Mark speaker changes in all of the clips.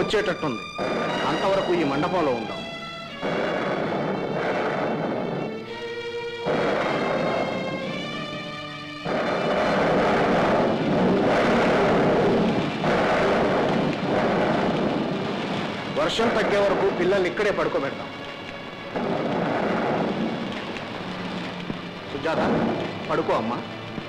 Speaker 1: వచ్చేటట్టుంది అంతవరకు ఈ మండపంలో ఉందాం వర్షం తగ్గే వరకు పిల్లల్ని ఇక్కడే పడుకోబెడతాం సుజాత పడుకో అమ్మా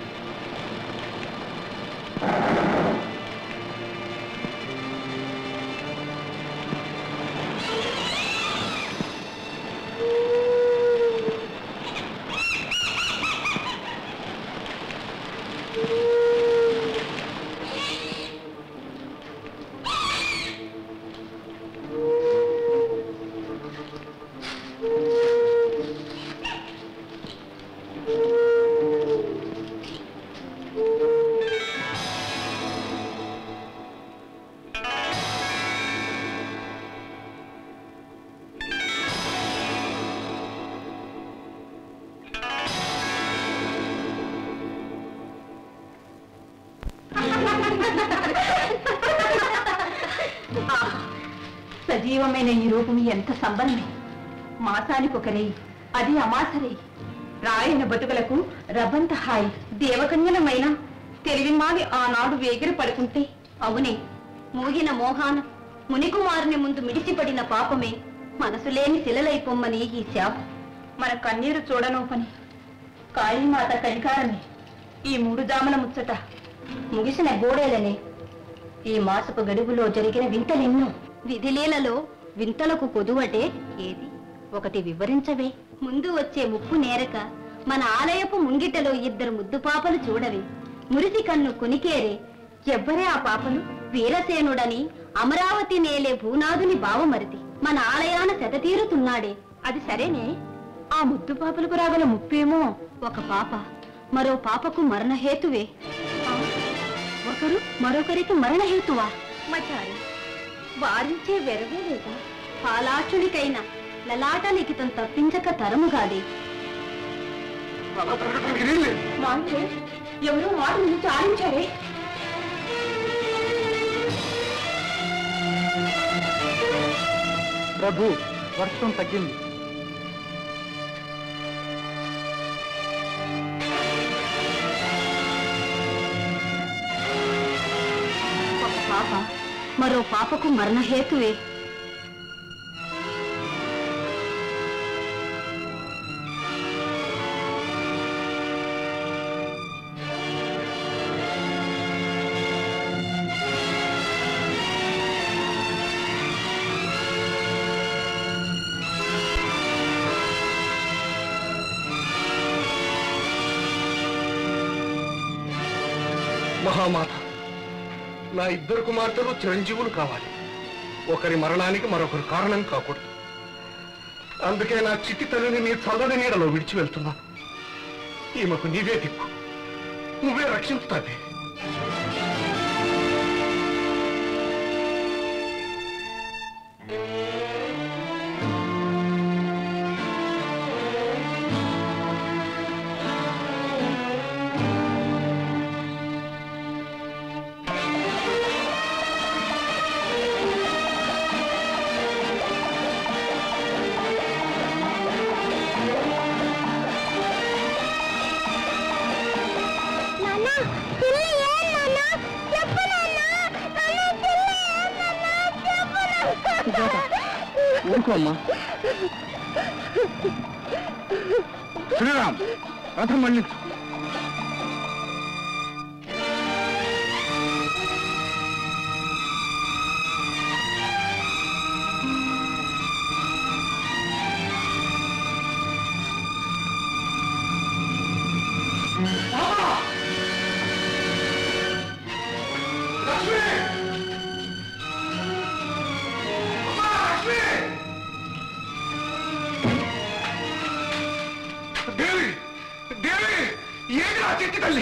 Speaker 2: సజీవమైన ఈ రూపం ఎంత సంబరమే మాసానికి ఒకరై అది అమాసరై రాయన బతుకులకు రబంత హాయి దేవకన్యలమైన తెలివిమాలి ఆనాడు వేగిర పడుకుంటే అవునే మూగిన మోహాన మునికుమారుని ముందు మిడిసిపడిన పాపమే మనసులేని శిలలైపొమ్మని ఈ శాపం మన కన్నీరు చూడను పని కాళీమాత కనికారమే ఈ మూడు జాముల ముచ్చట ముగిసిన గోడేలనే ఈ మాసపు గడువులో జరిగిన వింతలెన్నో విధిలీలలో వింతలకు కొదువటే ఏది ఒకటి వివరించవే ముందు వచ్చే ముప్పు నేరక మన ఆలయపు ముంగిటలో ఇద్దరు ముద్దు పాపలు చూడవే మురిసి కన్ను కొనికేరే ఎవ్వరే ఆ పాపలు వీరసేనుడని అమరావతి నేలే భూనాథుని బావమరిది మన ఆలయాన శతతీరుతున్నాడే అది సరేనే ఆ ముద్దు పాపలకు రాగల ముప్పేమో ఒక పాప మరో పాపకు మరణహేతువే ఆ, ఒకరు మరొకరికి మరణహేతువా మచారి వారించే వెరవే లేదా పాలాక్షునికైనా లలాట లిఖితం తప్పించక తరముగాదే మాంటే ఎవరో మాట నుంచి ఆడించారే
Speaker 1: ప్రభు వర్షం తగ్గింది
Speaker 2: ఒక పాప మరో పాపకు మరణహేతువే
Speaker 1: మహామాత నా ఇద్దరు కుమార్తెలు చిరంజీవులు కావాలి ఒకరి మరణానికి మరొకరు కారణం కాకూడదు అందుకే నా చిట్టి తల్లిని నీ చల్లని నీడలో విడిచి వెళ్తున్నా ఈమెకు నీవే దిక్కు నువ్వే రక్షించుతావే ఊరుకో అమ్మా శ్రీరామ్ రథం మళ్ళించు దేవి దేవి ఏది నా చిట్టి తల్లి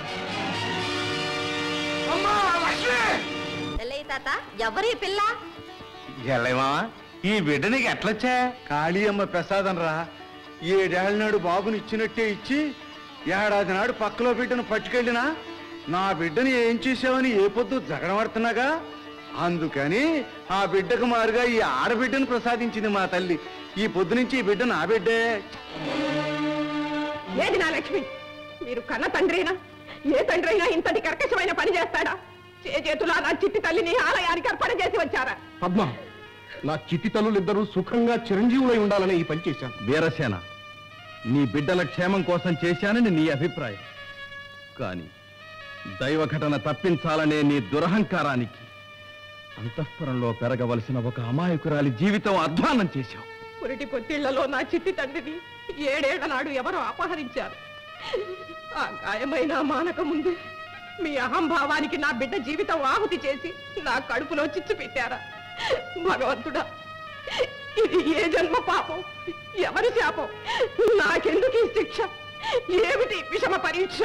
Speaker 1: అమ్మా లక్ష్మి
Speaker 2: ఎల్లయ్య తాత ఎవరి పిల్ల
Speaker 3: ఎల్లయ్యమా ఈ బిడ్డ నీకు ఎట్లొచ్చా
Speaker 4: కాళీ అమ్మ ప్రసాదం రా ఏడేళ్ల నాడు బాబుని ఇచ్చినట్టే ఇచ్చి ఏడాది నాడు పక్కలో బిడ్డను పట్టుకెళ్ళినా నా బిడ్డని ఏం చేసావని ఏ పొద్దు జగడమడుతున్నాగా అందుకని ఆ బిడ్డకు మారుగా ఈ ఆడబిడ్డను ప్రసాదించింది మా తల్లి ఈ పొద్దు నుంచి ఈ బిడ్డ నా బిడ్డే
Speaker 2: ఏది నా లక్ష్మి మీరు కన్న తండ్రినా ఏ తండ్రి అయినా ఇంతటి కర్కశమైన పని చేస్తాడా చేతులా నా చిట్టి తల్లిని ఆలయానికి అర్పణ చేసి వచ్చారా
Speaker 1: పద్మ నా చిట్టి తల్లులిద్దరూ సుఖంగా చిరంజీవులై ఉండాలని ఈ పని చేశాను
Speaker 3: వీరసేన నీ బిడ్డల క్షేమం కోసం చేశానని నీ అభిప్రాయం కానీ దైవ ఘటన తప్పించాలనే నీ దురహంకారానికి అంతఃపురంలో పెరగవలసిన ఒక అమాయకురాలి జీవితం అధ్వానం చేశావు
Speaker 2: పురిటి పొత్తిళ్లలో నా చిట్టి తండ్రిని ఏడేళ్ల నాడు ఎవరో అపహరించారు ఆ గాయమైన మానక ముందు మీ అహంభావానికి నా బిడ్డ జీవితం ఆహుతి చేసి నా కడుపులో చిచ్చు పెట్టారా భగవంతుడా ఇది ఏ జన్మ పాపం ఎవరి శాపం నాకెందుకు ఈ శిక్ష ఏమిటి ఈ విషమ పరీక్ష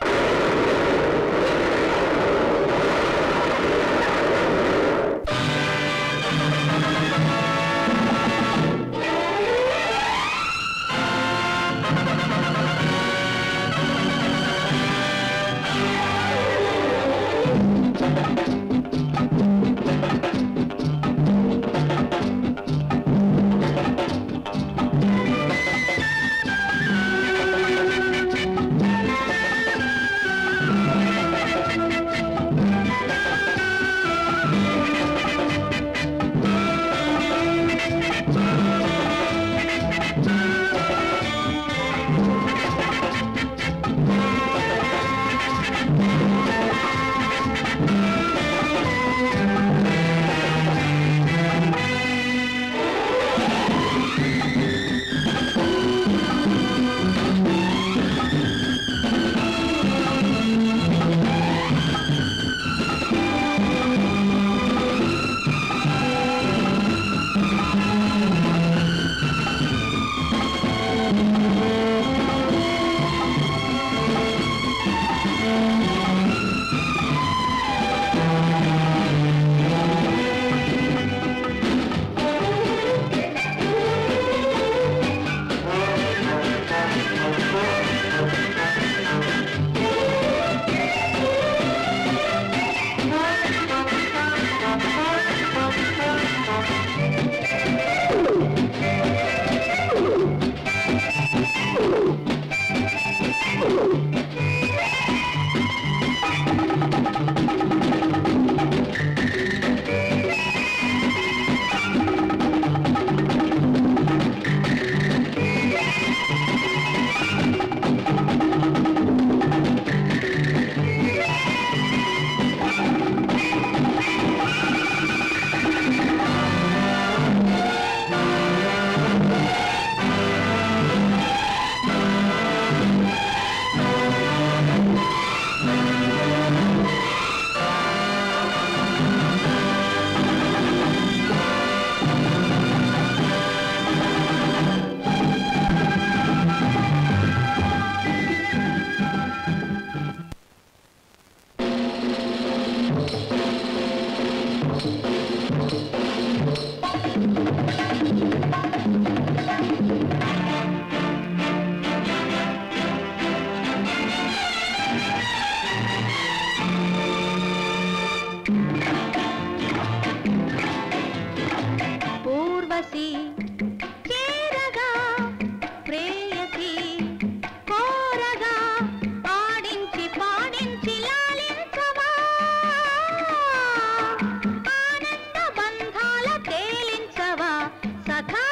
Speaker 5: ఊర్వశి చేరగా ప్రేయసి కోరగా ఆడించి పాడించి లాలించవా ఆనంద బంధాల తేలించవా సఖా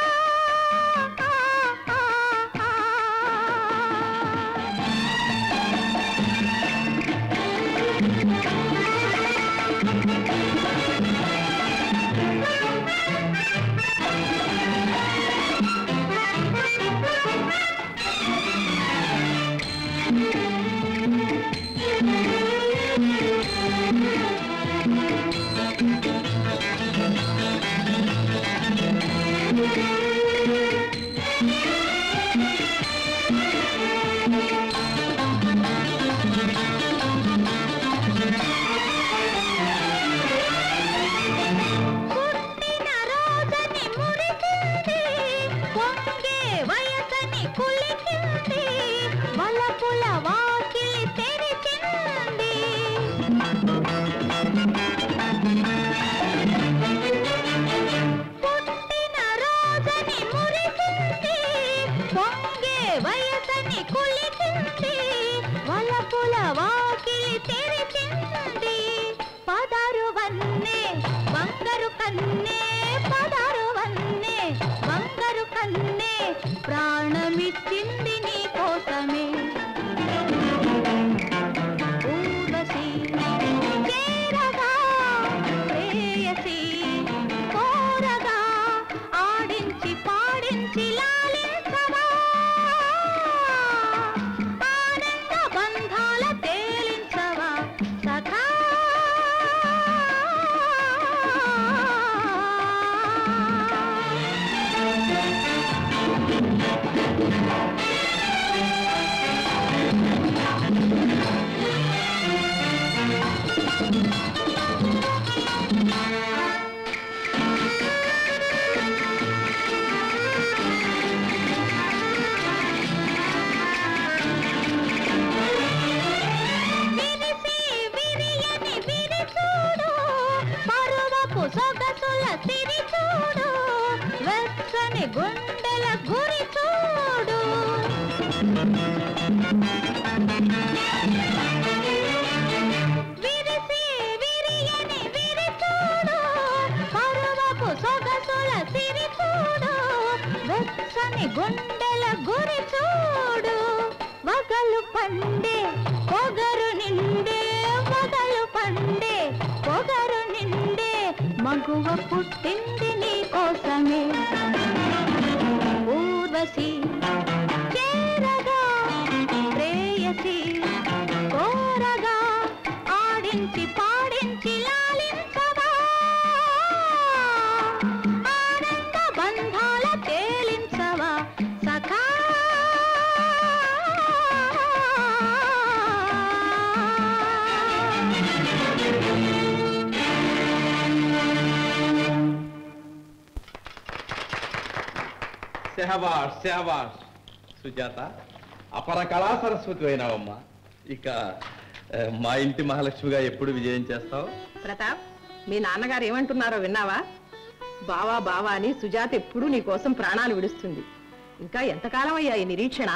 Speaker 5: పుట్టిన రోజని మురిసింది పొంగే వయసని కులికింది వలపుల వాకిలి తెరిచింది విరిసి విరియని విరిచూడు పరువపు సొగసుల సిరి చూడు వెచ్చని గుండెల గురి చూడు విరిసి విరియని విరిచూడు పరువపు సొగసుల సిరి చూడు వెచ్చని గుండెల గురి చూడు వగలు పండే పొగరు నిండే వగలు పండే పొగరు నిండే మగువ పుట్టింది నీ కోసమే ఊర్వశి చేరగా ప్రేయసి కోరగా ఆడించి పాడించి లాలించగా ఆనంద బంధాల తేలించవా సఖా
Speaker 3: సెహబాష్ సెహబాష్ సుజాత అపర కళా సరస్వతి అయినావమ్మా ఇక ఆ, మా ఇంటి మహాలక్ష్మిగా ఎప్పుడు విజయం చేస్తావు
Speaker 2: ప్రతాప్ మీ నాన్నగారు ఏమంటున్నారో విన్నావా బావా బావా అని సుజాత ఎప్పుడూ నీ కోసం ప్రాణాలు విడుస్తుంది ఇంకా ఎంతకాలం అయ్యా ఈ నిరీక్షణ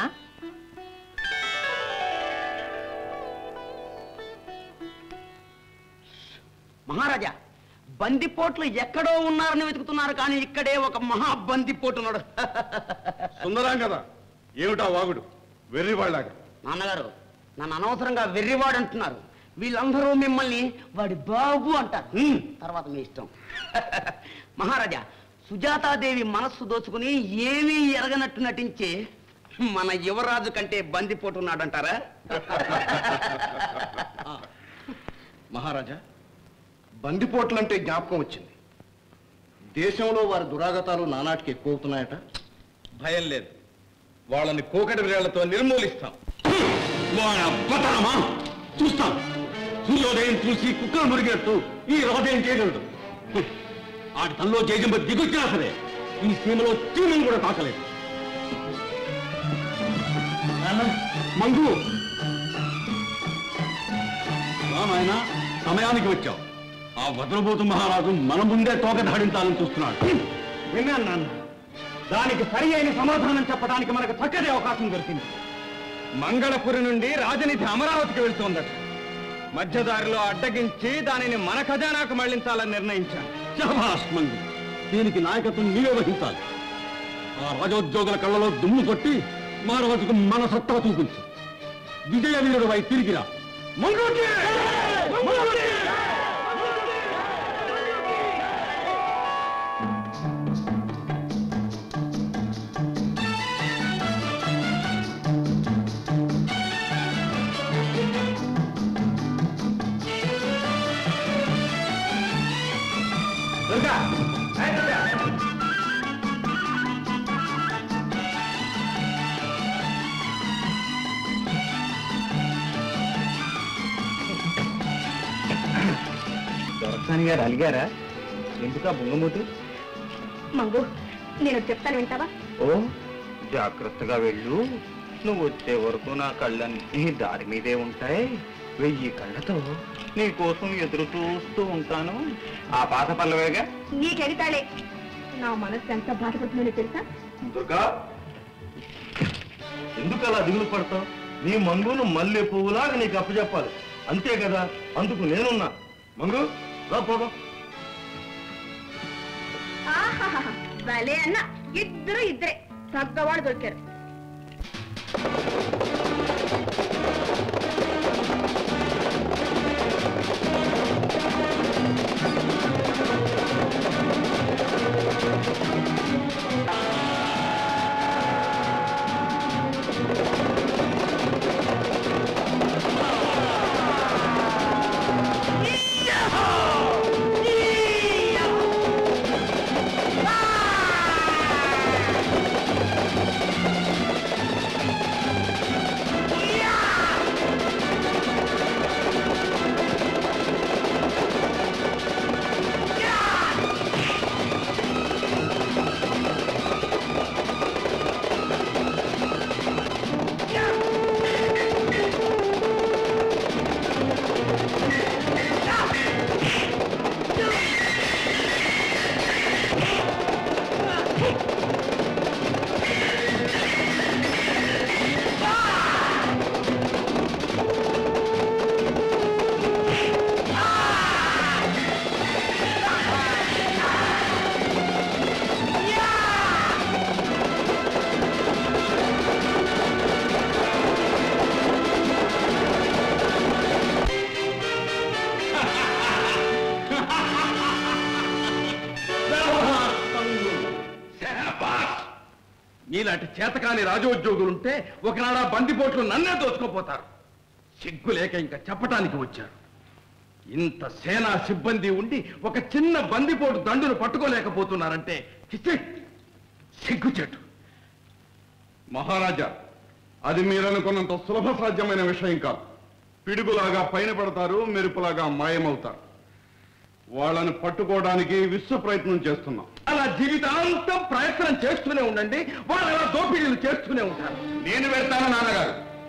Speaker 6: మహారాజా బందిపోట్లు ఎక్కడో ఉన్నారని వెతుకుతున్నారు కానీ ఇక్కడే ఒక మహా బందిపోటు ఉన్నాడు
Speaker 4: సుందరాం కదా ఏమిటా వాగుడు వెర్రివాళ్ళగా
Speaker 6: నాన్నగారు నన్ను అనవసరంగా వెర్రివాడు అంటున్నారు వీళ్ళందరూ మిమ్మల్ని వాడి బాబు అంటారు హ్మ్, తర్వాత మీ ఇష్టం మహారాజా సుజాతాదేవి మనస్సు దోచుకుని ఏమీ ఎరగనట్టు నటించి మన యువరాజు కంటే బందిపోటు ఉన్నాడంటారా
Speaker 1: మహారాజా బందిపోట్లంటే జ్ఞాపకం వచ్చింది దేశంలో వారి దురాగతాలు నానాటికి ఎక్కువ అవుతున్నాయట
Speaker 3: భయం లేదు వాళ్ళని కోకటి వేళ్లతో నిర్మూలిస్తాం
Speaker 4: పతనమా చూస్తాం సూర్యోదయం చూసి కుక్కలు మురిగినట్టు ఈ రోదయం చేయగలడు హ్మ్. ఆడి తనలో జయజంబ దిగొచ్చినా సరే ఈ సీమలో చీమను కూడా తాకలేదు నాన్న, మంగు నాయన సమయానికి వచ్చావు ఆ వదలబోతు మహారాజు మన ముందే తోక దాడించాలని చూస్తున్నాడు విన్నాను నాన్న దానికి సరి అయిన సమాధానం చెప్పడానికి మనకు చక్కటి అవకాశం దొరికింది
Speaker 3: మంగళపురి నుండి రాజనీతి అమరావతికి వెళ్తోందట మధ్యదారిలో అడ్డగించి దానిని మన ఖజానాకు మళ్లించాలని నిర్ణయించాను
Speaker 4: శభాష్ మంగు దీనికి నాయకత్వం నీవే వహించాలి ఆ రాజోద్యోగుల కళ్ళలో దుమ్ము కొట్టి మా రోజుకు మన సత్తా చూపించు విజయ వీరుడు వై తిరిగిరా మంగోటి! మంగోటి! దుర్గా! ఏయ్ దుర్గా!
Speaker 6: దొరసాని గారు అలిగారా ఎందుకా బొంగమూతి
Speaker 2: మంగు నేను చెప్తాను వింటావా
Speaker 6: ఓ జాగ్రత్తగా వెళ్ళు నువ్వు వచ్చే వరకు నా కళ్ళన్నీ దారి మీదే ఉంటాయి వెయ్యి కళ్ళతో నీ కోసం ఎదురు చూస్తూ ఉంటాను ఆ పాత పల్లవేగా
Speaker 2: నీకెడితాడే నా మనసు ఎంత బాధపడుతుందో తెలుసా
Speaker 1: దుర్గా ఎందుకు అలా దిగులు పడతావు నీ మంగును మల్లె పువ్వులాగా నీకు అప్పచెప్పాలి అంతే కదా అందుకు నేనున్నా మంగు రా పోదాం
Speaker 2: ఆహాహాహా, భలే అన్న ఇద్దరు ఇద్దరే తగ్గవాడు దొరికారు
Speaker 5: ఆ
Speaker 3: నీలాంటి చేతకాని రాజోద్యోగులుంటే ఒకనాడు ఆ బందిపోట్లు నన్నే దోచుకోపోతారు సిగ్గు లేక ఇంకా చెప్పటానికి వచ్చారు ఇంత సేనా సిబ్బంది ఉండి ఒక చిన్న బందిపోటు దండును పట్టుకోలేకపోతున్నారంటే ఛీ! సిగ్గుచెట్టు మహారాజా అది మీరనుకున్నంత సులభ సాధ్యమైన విషయం కాదు పిడుగులాగా పైన పడతారు మెరుపులాగా మాయమవుతారు వాళ్ళని పట్టుకోవడానికి విశ్వ ప్రయత్నం చేస్తున్నాం అలా జీవితాంతం ప్రయత్నం చేస్తూనే ఉండండి వాళ్ళు అలా దోపిడీలు చేస్తూనే ఉంటారు నేను వెళ్తాను నాన్నగారు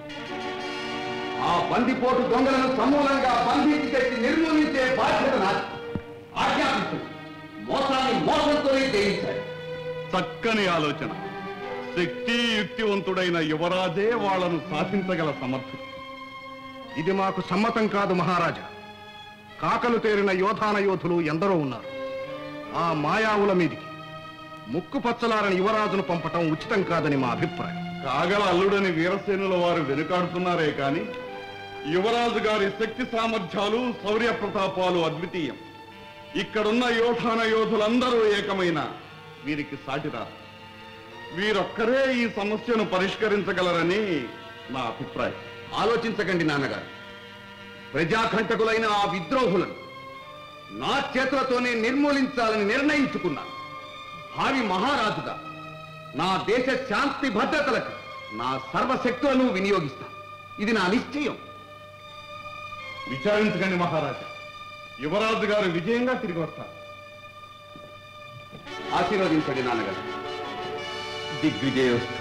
Speaker 3: ఆ బందిపోటు దొంగలను సమూలంగా బంధించి తెచ్చి నిర్మూలించే బాధ్యత నాది ఆజ్ఞాపిస్తుంది మోసాన్ని మోసంతోనే జయించాలి చక్కని ఆలోచన శక్తి యుక్తివంతుడైన యువరాజే వాళ్ళను శాసించగల సమర్థుడు
Speaker 1: ఇది మాకు సమ్మతం కాదు మహారాజా కాకలు తేరిన యోధాన యోధులు ఎందరో ఉన్నారు ఆ మాయావుల మీదికి ముక్కు పచ్చలారని యువరాజును పంపటం ఉచితం కాదని మా అభిప్రాయం
Speaker 3: కాగల అల్లుడని వీరసేనుల వారు వెనుకాడుతున్నారే కాని యువరాజు గారి శక్తి సామర్థ్యాలు శౌర్య ప్రతాపాలు అద్వితీయం ఇక్కడున్న యోధాన యోధులందరూ ఏకమైన వీరికి సాటిరారు వీరొక్కరే ఈ సమస్యను పరిష్కరించగలరని నా అభిప్రాయం
Speaker 1: ఆలోచించకండి నాన్నగారు ప్రజాకంటకులైన ఆ విద్రోహులను నా చేతులతోనే నిర్మూలించాలని నిర్ణయించుకున్నాను భావి మహారాజుగా నా దేశ శాంతి భద్రతలకు నా సర్వశక్తులను వినియోగిస్తాను ఇది నా నిశ్చయం
Speaker 3: విచారించకండి మహారాజా యువరాజు గారు విజయంగా తిరిగి వస్తారు
Speaker 1: ఆశీర్వదించండి నాన్నగారు
Speaker 3: దిగ్విజయోస్తు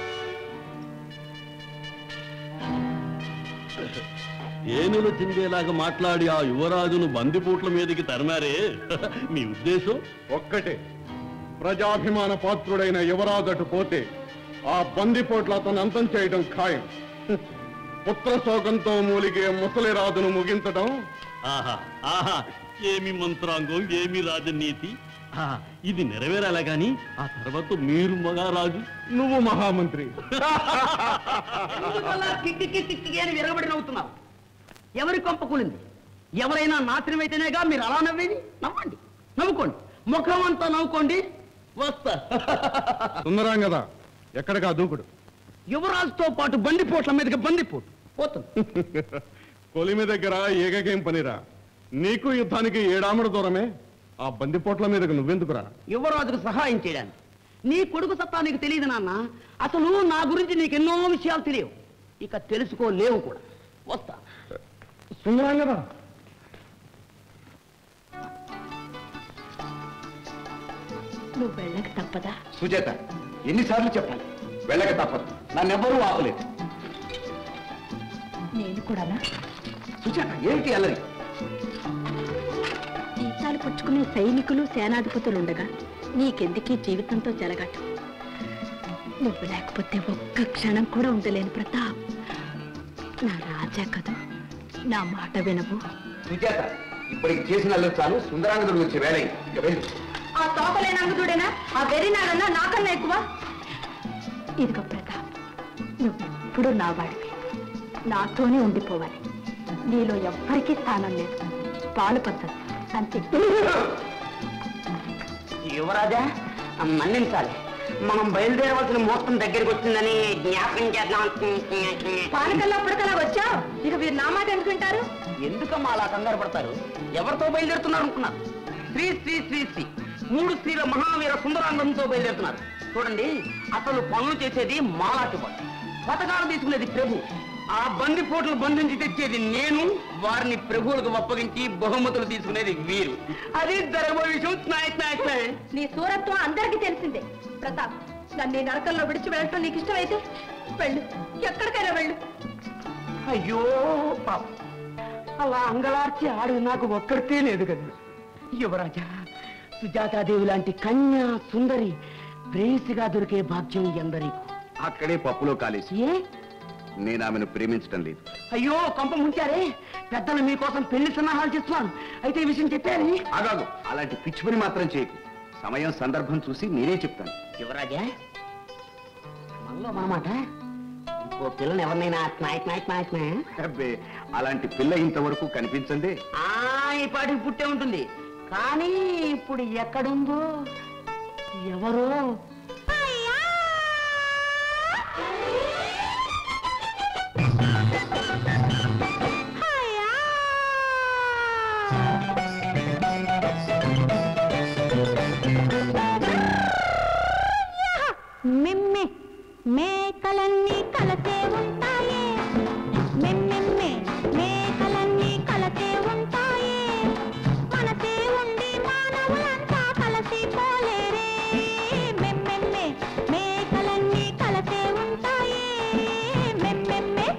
Speaker 4: ఏనులు చిందేలాగా మాట్లాడి ఆ యువరాజును బందిపూట్ల మీదకి తరిమారే మీ ఉద్దేశం
Speaker 3: ఒక్కటే ప్రజాభిమాన పాత్రుడైన యువరాజటు పోతే ఆ బందిపోట్ల అతను అంతం చేయడం ఖాయం పుత్ర శోకంతో మూలిగే ముసలి రాజును ముగించడం
Speaker 4: ఆహా ఆహా ఏమి మంత్రాంగం ఏమి రాజనీతి ఆహా, ఇది నెరవేరాలా గాని ఆ తర్వాత మీరు మగారాజు
Speaker 3: నువ్వు మహామంత్రి
Speaker 6: ఎందుకలా కిక్కి కిక్కి కిక్కి అని విరగబడి నవ్వుతున్నారు ఎవరి కొంప కూలింది ఎవరైనా నాశనమైతేనేగా మీరు అలా నవ్వేది నవ్వండి నవ్వుకోండి ముఖం అంతా నవ్వుకోండి వస్తా
Speaker 3: సుందరాం కదా ఎక్కడికా దూకుడు
Speaker 6: యువరాజుతో పాటు బందిపోట్ల మీదకి బందిపోటు పోతుంది
Speaker 3: కొలిమి దగ్గర ఏకకేం పనిరా నీకు యుద్ధానికి ఏడాముడు దూరమే ఆ బందిపోట్ల మీదకు నువ్వెందుకురా
Speaker 6: యువరాజుకు సహాయం చేయడానికి నీ కొడుకు సత్తా నీకు తెలియదు నాన్న అసలు నా గురించి నీకు ఎన్నో విషయాలు తెలియవు ఇక తెలుసుకోలేవు కూడా వస్తా
Speaker 3: సుందరాం కదా
Speaker 2: నువ్వు వెళ్ళక తప్పదా
Speaker 1: సుజాత ఎన్నిసార్లు చెప్పాలి వెళ్ళక తప్పదు నన్నెవ్వరూ ఆపలేదు
Speaker 2: నేను కూడానా
Speaker 1: సుజాత ఏంటి అల్లరి
Speaker 2: జీతాలు పుచ్చుకునే సైనికులు సేనాధిపతులుండగా నీకెందుకీ జీవితంతో జరగటం నువ్వు లేకపోతే ఒక్క క్షణం కూడా ఉండలేను ప్రతాప్ నా రాజా కదా నా మాట వినవు
Speaker 1: సుజాత ఇప్పటికి చేసిన అల్లరి చాలు సుందరాంగదుడు వచ్చే వేళ అయింది. ఇక వెళ్ళు
Speaker 2: ఆ తోకలేనంగుడేనా ఆ వెర్రి నాడన్నా నాకన్నా ఎక్కువ ఇదిగో ప్రతాప్ నువ్వెప్పుడు నా వాడివి నాతోనే ఉండిపోవాలి నీలో ఎవ్వరికీ స్థానం లేదు పాలు పద్ధతి అంతే
Speaker 6: యువరాజా మన్నించాలి మనం బయలుదేరవలసిన ముహూర్తం దగ్గరికి వచ్చిందని జ్ఞాపకం చేద్దాం
Speaker 2: పానకల్లా పుడకలా వచ్చావు ఇక మీరు నా మాట ఎందుకు వింటారు
Speaker 6: ఎందుకమ్మా అలా కంగారు పడతారు ఎవరితో బయలుదేరుతున్నారు అనుకున్నారు శ్రీ శ్రీ శ్రీ శ్రీ మూడు స్త్రీల మహావీర సుందరాంగంతో బయలుదేరుతున్నారు చూడండి అసలు పనులు చేసేది మాలాటి వాళ్ళు పథకాలు తీసుకునేది ప్రభు ఆ బందిపోట్లు బంధించి తెచ్చేది నేను వారిని ప్రభువులకు అప్పగించి బహుమతులు తీసుకునేది వీరు అది జరగబోయే విషయం స్నాయ్ స్నాయ్ స్నాయ్
Speaker 2: నీ సూరత్వం అందరికీ తెలిసిందే ప్రతాప్ నన్ను ఈ నరకంలో విడిచి వెళ్ళటం నీకు ఇష్టమైతే వెళ్ళు ఎక్కడికైనా వెళ్ళు
Speaker 6: అయ్యో పాప అలా అంగలార్చి ఆడు నాకు ఒక్కడితే లేదు కదా యువరాజా సుజాతాదేవి లాంటి కన్య సుందరి ప్రేసిగా దొరికే భాగ్యం ఎందరికు
Speaker 1: అక్కడే పప్పులో కాలేసి
Speaker 6: ఏ
Speaker 1: నేను ఆమెను ప్రేమించడం లేదు
Speaker 6: అయ్యో కొంప ముంచారే పెద్దలు మీకోసం పెళ్లి సన్నాహాలు చేస్తున్నాను అయితే ఈ విషయం చెప్పారని
Speaker 1: ఆగాగు అలాంటి పిచ్చి పని మాత్రం చేయకు సమయం సందర్భం చూసి నేనే చెప్తాను
Speaker 6: యువరాజా మనలో మనమాట ఇంకో పిల్లని ఎవరినైనా స్నాయక్ నాయక్ నాయక్
Speaker 1: అబ్బే అలాంటి పిల్ల ఇంతవరకు కనిపించండి
Speaker 6: ఆ ఈ పాటికి పుట్టే ఉంటుంది కానీ ఇప్పుడు ఎక్కడుందో ఎవరో
Speaker 5: మెమ్మె మేకలన్నీ కలసే ఉంటాయే మెమ్మెమ్మె మేకలన్నీ కలసే ఉంటాయే మనసే ఉండి మానవులంతా కలసి పోలేరే మెమ్మెమ్మె మేకలన్నీ కలసే ఉంటాయే మెమ్మెమ్మె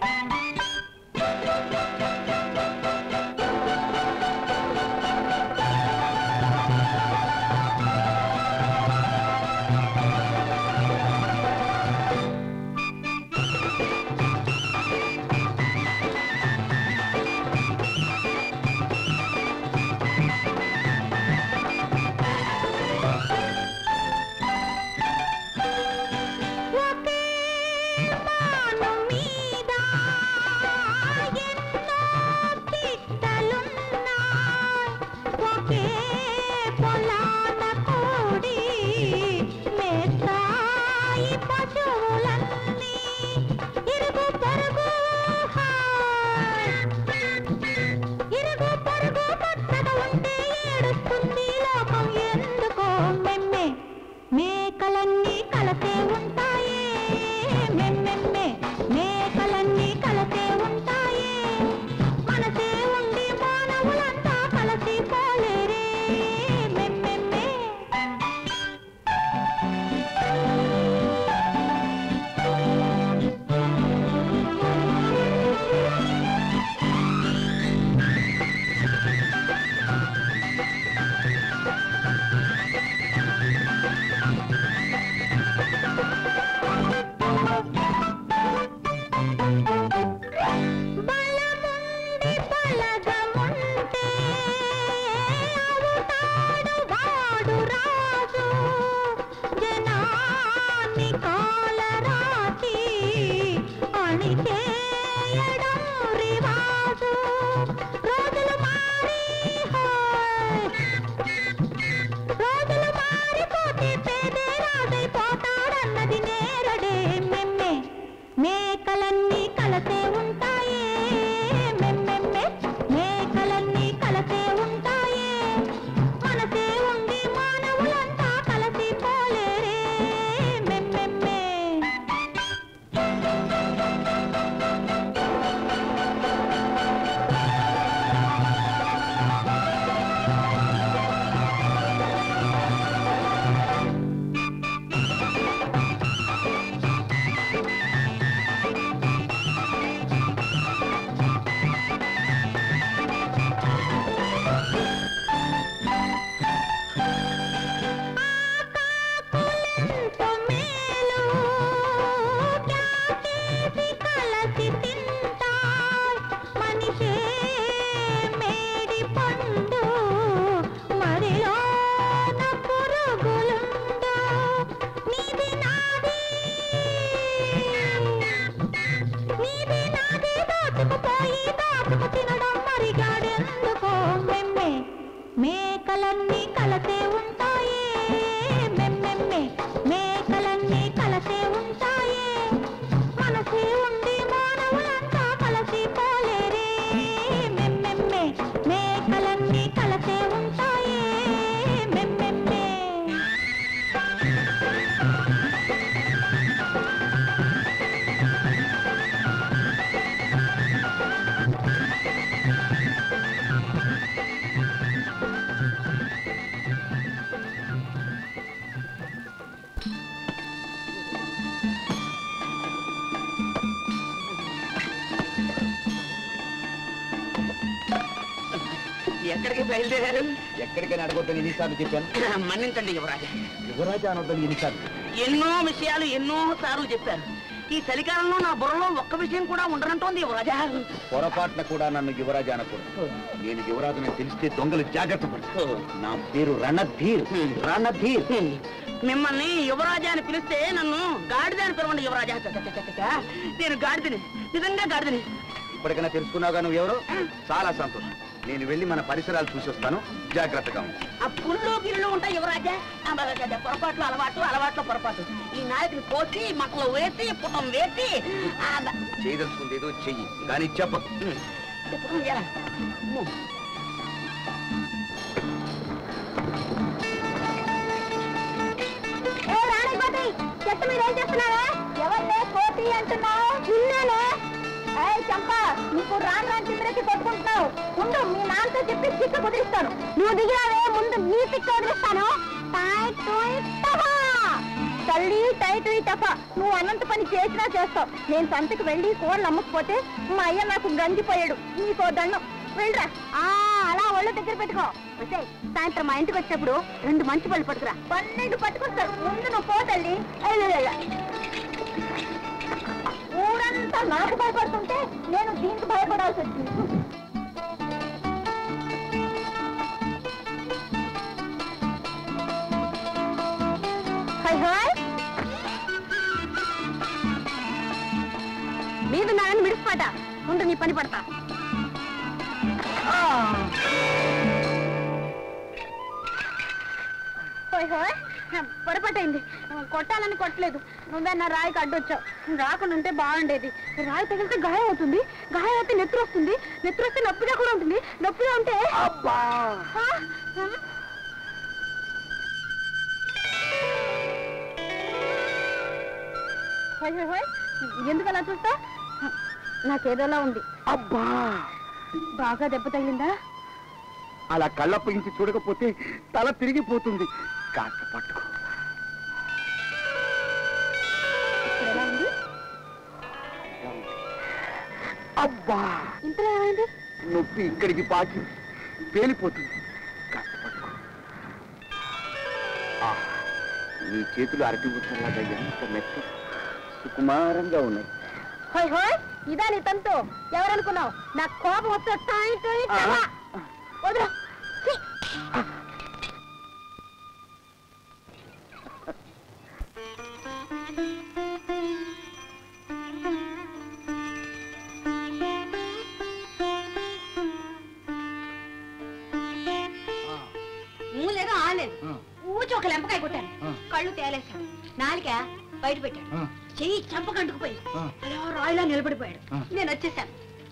Speaker 5: ఒకే మాను మీద ఎన్నో పిట్టలున్నాయి ఒకే పొలాన కూడి మేస్తాయి పశువులన్నీ ఇరుగు పొరుగు హాయ్ ఇరుగు పొరుగు కొత్తగా ఉంటే ఏడుస్తుంది లోకం ఎందుకో మెమ్మె మేకలన్నీ కలసే ఉంటాయే మెమ్మెమ్మె మేకలన్నీ కలసే ఉంటాయే మనసే ఉండి మానవులంతా కలసి పోలేరే మెమ్మెమ్మె బలముండి బలగముంటే అవుతాడు వాడు రాజు జనాన్ని కాలరాసి అణిచేయడం రివాజు రోజులు మారి హాయ్ రోజులు మారిపోతే పేదే రాజైపోతాడన్నది నేరడే మెమ్మె మేకలన్నీ కలసే ఉంటాయే మెమ్మెమ్మె మేకలన్నీ కలసే ఉంటాయే మనసే ఉండి మానవులంతా కలసి పోలేరే మెమ్మెమ్మె ఎంతో మేలు క్యాకేసి కలసి తింటాయ్ మనిషే మేడి పండు మరిలోన పురుగులుండు నీది నాది నీది నాది దోచుకుపోయి దాచుకు తినడం మరిగాడెందుకో మెమ్మె మేకలన్నీ కలసే ఉంటాయే మెమ్మెమ్మె మేకలన్నీ కలసే ఉంటాయే మనసే ఉండి మానవులంతా కలసి పోలేరే మెమ్మెమ్మె మేకలన్నీ కలసే ఉంటాయే మెమ్మెమ్మె
Speaker 6: ఎక్కడికి బయలుదేరారు
Speaker 4: ఎక్కడికైనా అడగొద్దని ఎన్నిసార్లు చెప్పాను
Speaker 6: మన్నించండి యువరాజా
Speaker 4: యువరాజా అనొద్దని ఎన్నిసార్లు
Speaker 6: ఎన్నో విషయాలు ఎన్నో సార్లు చెప్పారు ఈ చలికాలంలో నా బుర్రలో ఒక్క విషయం కూడా ఉండనంటోంది యువరాజా
Speaker 4: పొరపాట్ల కూడా నన్ను యువరాజా అనకూడదు నేను యువరాజుని తెలిస్తే దొంగలు జాగ్రత్త పడతారు నా పేరు రణధీర్ రణధీర్
Speaker 6: మిమ్మల్ని యువరాజా అని పిలిస్తే నన్ను గాడిద అని పిలవండి యువరాజా చ, చ, చ, చ, చ. నేను గాడిదని నిజంగా గాడిదని
Speaker 4: ఇప్పటికైనా తెలుసుకున్నావుగా నువ్వు ఎవరో చాలా సంతోషం నేను వెళ్ళి మన పరిసరాలు చూసి వస్తాను జాగ్రత్తగా ఉండు
Speaker 6: ఆ పుల్లు గిల్లు ఉంటాయి యువరాజా ఆ, బ, బ, బ, పొరపాట్లు అలవాటు అలవాట్లు పొరపాటు ఈ నాయకుని కోసి మక్కలు వేసి పుటం వేసి ఆ, బ,
Speaker 4: చేయదలుచుకుంది ఏదో చెయ్యి కానీ చెప్ప
Speaker 6: పుటం ఎలా? అమ్మో.
Speaker 5: ఏ రాణిపతి అంటున్నావు నిన్నేనే ఏయ్ చంప నీకు రాను రాని తిమ్మిరెక్కి కొట్టుకుంటున్నావు ముందు మీ నాన్నతో చెప్పి చిక్క కుదిరిస్తాను నువ్వు దిగిరావే ముందు నీ తిక్క వదిలిస్తాను టైట్ టూయ్ టఫా. తల్లి టైట్ టఫా నువ్వు అనంత పని చేసినా చేస్తావు నేను సంతకి వెళ్ళి కోళ్ళు అమ్మకపోతే మా అయ్య నాకు గంజిపోయాడు నీకో దండం వెళ్ళరా ఆ, అలా ఒళ్ళు దగ్గర పెట్టుకో వస్తే సాయంత్రం మా ఇంటికి వచ్చినప్పుడు రెండు మంచి పళ్ళు పట్టుకురా పన్నెండు పట్టుకొస్తారు ముందు నువ్వు పో తల్లి ఎల్లెల్లెల్ల. ఊరంతా నాకు భయపడుతుంటే నేను దీనికి భయపడాల్సి వచ్చింది హాయ్ హాయ్ మీద నాన్న మిడిసిపాట ముందు నీ పని పడతా హోయ్ హోయ్ పొరపాటైంది కొట్టాలని కొట్టలేదు నువ్వే నా రాయికి అడ్డొచ్చావు రాకుండా ఉంటే బాగుండేది రాయి తగిలితే గాయం అవుతుంది గాయం అయితే నెత్తురు వస్తుంది నెత్తురు వస్తే నొప్పిగా కూడా ఉంటుంది నొప్పిగా ఉంటే
Speaker 6: అబ్బా
Speaker 5: ఆ? ఆ? హోయ్ హోయ్ హోయ్ ఎందుకు అలా చూస్తా నాకేదోలా ఉంది
Speaker 6: అబ్బా
Speaker 5: బాగా దెబ్బ తగిలిందా
Speaker 6: అలా కళ్ళప్పగించి చూడకపోతే తల తిరిగిపోతుంది కాస్త పట్టుకో
Speaker 5: ఇప్పుడు ఎలా ఉంది
Speaker 6: అబ్బా
Speaker 5: ఇంతలో ఏమైంది
Speaker 6: నొప్పి ఇక్కడికి పాకి పేలిపోతుంది కాస్త పట్టుకో ఆ, నీ చేతులు అరటి ఉత్తలాగా ఎంత మెత్త సుకుమారంగా ఉన్నాయి
Speaker 5: హోయ్ హోయ్ ఇదా నీ తంతు ఎవరనుకున్నావు నాకు కోపం వస్తే టాయ్ టాయ్ టవా. వదిలు ఛీ! ఊ లేదు ఆ లేదు ఊచి ఒక లెంపకాయ కొట్టాను కళ్ళు తేలేశాను నాలిక బయట పెట్టాను చెయ్యి చంప కంటుకుపోయి అలా రాయిలా నిలబడిపోయాడు నేను వచ్చేసాను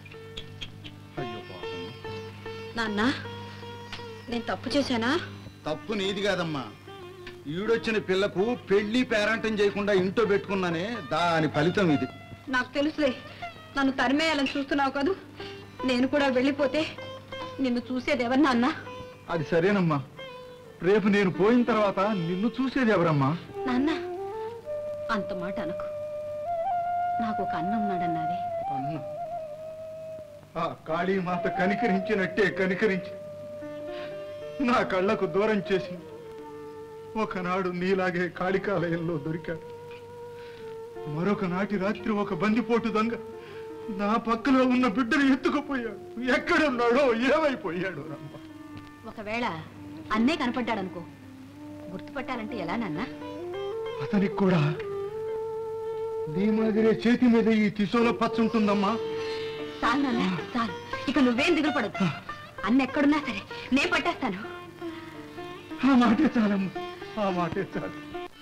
Speaker 5: నాన్న నేను తప్పు చేశానా
Speaker 3: తప్పు నీది కాదమ్మా ఈడొచ్చిన పిల్లకు పెళ్లి పేరంటం చేయకుండా ఇంట్లో పెట్టుకున్నానే దాని ఫలితం ఇది
Speaker 2: నాకు తెలుసులే నన్ను తరిమేయాలని చూస్తున్నావు కదూ నేను కూడా వెళ్ళిపోతే నిన్ను చూసేది ఎవరు నాన్న
Speaker 3: అది సరేనమ్మా రేపు నేను పోయిన తర్వాత నిన్ను చూసేది ఎవరమ్మా
Speaker 2: నాన్న అంత మాట అనకు నాకు ఒక అన్న ఉన్నాడన్నావే
Speaker 3: అన్న ఆ కాళీమాత కనికరించినట్టే కనికరించి నా కళ్ళకు దూరం చేసింది ఒకనాడు నీలాగే కాళికాలయంలో దొరికాడు మరొక నాటి రాత్రి ఒక బందిపోటు దొంగ నా పక్కలో ఉన్న బిడ్డను ఎత్తుకుపోయాడు ఎక్కడున్నాడో ఏమైపోయాడు రమ్మ
Speaker 2: ఒకవేళ అన్నే కనపడ్డాడనుకో గుర్తుపట్టాలంటే ఎలా నాన్న
Speaker 3: అతనికి కూడా నీ మాదిరే చేతి మీద ఈ తిసోల పచ్చుంటుందమ్మా
Speaker 2: చాలు నాన్న చాలు ఇక నువ్వేం దిగులు పడద్దు అన్న ఎక్కడున్నా సరే నేను పట్టేస్తాను
Speaker 3: ఆ మాటే చాలమ్మా ఆ మాటే చాలు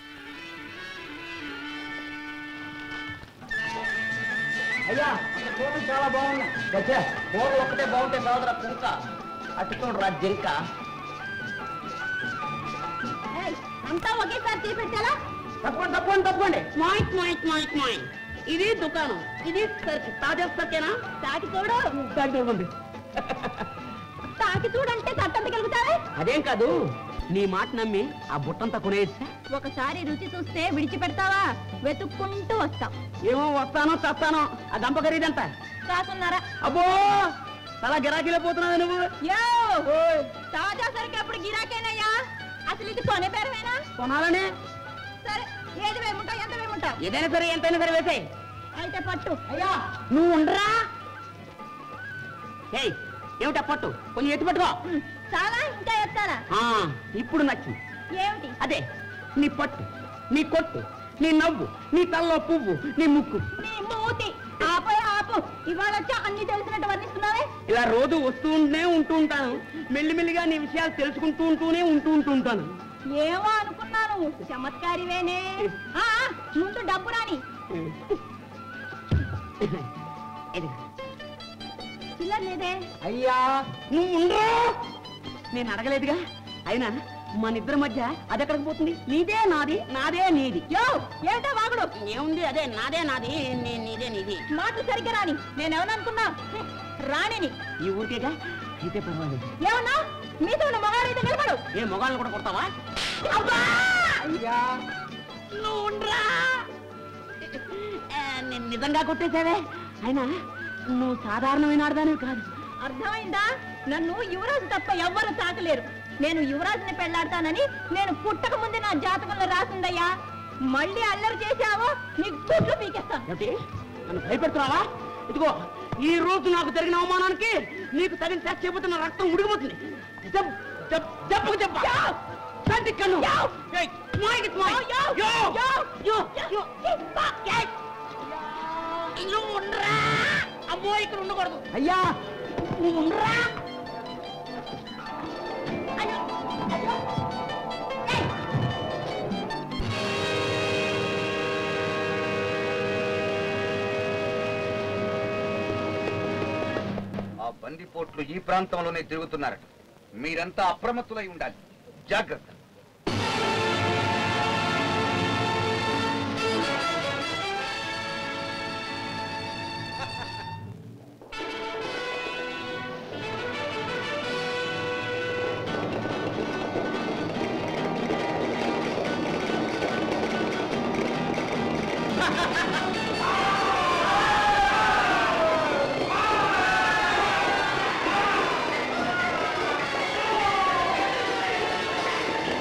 Speaker 6: అయ్యా ఫోటో చాలా బాగున్నాయి గచ్చా ఫోన్ ఒక్కటే బాగుంటే సోదర కుంక అటు చూడరా జింక
Speaker 5: ఏయ్, అంతా ఒకేసారి చేపెట్టాలా
Speaker 6: తప్పండి తప్పండి తప్పండి మాయిక్ మాయిక్ మాయిక్ మాయిక్ ఇది దుకాణం ఇది సరుకు తాజా సరుకేనా
Speaker 5: తాకి చూడు
Speaker 6: తాగి చూడండి
Speaker 5: తాకి చూడంటే తట్టంత కలుగుతావే
Speaker 6: అదేం కాదు నీ మాట నమ్మి ఆ బుట్టంతా కొనేస్తా
Speaker 5: ఒకసారి రుచి చూస్తే విడిచిపెడతావా వెతుక్కుంటూ వస్తాం
Speaker 6: ఏమో వస్తానో చస్తానో ఆ గంప ఖరీదంతా
Speaker 5: కాకున్నారా
Speaker 6: అబ్బో చాలా గిరాకీలో పోతున్నావు నువ్వు
Speaker 5: యో తాజా సరికి అప్పుడు గిరాకేనయ్యా అసలు ఇది కొనే పేరమేనా
Speaker 6: కొనాలనే
Speaker 5: సరే ఏది వేముంటావు ఎంత వేముంటావు
Speaker 6: ఏదైనా సరే ఎంతైనా సరే వేసాయి
Speaker 5: అయితే పట్టు
Speaker 6: అయ్యా నువ్వు ఉండరా ఏయ్ ఏమిటా పట్టు కొంచెం ఎత్తి పట్టుకో
Speaker 5: ఉమ్, చాలా ఇంకా ఎత్తాలా
Speaker 6: ఆ, ఇప్పుడు నచ్చింది
Speaker 5: ఏమిటి
Speaker 6: అదే నీ పట్టు నీ కొట్టు నీ నవ్వు నీ తల్లో పువ్వు నీ ముక్కు
Speaker 5: నీ మూతి ఆపై ఆపు ఇవాళ వచ్చి అన్ని తెలిసినట్టు వర్ణిస్తున్నావే
Speaker 6: ఇలా రోజు వస్తూ ఉంటూనే ఉంటూ ఉంటాను మెల్లిమెల్లిగా నీ విషయాలు తెలుసుకుంటూ ఉంటూనే ఉంటూ ఉంటూ ఉంటాను
Speaker 5: ఏమో అనుకున్నాను చమత్కారివేనే ఆ, ఆ, ముందు డబ్బు రాని
Speaker 6: ఇది.
Speaker 5: చిల్లర లేదే
Speaker 6: అయ్యా నువ్వు ఉండరా నేను అడగలేదుగా అయినా మన ఇద్దరి మధ్య అది ఎక్కడికి పోతుంది నీదే నాది నాదే నీది
Speaker 2: యో ఏంటో వాగుడు
Speaker 6: ఏముంది అదే నాదే నాది నీ- నీదే నీది
Speaker 2: మాటలు సరిగ్గా రాని నేనేమనుకున్నా రాణిని
Speaker 6: ఈ ఊరికేగా అయితే పర్వాలేదు
Speaker 2: ఏమన్నా మీతో ఉన్న మగాడైతే నిలబడు
Speaker 6: ఏ మొగాళ్ళని కూడా కొడతావా నువ్వు ఉండ్రా. ఆ, నేను నిజంగా కొట్టేశావే అయినా నువ్వు సాధారణమైన ఆడదానివి కాదు
Speaker 2: అర్థమైందా నన్ను యువరాజు తప్ప ఎవ్వరు తాకలేరు నేను యువరాజుని పెళ్లాడతానని నేను పుట్టక ముందే నా జాతకంలో రాసిందయ్యా మళ్ళీ అల్లరి చేశావో నీ గుడ్లు పీకేస్తాను
Speaker 6: ఏమిటి నన్ను భయపెడుతున్నావా ఇదిగో ఈ రోజు నాకు జరిగిన అవమానానికి నీకు తగిన శిక్ష చేయబోతే నా రక్తం ఉడిగిపోతుంది దెబ్ దెబ్ దెబ్బకు దెబ్బ కంటి కన్ను ఏయ్, స్మైల్ స్మైల్. యో, యో, యో, యో. ఏయ్. నువ్వు ఉండరా అమ్మో ఇక్కడ ఉండకూడదు అయ్యా నువ్వు ఉండరా అయ్యో అయ్యో ఏయ్.
Speaker 7: ఆ బందిపోట్లు ఈ ప్రాంతంలోనే తిరుగుతున్నారట మీరంతా అప్రమత్తులై ఉండాలి జాగ్రత్త
Speaker 5: ఆ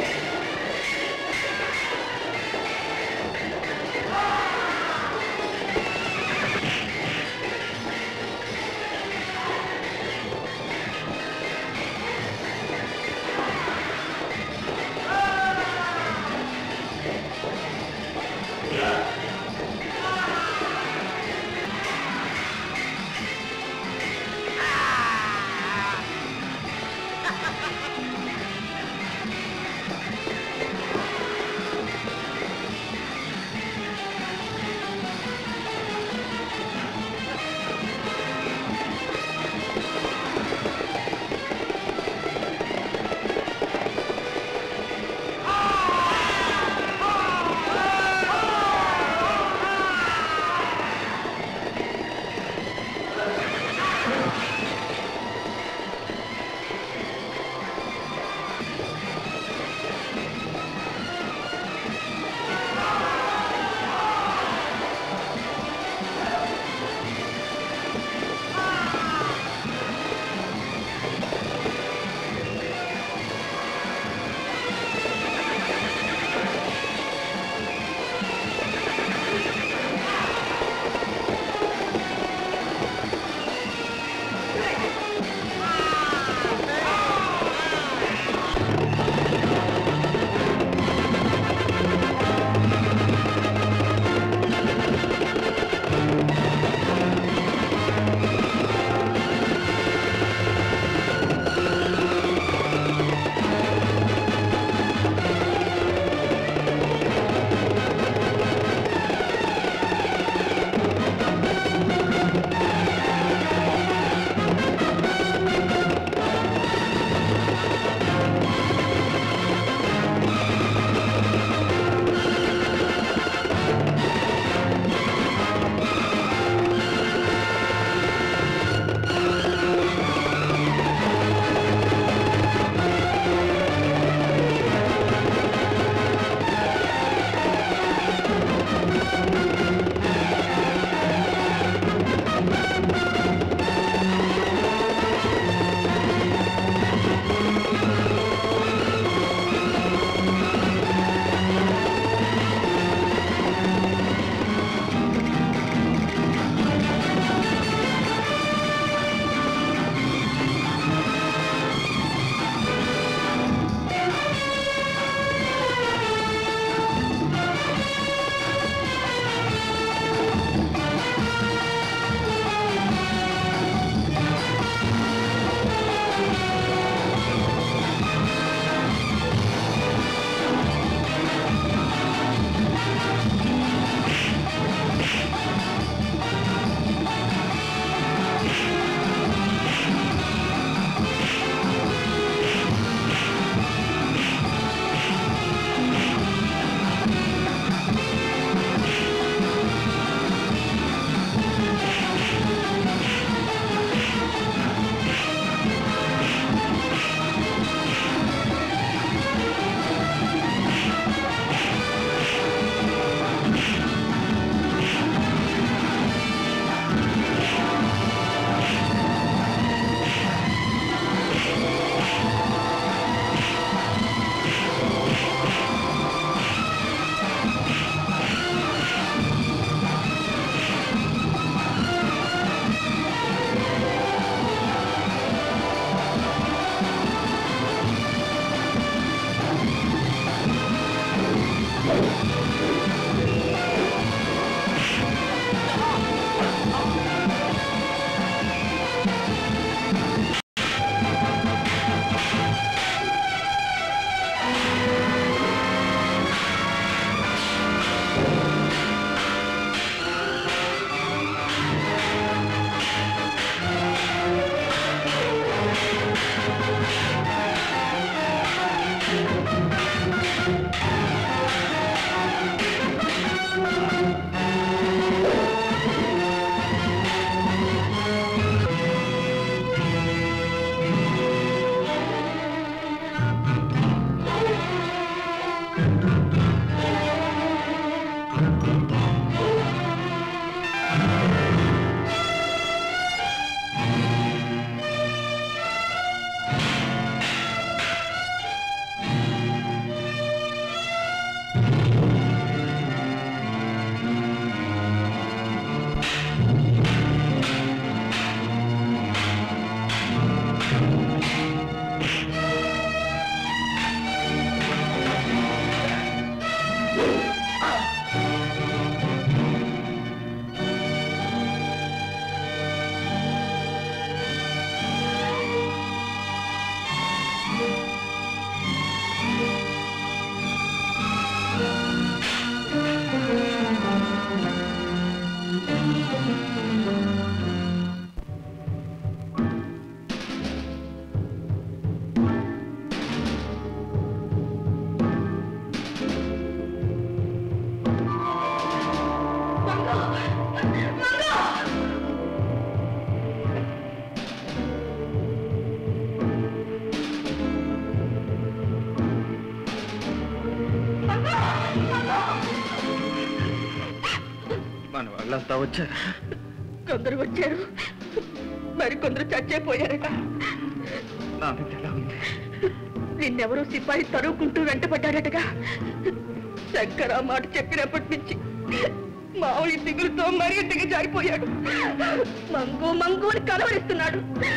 Speaker 1: మన వాళ్ళంతా వచ్చారు
Speaker 2: కొందరు వచ్చారు మరి కొందరు చచ్చేపోయారట
Speaker 1: నాన్నకి ఎలా ఉంది
Speaker 2: నిన్నెవరో సిపాయి తరువుకుంటూ వెంటపడ్డారటగా శంకర్ ఆ మాట చెప్పినప్పటి నుంచి మామూలు దిగులుతో మరీ దిగి జారిపోయాడు మంగు మంగు అని కలవరిస్తున్నాడు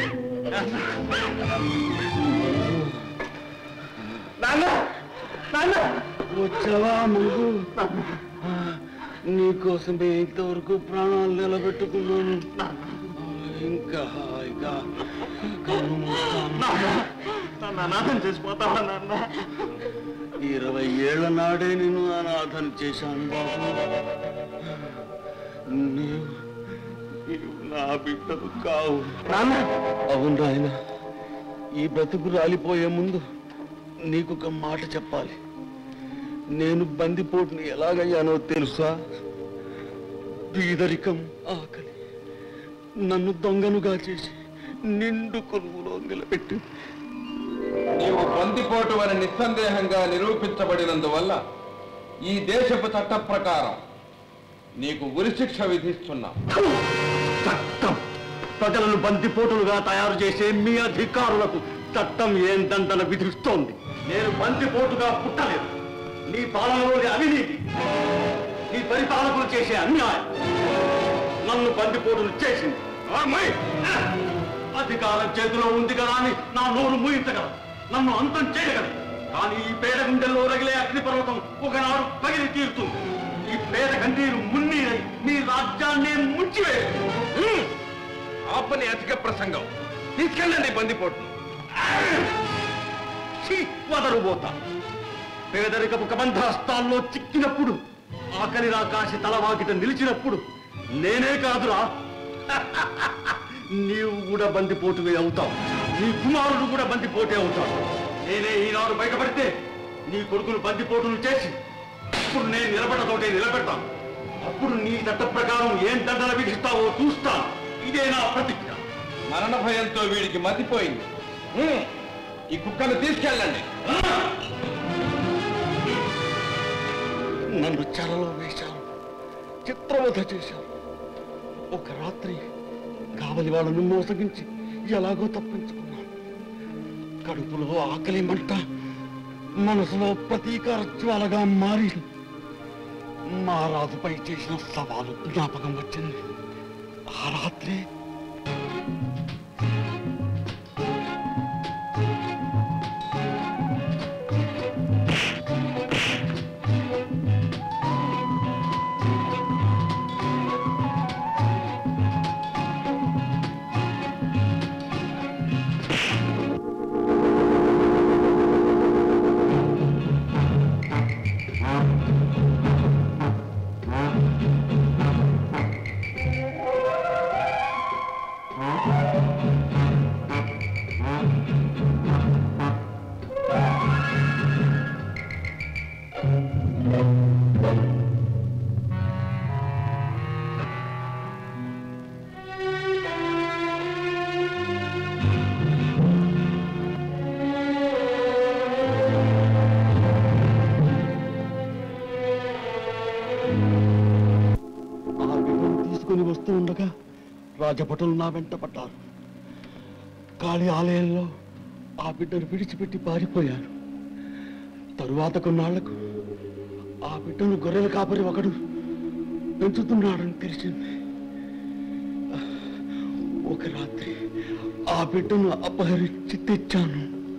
Speaker 1: నాన్న నాన్న
Speaker 4: వచ్చావా ముందు నీకోసమే ఇంతవరకు ప్రాణాలు నిలబెట్టుకున్నాను ఇంకా హాయిగా కన్ను మూస్తాను.
Speaker 1: నన్ను అనాథం చేసిపోతావా నాన్న
Speaker 4: ఇరవై ఏళ్ల నాడే నిన్ను అనాథం చేశాను బాబు నీవు నీవు నా బిడ్డలు కావు
Speaker 1: నాన్న
Speaker 4: అవును నాయన ఈ బ్రతుకు రాలిపోయే ముందు నీకొక మాట చెప్పాలి నేను బందిపోటుని ఎలాగయ్యానో తెలుసా బీదరికం ఆకలి నన్ను దొంగనుగా చేసి నిండు కొలువులో నిలబెట్టి
Speaker 3: నీవు బందిపోటు అని నిస్సందేహంగా నిరూపించబడినందువల్ల ఈ దేశపు చట్ట ప్రకారం నీకు ఉరిశిక్ష విధిస్తున్నాం
Speaker 4: చట్టం ప్రజలను బందిపోటులుగా తయారు చేసే మీ అధికారులకు చట్టం ఏం దండన విధిస్తోంది నేను బందిపోటుగా పుట్టలేదు నీ పాలనలోని అవినీతి నీ పరిపాలకులు చేసే అన్యాయం నన్ను బందిపోటులు చేసింది ఆర్మై! అధికారం చేతిలో ఉంది కదా అని నా నోరు మూయించగలరు నన్ను అంతం చేయగలరు కానీ ఈ పేద గుండెల్లో రగిలే అగ్నిపర్వతం ఒకనాడు పగిలి తీరుతుంది ఈ పేద కన్నీరు మున్నీరై మీ రాజ్యాన్ని ముంచివేస్తుంది
Speaker 3: ఆపని అధిక ప్రసంగం తీసుకెళ్ళండి బందిపోటును
Speaker 4: ఛీ, వదరుబోతా పేదరికపు కబంధాస్తాల్లో చిక్కినప్పుడు ఆకలి రాకాశి తలవాకిట నిలిచినప్పుడు నేనే కాదురా నీవు కూడా బందిపోటువే అవుతావు నీ కుమారుడు కూడా బందిపోటే అవుతాడు నేనే ఈనాడు బయటపడితే నీ కొడుకును బందిపోటును చేసి ఇప్పుడు నేను నిలబడతోటే నిలబెడతాను అప్పుడు నీ చట్ట ప్రకారం ఏం దండన విధిస్తావో చూస్తాను ఇదే నా ప్రతిజ్ఞ
Speaker 3: మరణ భయంతో వీడికి మతిపోయింది హ్మ్. ఈ కుక్కను తీసుకెళ్ళండి
Speaker 4: నన్ను చెరలో వేశారు చిత్రవధ చేశారు ఒక రాత్రి కావలి వాళ్ళను మోసగించి ఎలాగో తప్పించుకున్నాను కడుపులో ఆకలి మంట మనసులో ప్రతీకార జ్వాలగా మారి మా రాజుపై చేసిన సవాలు జ్ఞాపకం వచ్చింది ఆ రాత్రి ఆ బిడ్డను తీసుకుని వస్తూ ఉండగా రాజభటులు నా వెంట పడ్డారు కాళీ ఆలయంలో ఆ బిడ్డను విడిచిపెట్టి పారిపోయాను తరువాత కొన్నాళ్లకు ఆ బిడ్డను గొర్రెల కాపరి ఒకడు పెంచుతున్నాడని తెలిసింది ఒక రాత్రి ఆ బిడ్డను అపహరించి తెచ్చాను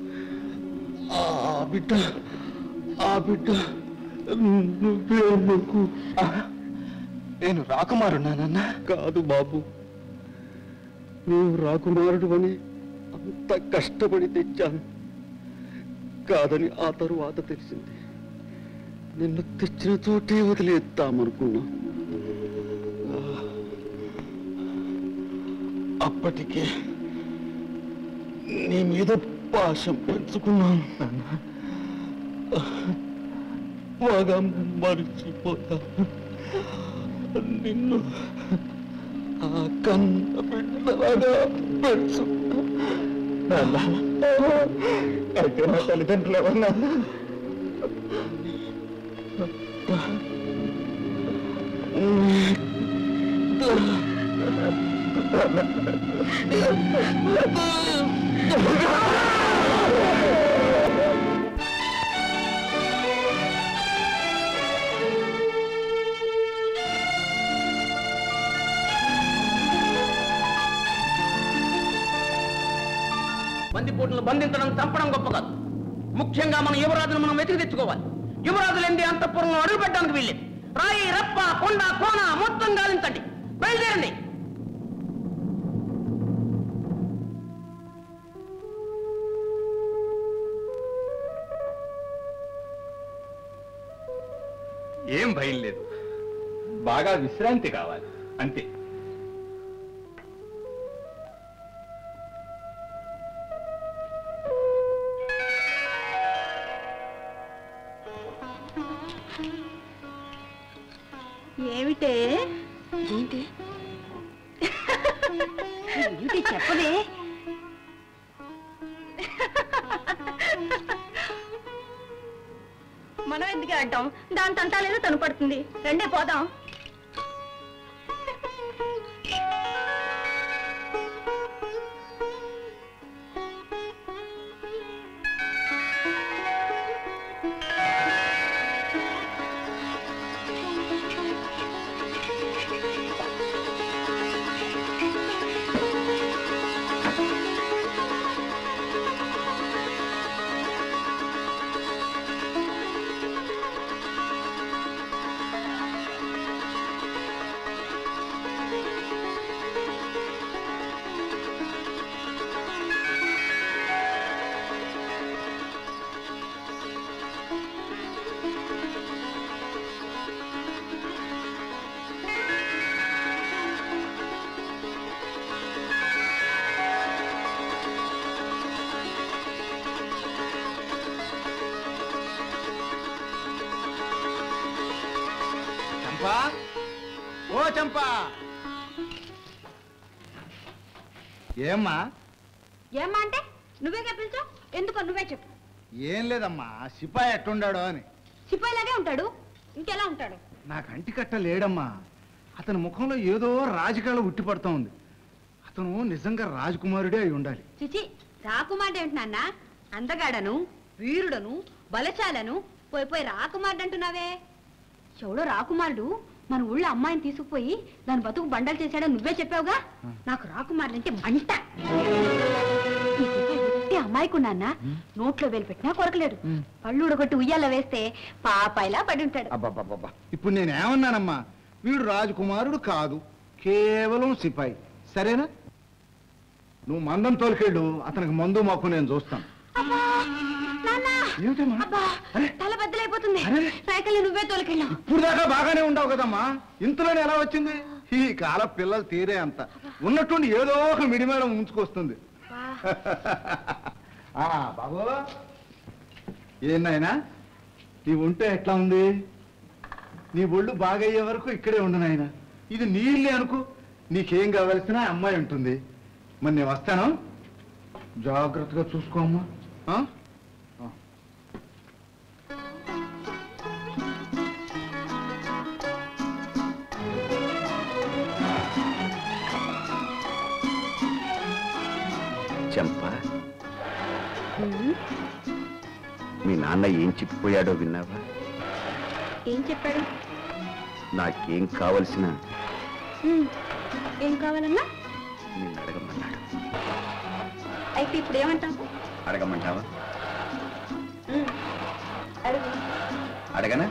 Speaker 4: ఆ బిడ్డ ఆ బిడ్డ నువ్వే నాకు
Speaker 1: నేను రాకుమారున్నానన్నా
Speaker 4: కాదు బాబు నీవు రాకుమారుడు అని అంత కష్టపడి తెచ్చాను కాదని ఆ తరువాత తెలిసింది నిన్ను తెచ్చిన చోటే వదిలేద్దామనుకున్నా ఆ, అప్పటికే నీ మీద పాశం పెంచుకున్నాను బాగా మరిచిపోతాను నిన్ను ఆ కన్న బిడ్డలాగా పెంచు
Speaker 1: అయితే నా తల్లిదండ్రులు ఎవరన్నా
Speaker 6: బందిపోటును బంధించడం చంపడం గొప్ప కాదు ముఖ్యంగా మన యువరాజును మనం వెతికి తెచ్చుకోవాలి యువరాజులు ఎండి అంతఃపురంలో అడుగు పెట్టడానికి వీల్లేదు రాయి రప్ప కొండ కోన మొత్తం గాలించండి బయలుదేరండి
Speaker 7: ఏం భయం లేదు బాగా విశ్రాంతి కావాలి అంతే
Speaker 2: ఏమిటే
Speaker 5: ఏంటి ఏంటి చెప్పవే
Speaker 2: మనం ఎందుకు అంటాం దాని తంటాలేదో తను పడుతుంది రెండే పోదాం
Speaker 7: చంపా ఓ చంపా ఏమ్మా
Speaker 5: ఏమ్మా అంటే నువ్వే పిలిచా ఎందుకో నువ్వే చెప్పు
Speaker 7: ఏం లేదమ్మా సిపాయి ఎట్టుండాడో అని
Speaker 5: సిపాయిలాగే ఉంటాడు ఇంకెలా ఉంటాడు
Speaker 7: నా కంటి కట్ట లేడమ్మా అతని ముఖంలో ఏదో రాజకీయాలు ఉట్టిపడుతూ ఉంది అతను నిజంగా రాజకుమారుడే అయి ఉండాలి
Speaker 5: చిచి రాకుమార్డు ఏమిటి నాన్న అందగాడను వీరుడను బలశాలను పోయి పోయి రాకుమార్డు అంటున్నావే ఎవడో రాకుమారుడు మన ఊళ్ళో అమ్మాయిని తీసుకుపోయి దాని బతుకు బండలు చేశాడో నువ్వే చెప్పావుగా నాకు రాకుమారుడు అంటే మంట ఈ సిపాయి ఒట్టి అమ్మాయికు నాన్న నోట్లో వేలు పెట్టినా కొరకలేడు పళ్ళు ఉడగొట్టి ఉయ్యాల వేస్తే పాపాయిలా పడి ఉంటాడు
Speaker 7: అబ్బాబ్బాబ్బా ఇప్పుడు నేను ఏమన్నానమ్మా వీడు రాజకుమారుడు కాదు కేవలం సిపాయి సరేనా నువ్వు మందం తోలికెళ్ళు అతనికి మందు మాకు నేను చూస్తాను
Speaker 5: అబ్బా, నాన్న
Speaker 7: ఏమిటమ్మా
Speaker 5: అబ్బా
Speaker 7: అరే.
Speaker 5: తల బద్దలైపోతుంది
Speaker 7: అరే.
Speaker 5: సైకిల్ నువ్వే తోలుకెళ్ళావు
Speaker 7: ఇప్పుడు దాకా బాగానే ఉండవు కదమ్మా ఇంతలోనే ఎలా వచ్చింది ఈ కాల పిల్లలు తీరే అంత ఉన్నట్టుండి ఏదో ఒక మిడిమేడం ఉంచుకొస్తుంది ఆ, బాబు ఏనాయనా నీ ఉంటే ఎట్లా ఉంది నీ ఒళ్ళు బాగయ్యే వరకు ఇక్కడే ఉండు నాయన ఇది నీ ఇల్లే అనుకో నీకేం కావలసిన అమ్మాయి ఉంటుంది మరి నేను వస్తాను జాగ్రత్తగా చూసుకో అమ్మా ఆ? ఆ.
Speaker 8: చంప మీ నాన్న ఏం చెప్పిపోయాడో విన్నావా
Speaker 5: ఏం చెప్పాడు
Speaker 8: నాకేం కావలసిన
Speaker 5: ఉమ్, ఏం కావాలన్నా
Speaker 8: నిన్ను అడగమన్నాడు
Speaker 5: అయితే ఇప్పుడు ఏమంటావు
Speaker 8: అడగమంటావా
Speaker 5: ఉమ్, అడుగు
Speaker 8: అడగనా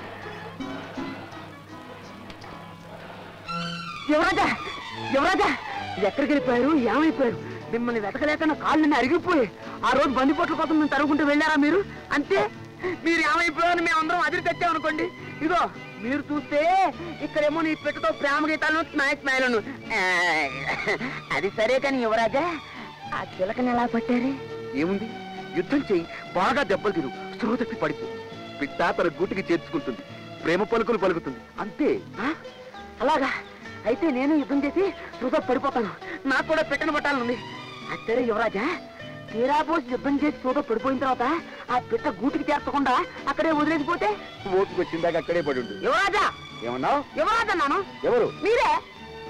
Speaker 6: యువరాజా యువరాజా ఎక్కడికి వెళ్ళిపోయారు ఏమైపోయారు మిమ్మల్ని వెతకలేక నా కాళ్ళని అరిగిపోయి ఆ రోజు బందిపోట్ల కోసం మేము తరుగుకుంటూ వెళ్ళారా మీరు అంతే మీరు ఏమైపోయారని మేమందరం అదిరి తెచ్చామనుకోండి ఇగో మీరు చూస్తే ఇక్కడేమో నీ పెట్టతో ప్రేమ గీతాలను స్నాక్ స్మైలను అది సరే కానీ యువరాజా ఆ చిలకని ఎలా పట్టారు
Speaker 8: ఏముంది యుద్ధం చేయి బాగా దెబ్బలు తిరు స్పృహ తప్పి పడిపో పిట్ట తన గూటికి చేర్చుకుంటుంది ప్రేమ పలుకులు పలుకుతుంది అంతే
Speaker 6: ఆ? అలాగా అయితే నేను యుద్ధం చేసి శృత పడిపోతాను నాకు కూడా పెట్టిన పట్టాలనుంది అచ్చరే యువరాజా తీరా పోసి యుద్ధం చేసి శృత పడిపోయిన తర్వాత ఆ పిట్ట గూటికి చేర్చకుండా అక్కడే వదిలేసిపోతే
Speaker 8: ఓటుకు వచ్చిందాక అక్కడే పడి ఉంటుంది
Speaker 6: యువరాజా
Speaker 8: ఏమన్నావు
Speaker 6: యువరాజా నాను
Speaker 8: ఎవరు
Speaker 6: మీరే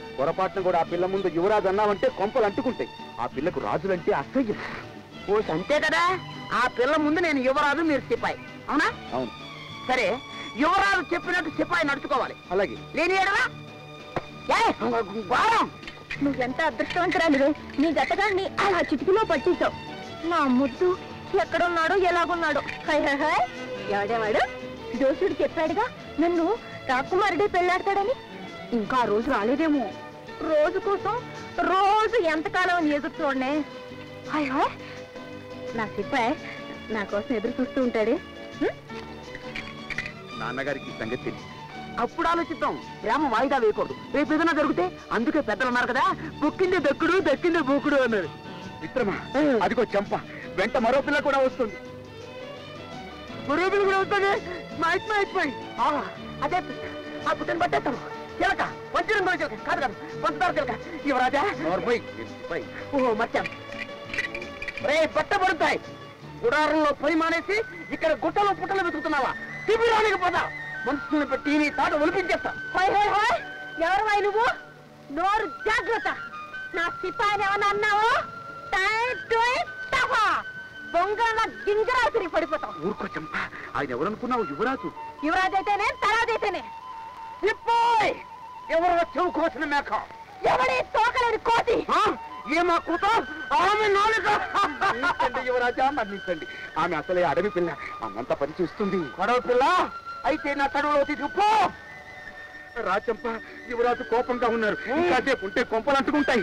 Speaker 8: పొరపాటున కూడా ఆ పిల్ల ముందు యువరాజు అన్నావంటే కొంపలు అంటుకుంటాయి ఆ పిల్లకు రాజులంటే అసహ్యం
Speaker 6: ఓ అంతే కదా ఆ పిల్ల ముందు నేను యువరాజు మీరు సిపాయి అవునా
Speaker 8: అవును
Speaker 6: సరే యువరాజు చెప్పినట్టు సిపాయి నడుచుకోవాలి
Speaker 8: అలాగే
Speaker 6: లేని ఎడలా ఏయ్, ఘోరం.
Speaker 5: నువ్వెంత అదృష్టవంతురాలివే నీ గతగాన్ని అలా చిటికలో పట్టేశావు నా ముద్దు ఎక్కడున్నాడో ఎలాగున్నాడో హాయ్ హాయ్ హాయ్ ఎవడేవాడు జోసుడు చెప్పాడుగా నన్ను రాకుమారుడే పెళ్ళాడతాడని ఇంకా ఆ రోజు రాలేదేమో రోజు కోసం రోజు ఎంతకాలం అని ఎదురు చూడనే హాయ్ హాయ్ నా సిప్పాయ్ నా కోసం ఎదురు చూస్తూ ఉంటాడే హ్మ్?
Speaker 8: నాన్నగారికి ఈ సంగతి తెలియదు
Speaker 6: అప్పుడు ఆలోచిద్దాం ప్రేమ వాయిదా వేయకూడదు రేపు ఏదైనా జరిగితే అందుకే పెద్దలు అన్నారు కదా బుక్కింది దక్కుడు దక్కింది బూకుడు అన్నారు
Speaker 8: మిత్రమా అదిగో చంప వెంట మరో పిల్ల కూడా వస్తుంది
Speaker 6: మరో పిల్ల కూడా వస్తుంది మైట్ మైట్ మై అదే ఆ పుట్టని పట్టేస్తాను చిలక పంచడం కూడా చిలక కాదు కాదు పంచదార చిలక యువరాజా
Speaker 8: నోర్మోయ్, నేను సిపాయి.
Speaker 6: ఓ మర్చాను రే పట్ట పడుతాయి గుడారంలో పని మానేసి ఇక్కడ గుట్టలో పుట్టలు వెతుకుతున్నావా శిబిరానికి పోతా మనుషుల్ని పెట్టి నీ తాట ఒలిపించేస్తా
Speaker 5: హాయ్ హాయ్ హాయ్ ఎవరు నువ్వు నోరు జాగ్రత్త నా సిపాయిని ఏమన్నా అన్నావు బొంగన గింజరాసిరి పడిపోతావు
Speaker 8: ఊరుకో చంప ఆయన ఎవరనుకున్నావు యువరాజు
Speaker 5: యువరాజ్ అయితేనే తర్వాత అయితేనే
Speaker 6: ఇప్పోయ్ ఎవరో చెవు కోసిన మేక
Speaker 5: ఎవడి తోకలేని కోతి
Speaker 6: ఆ? ఏమా కూత ఆమె నాలుక
Speaker 8: మన్నించండి యువరాజా మన్నించండి ఆమె అసలే అడవి పిల్ల అన్నంత పని చూస్తుంది
Speaker 6: గొడవ పిల్ల అయితే నా తడువులో తీసుకుపో
Speaker 8: రాచంప యువరాజు కోపంగా ఉన్నారు ఇంకాసేపు ఉంటే కొంపలు అంటుకుంటాయి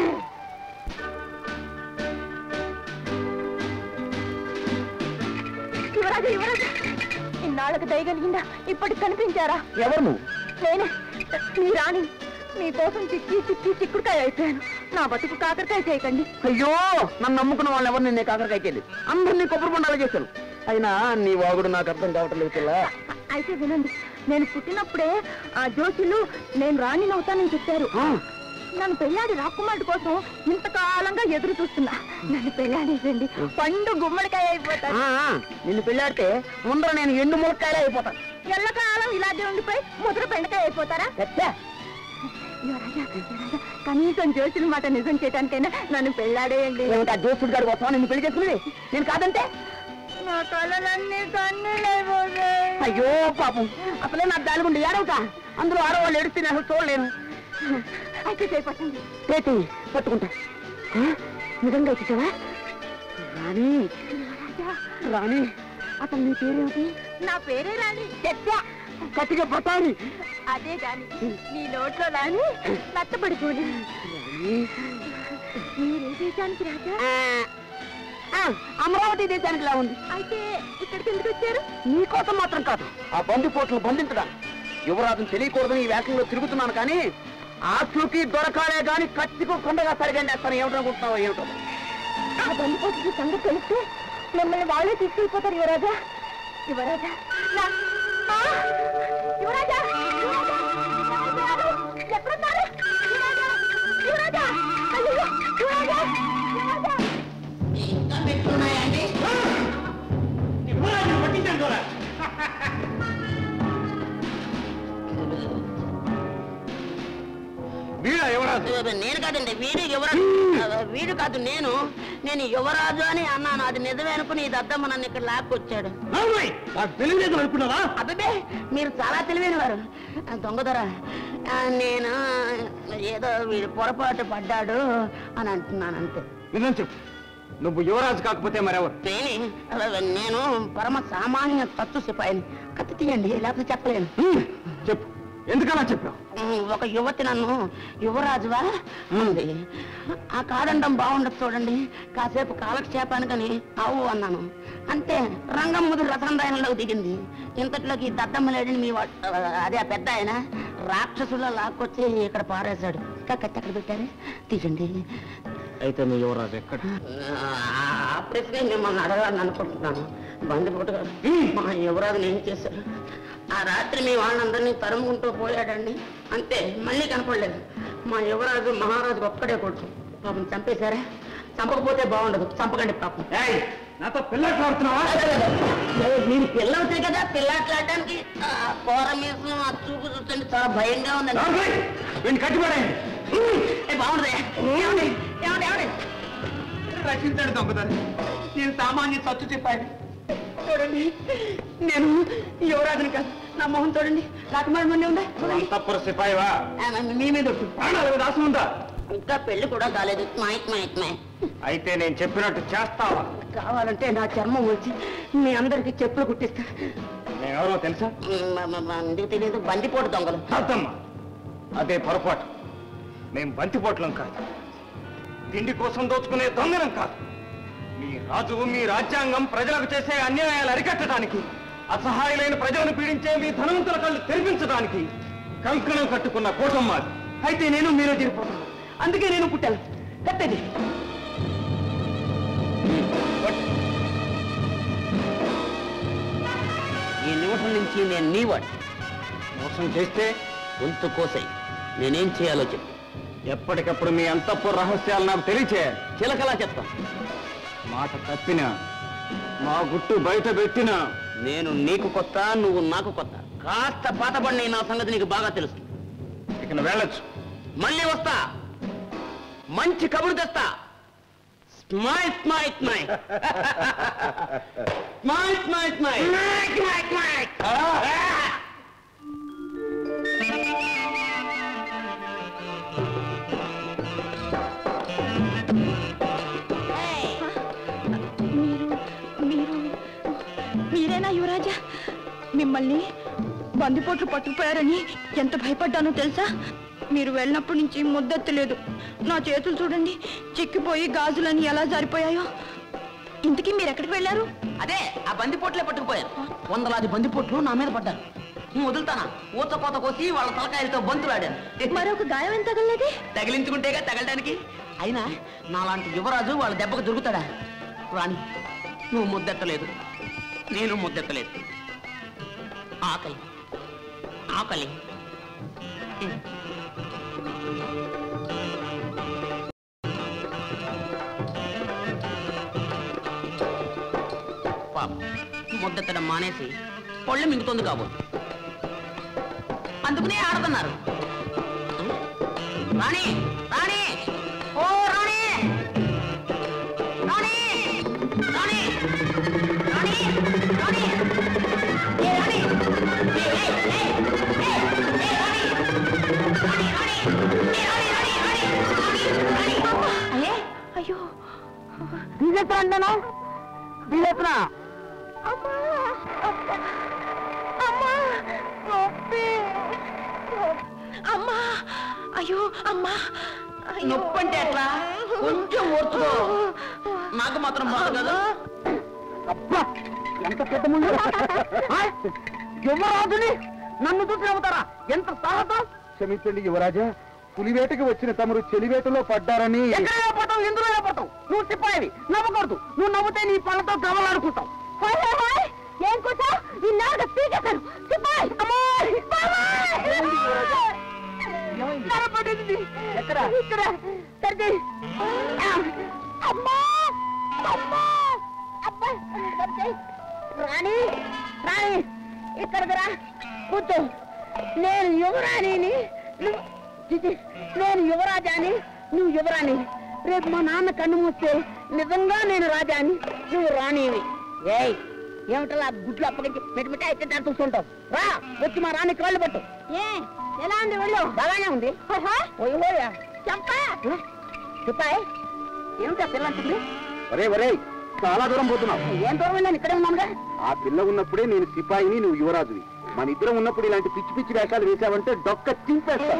Speaker 5: యువరాజు యువరాజు ఇన్నాళ్ళకు దయగలిగిందా ఇప్పటికి కనిపించారా
Speaker 6: ఎవరు నువ్వు
Speaker 5: నేనే మీ రాణి మీకోసం చిక్కి చిక్కి చిక్కుడుకాయ అయిపోయాను నా బతుకు కాకరకాయ చేయకండి
Speaker 6: అయ్యో నన్ను నమ్ముకున్న వాళ్ళు ఎవరు నిన్నే కాకరకాయకెళ్ళి అందరినీ కొబ్బరి బొండాలు చేశాను అయినా నీ వాగుడు నాకు అర్థం కావటం లేదు పిల్ల
Speaker 5: అయితే వినండి నేను పుట్టినప్పుడే ఆ జోషులు నేను రాణిని అవుతానని చెప్పారు
Speaker 6: ఆ,
Speaker 5: నన్ను పెళ్ళాడి రాకుమారుడు కోసం ఇంతకాలంగా ఎదురు చూస్తున్నా నన్ను పెళ్ళాడేసండి పండు గుమ్మడికాయ అయిపోతాను
Speaker 6: ఆ, ఆ, నిన్ను పెళ్ళాడితే ముందర నేను ఎండు ములక్కాయలే అయిపోతాను
Speaker 5: ఎల్లకాలం ఇలాగే ఉండిపోయి ముద్ర బెండకాయ అయిపోతారా
Speaker 6: ఎచ్చా
Speaker 5: యువరాజా, యువరాజా, కనీసం జోషుల మాట నిజం చేయడానికైనా నన్ను పెళ్ళాడేయండి
Speaker 6: ఏమిటా జోసుడు గారి కోసం నిన్ను పెళ్లి చేసుకునేది నేను కాదంటే
Speaker 5: నా కళలన్నీ కన్నీళ్ళైపోతాయి
Speaker 6: అయ్యో పాపం అసలే నాకు దాలిగుండి ఏడవుతా అందులో ఆడవాళ్ళు ఏడిస్తే నేను అసలు చూడలేను
Speaker 5: అయితే చేపట్టండి
Speaker 6: చేతి పట్టుకుంటా ఆ, నిజంగా ఇచ్చావా రాణి రాణి అతను నీ పేరేమిటి
Speaker 5: నా పేరే రాణి
Speaker 6: చెత్త కత్తిగా పట్టాలి
Speaker 5: అదే గాని నీ నోట్లో రాని నత్తపడిపోని మీరే దేశానికి రాజా
Speaker 6: అమరావతి దేశానికి లా ఉంది
Speaker 5: అయితే ఇక్కడికి ఎందుకు వచ్చారు
Speaker 6: నీకోసం మాత్రం కాదు ఆ బందిపోట్లు బంధించడానికి యువరాజును తెలియకూడదని ఈ వేషంలో తిరుగుతున్నాను కానీ ఆచూకి దొరకాలే గాని కత్తికు కొండగా సరిగండేస్తాను ఏమిటనుకుంటున్నావు ఏమిటో
Speaker 5: ఆ బండిపోతుంది సంగతి తెలిస్తే మిమ్మల్ని వాళ్ళే తీసుకెళ్ళిపోతారు యువరాజా యువరాజా నా- ఆ! యువరాజా యువరాజా! యువరాజా! ఎక్కడున్నారు యువరాజా! యువరాజా! అయ్యయ్యో! యువరాజా! యువరాజా!
Speaker 1: వీడా యువరాజు
Speaker 6: నేను కాదండి వీడు యువరాజు వీడు కాదు నేను నేను యువరాజు అని అన్నాను అది నిజమే అనుకుని ఇది అద్దమ్మ నన్ను ఇక్కడ లాక్కొచ్చాడు
Speaker 4: నాకు తెలియలేదు అనుకున్నావా
Speaker 6: అబ్బే మీరు చాలా తెలివైన వారు దొంగదొర ఆ, నేను ఏదో వీడు పొరపాటు పడ్డాడు అని అంటున్నాను అంతే
Speaker 4: నిజం చెప్పు నువ్వు యువరాజు కాకపోతే మరెవరు
Speaker 6: నేనే అలా నేను పరమ సామాన్య తత్తు సిపాయిని కత్తి తీయండి లేకపోతే చెప్పలేను
Speaker 4: హ్మ్, చెప్పు ఎందుకలా చెప్పావు
Speaker 6: ఉమ్, ఒక యువతి నన్ను యువరాజువా అంది ఆ కాదండం బాగుండదు చూడండి కాసేపు కాలక్షేపానికని అవు అన్నాను అంతే రంగం ముదురు రసందాయనంలోకి దిగింది ఇంతట్లోకి ఈ దద్దమ్మ లేడని మీ వా- అదే ఆ పెద్ద ఆయన రాక్షసుల లాక్కొచ్చి ఇక్కడ పారేశాడు ఇంకా కత్తి ఎక్కడ పెట్టారు తీయండి
Speaker 4: అయితే నువ్వు యువరాజు ఎక్కడ
Speaker 6: ఆ ప్రశ్నే మిమ్మల్ని అడగాలని అనుకుంటున్నాను బందిపోటు గారు మా యువరాజుని ఏం చేశారు ఆ రాత్రి మీ వాళ్ళందరినీ తరుముకుంటూ పోయాడండి అంతే మళ్ళీ కనపడలేదు మా యువరాజు మహారాజు ఒక్కడే కొడుకు పాపం చంపేశారా చంపకపోతే బాగుండదు చంపకండి పాపం
Speaker 4: ఏయ్, నాతో పిల్లట్లాడుతున్నావా
Speaker 6: మీరు పిల్లవుతే కదా పిల్లాట్లాడడానికి కూర మీసం ఆ చూపు చూస్తుంటే చాలా భయంగా ఉందండి
Speaker 4: వీడిని కట్టిపడేయండి
Speaker 6: ఏ, బాగుంది ఏమండి ఏమండి ఏమండి
Speaker 4: రక్షించండి దొంగదాన్ని
Speaker 6: నేను సామాన్య సత్తు చెప్పాను చూడండి నేను యువరాజుని కాదు నా మొహం చూడండి రాకుమారి మొన్న ఉందా చూడండి
Speaker 4: అంతఃపుర సిపాయివా
Speaker 6: ఆ, మీ మీద ఒట్టు.
Speaker 4: ప్రాణాలకు దాసం ఉందా
Speaker 6: ఇంకా పెళ్లి కూడా కాలేదు మైక్ మైక్ మైక్
Speaker 4: అయితే నేను చెప్పినట్టు చేస్తావా
Speaker 6: కావాలంటే నా చర్మం వచ్చి మీ అందరికి చెప్పులు కుట్టిస్తా
Speaker 4: నేనెవరో తెలుసా
Speaker 6: మ- మ- మ- ఎందుకు తెలియదు బందిపోటు దొంగలు
Speaker 4: అర్థమ్మ అదే పొరపాటు మేం బంతిపోట్లం కాదు తిండి కోసం దోచుకునే దొంగలం కాదు మీ రాజు మీ రాజ్యాంగం ప్రజలకు చేసే అన్యాయాలు అరికట్టడానికి అసహాయులైన ప్రజలను పీడించే మీ ధనవంతుల కళ్ళు తెరిపించడానికి కంకణం కట్టుకున్న కూటం మాది
Speaker 6: అయితే నేను మీరు తీరిపోతాను అందుకే నేను పుట్టాను కట్టేది ఈ నిమిషం నుంచి నేను నీవాడు
Speaker 4: మోసం చేస్తే
Speaker 6: గొంతు కోసాయి నేనేం చేయాలో చెప్పు
Speaker 4: ఎప్పటికప్పుడు మీ అంతఃపుర రహస్యాలు నాకు తెలియచేయాలి
Speaker 6: చిలకలా చెప్తాం
Speaker 4: మాట తప్పినా మా గుట్టు బయట పెట్టినా
Speaker 6: నేను నీకు కొత్త నువ్వు నాకు కొత్త కాస్త పాతబడిన నా సంగతి నీకు బాగా తెలుసు
Speaker 4: ఇక నువ్వు వెళ్ళొచ్చు
Speaker 6: మళ్ళీ వస్తా మంచి కబురు తెస్తా స్మై స్మై స్మై స్మై స్మై స్మై
Speaker 2: మీరు మీరు మీరేనా యువరాజా మిమ్మల్ని బందిపోట్లు పట్టుకుపోయారని ఎంత భయపడ్డానో తెలుసా మీరు వెళ్ళినప్పటి నుంచి ముద్దెత్తలేదు నా చేతులు చూడండి చిక్కిపోయి గాజులని ఎలా జారిపోయాయో ఇంతకీ మీరు ఎక్కడికి వెళ్ళారు
Speaker 6: అదే ఆ బందిపోట్లే పట్టుకుపోయారు వందలాది బందిపోట్లు నా మీద పడ్డారు నువ్వు వదులుతానా ఊత కోత కోసి వాళ్ళ తలకాయలతో బంతులాడాను
Speaker 2: మరొక గాయం ఎంత తగలలేదే
Speaker 6: తగిలించుకుంటేగా తగలడానికి అయినా నాలాంటి యువరాజు వాళ్ళ దెబ్బకు దొరుకుతాడా రాణి నువ్వు ముద్దెత్తలేదు నేను ముద్దెత్తలేదు ఆకలి ఆకలి పాప ముద్దెత్తడం మానేసి పళ్ళు మింగుతుంది కాబోలు అందుకునే ఆడుతున్నారు రాణి రాణి ఓ రాణి రాణి రాణి రాణి రాణి ఏ రాణి ఏ ఏ ఏ ఏ ఏ రాణి రాణి రాణి ఏ రాణి రాణి రాణి రాణి రాణి
Speaker 2: అయ్యే అయ్యో
Speaker 6: బీజేపీ అంటాను బీజేపీ
Speaker 2: అమ్మా అయ్యో అమ్మా అయ్యో.
Speaker 6: నొప్పి అంటే ఎట్లా కొంచెం ఓర్చుకో నాకు మాత్రం బాధ కదా అబ్బా ఎంత పెద్ద ముందు యువరాజుని నన్ను చూసి నవ్వుతారా ఎంత సాహసం
Speaker 7: క్షమించండి యువరాజా పులివేటకి వచ్చిన తమరు చెలివేటలో పడ్డారని
Speaker 6: ఎక్కడ పోతావు ఎందులో పోతావు నువ్వు సిప్పాయివి నవ్వకూడదు నువ్వు నవ్వుతే నీ పళ్ళతో గవలాడుకుంటావు
Speaker 5: హాయ్ హాయ్ హాయ్ ఏం కూర్చో ఈ నాగ పీకేశాను సిపాయ్ అమ్మాయ్
Speaker 6: కనపడింది
Speaker 5: ఎక్కడ ఇక్కడ సర్ది అమ్మా అమ్మా అబ్బా సర్ది రాణి రాణి ఇక్కడికి రా కూర్చో నేను యువరాణిని నువ్వు చిచి, నేను యువరాజాని నువ్వు యువరాణి రేపు మా నాన్న కన్ను మూస్తే నిజంగా నేను రాజాని నువ్వు రాణివి ఏయ్ ఏమిటలా గుడ్లు అప్పగించి పెట్టి అయితే చూస్తుంటావు రా వచ్చి మా రాణి కాళ్ళు పట్టు ఏ ఎలా ఉంది ఒళ్ళు బాగానే ఉంది ఓయ్ ఓయ్ చెప్పా చెప్పాయ్ ఏమిటా పిల్ల అంటుంది
Speaker 7: ఒరే ఒరే చాలా దూరం పోతున్నావు
Speaker 5: ఏం దూరం వెళ్ళాను ఇక్కడే ఉన్నానుగా
Speaker 7: ఆ పిల్ల ఉన్నప్పుడే నేను సిపాయిని నువ్వు యువరాజువి మన ఇద్దరం ఉన్నప్పుడు ఇలాంటి పిచ్చి పిచ్చి వేషాలు వేసావంటే డొక్క చింపేస్తా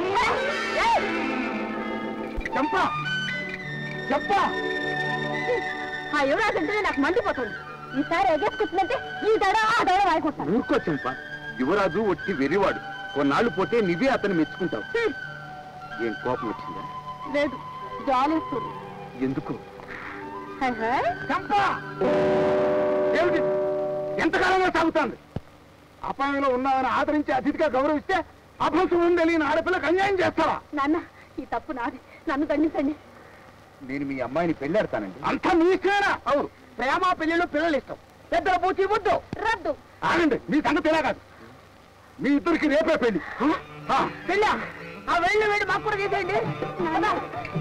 Speaker 7: చంపా చెప్పా
Speaker 5: ఆ యువరాజు అంటేనే నాకు మండిపోతుంది ఈసారి ఎగేసుకుంటుందంటే ఈ దడ ఆ దడ వాడుకుంటాను
Speaker 7: ఊరుకో చంప యువరాజు ఒట్టి వెర్రివాడు కొన్నాళ్ళు పోతే నువ్వే అతను మెచ్చుకుంటావు ఏం కోపం వచ్చిందా
Speaker 5: లేదు జాలేస్తుంది
Speaker 7: ఎందుకు
Speaker 5: హాయ్ హాయ్
Speaker 7: చంపా ఏమిటి ఎంతకాలంగా సాగుతోంది అపాయంలో ఉన్నామని ఆదరించి అతిథిగా గౌరవిస్తే అభంశం తెలియని ఆడపిల్లకు అన్యాయం చేస్తావా
Speaker 5: నాన్న ఈ తప్పు నాది నన్ను దండించండి
Speaker 7: నేను మీ అమ్మాయిని పెళ్ళాడతానండి అంతా నీ ఇష్టమేనా అవును
Speaker 8: ప్రేమ పెళ్లిళ్ళు పిల్లలు ఇష్టం పెద్దల పూచి వద్దు
Speaker 5: రద్దు
Speaker 8: ఆగండి మీ సంగతి ఇలా కాదు మీ ఇద్దరికి రేపే పెళ్లి ఆ,
Speaker 5: పెళ్ళా ఆ వెళ్ళి వెళ్ళి మాకు కూడా తీసేయండి కదా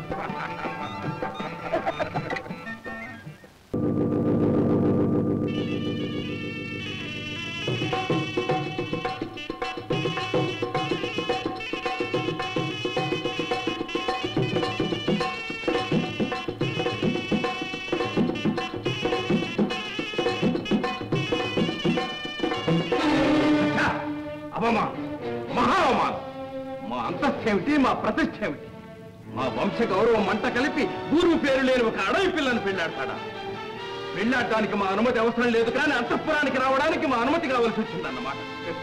Speaker 3: అవమానం మహా అవమానం మా అంతస్థేమిటి మా ప్రతిష్ట ఏమిటి మా వంశ గౌరవం మంట కలిపి ఊరు పేరు లేని ఒక అడవి పిల్లను పెళ్ళాడతాడా పెళ్ళాడటానికి మా అనుమతి అవసరం లేదు కానీ అంతఃపురానికి రావడానికి మా అనుమతి కావాల్సి వచ్చిందన్నమాట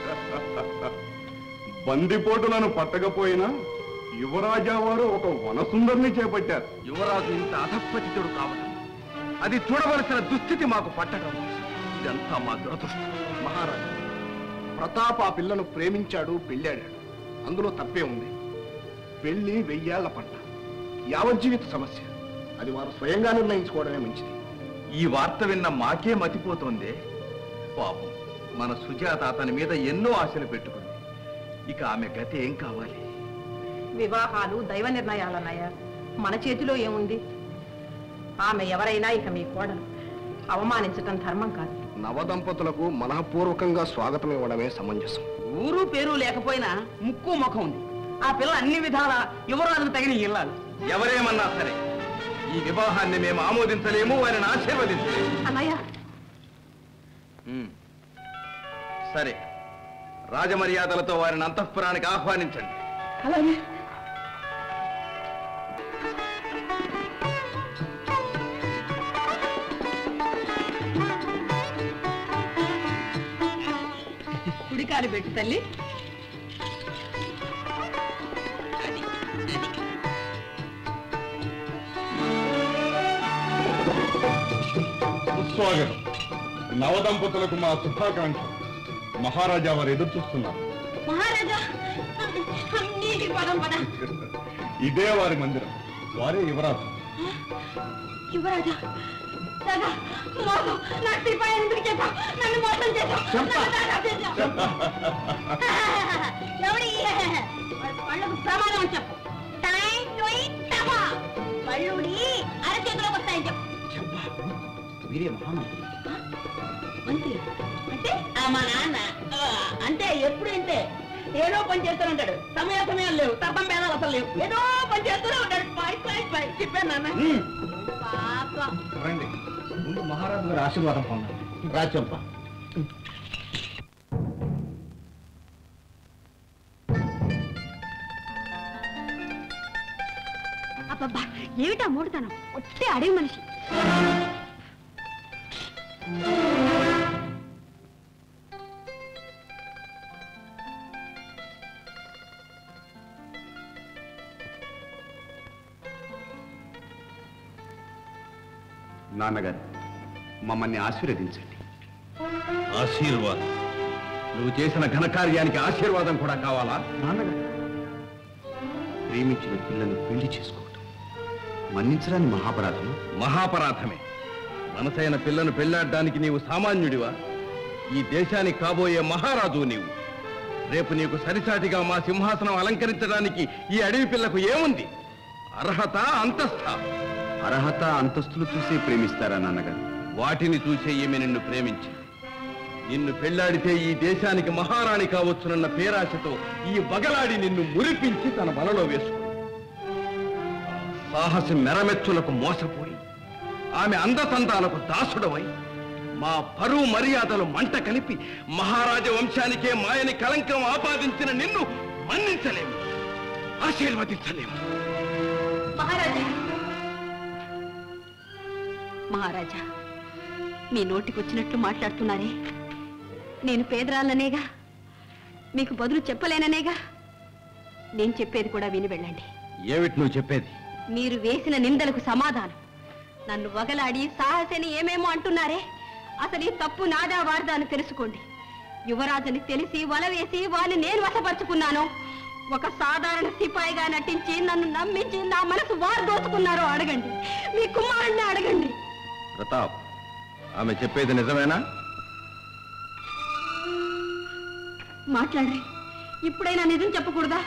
Speaker 1: బందిపోటులను పట్టకపోయినా యువరాజా వారు ఒక వనసుందరిని చేపట్టారు
Speaker 3: యువరాజు ఇంత అధపతితుడు కావటం అది చూడవలసిన దుస్థితి మాకు పట్టడం ఇదంతా మా దురదృష్టం
Speaker 1: మహారాజా ప్రతాప్ ఆ పిల్లను ప్రేమించాడు పెళ్ళాడాడు అందులో తప్పే ఉంది పెళ్లి వెయ్యేళ్ల పంట యావజ్జీవిత సమస్య అది వారు స్వయంగా నిర్ణయించుకోవడమే మంచిది
Speaker 3: ఈ వార్త విన్న మాకే మతిపోతోందే పాపం మన సుజాత అతని మీద ఎన్నో ఆశలు పెట్టుకుంది ఇక ఆమె గతి ఏం కావాలి
Speaker 2: వివాహాలు దైవ నిర్ణయాలన్నయ్య మన చేతిలో ఏముంది ఆమె ఎవరైనా ఇక మీ కోడలు అవమానించటం ధర్మం కాదు
Speaker 1: నవదంపతులకు మనఃపూర్వకంగా స్వాగతం ఇవ్వడమే సమంజసం
Speaker 6: ఊరు పేరు లేకపోయినా ముక్కు ముఖం ఉంది ఆ పిల్ల అన్ని విధాల యువరాజుకు తగిన ఇల్లాలు
Speaker 3: ఎవరేమన్నా సరే ఈ వివాహాన్ని మేము ఆమోదించలేము వారిని ఆశీర్వదించలేము
Speaker 2: అన్నయ్య
Speaker 3: ఉమ్. సరే రాజమర్యాదలతో వారిని అంతఃపురానికి ఆహ్వానించండి
Speaker 2: అలాగే కుడికాలు పెట్టు తల్లి
Speaker 1: సుస్వాగతం నవదంపతులకు మా శుభాకాంక్ష మహారాజా వారు ఎదురు చూస్తున్నారు
Speaker 5: మహారాజా నీటి పదం పద
Speaker 1: ఇదే వారి మందిరం వారే యువరాజు
Speaker 5: యువరాజా దాదా మోసం నా సిపాయి ఎందుకు చేశావు నన్ను మోసం చేశావు నన్ను దాదా చేశావు ఎవడి పళ్ళకు ప్రమాదం చెప్పు టైం టోయ్ టపా పళ్ళుడి అరచేతిలోకి వస్తాయని చెప్పు
Speaker 6: వీరే మహామంత్రి
Speaker 5: మంత్రి అంటే ఆ మా నాన్న ఆ, అంటే ఎప్పుడు అంటే ఏదో పని చేస్తూనే ఉంటాడు సమయ సమయం లేవు తప్పం భేదాలు అసలు లేవు ఏదో పని చేస్తూనే ఉంటాడు పై పై పై చెప్పాను నాన్న పాపం
Speaker 8: రండి ముందు మహారాజు గారి ఆశీర్వాదం పొందండి రాచంప
Speaker 5: అబ్బబ్బా ఏమిటా మూడుతనం ఒట్టే అడవి మనిషి
Speaker 8: నాన్నగారు మమ్మల్ని ఆశీర్వదించండి
Speaker 3: ఆశీర్వాదం నువ్వు చేసిన ఘనకార్యానికి ఆశీర్వాదం కూడా కావాలా
Speaker 8: నాన్నగారు ప్రేమించిన పిల్లను పెళ్లి చేసుకోవటం మన్నించడానికి మహాపరాధం
Speaker 3: మహాపరాధమే మనసైన పిల్లను పెళ్లాడడానికి నీవు సామాన్యుడివా ఈ దేశానికి కాబోయే మహారాజు నీవు రేపు నీకు సరిసాటిగా మా సింహాసనం అలంకరించడానికి ఈ అడవి పిల్లకు ఏముంది అర్హత అంతస్థ
Speaker 8: అర్హత అంతస్తులు చూసి ప్రేమిస్తారా నాన్నగారు
Speaker 3: వాటిని చూసే ఈమె నిన్ను ప్రేమించి నిన్ను పెళ్లాడితే ఈ దేశానికి మహారాణి కావచ్చునన్న పేరాశతో ఈ బగలాడి నిన్ను మురిపించి తన బలలో వేసుకుంది సాహసి మెరమెచ్చులకు మోసపోయి ఆమె అందతందాలకు దాసుడవై మా పరువు మర్యాదలు మంట కలిపి మహారాజ వంశానికే మాయని కళంకం ఆపాదించిన నిన్ను మన్నించలేము ఆశీర్వదించలేము
Speaker 2: మహారాజా మహారాజా మీ నోటికొచ్చినట్లు మాట్లాడుతున్నారే నేను పేదరాలనేగా మీకు బదులు చెప్పలేననేగా నేను చెప్పేది కూడా విని వెళ్ళండి
Speaker 3: ఏమిటి నువ్వు చెప్పేది
Speaker 2: మీరు వేసిన నిందలకు సమాధానం నన్ను వగలాడి సాహసని ఏమేమో అంటున్నారే అసలు ఈ తప్పు నాదా వారదా అని తెలుసుకోండి యువరాజుని తెలిసి వల వేసి వారిని నేను వశపరుచుకున్నాను ఒక సాధారణ సిపాయిగా నటించి నన్ను నమ్మించి నా మనసు వారు దోచుకున్నారో అడగండి మీ కుమారుణ్ణి అడగండి
Speaker 3: ప్రతాప్ ఆమె చెప్పేది నిజమేనా
Speaker 2: మాట్లాడండి ఇప్పుడైనా నిజం చెప్పకూడదా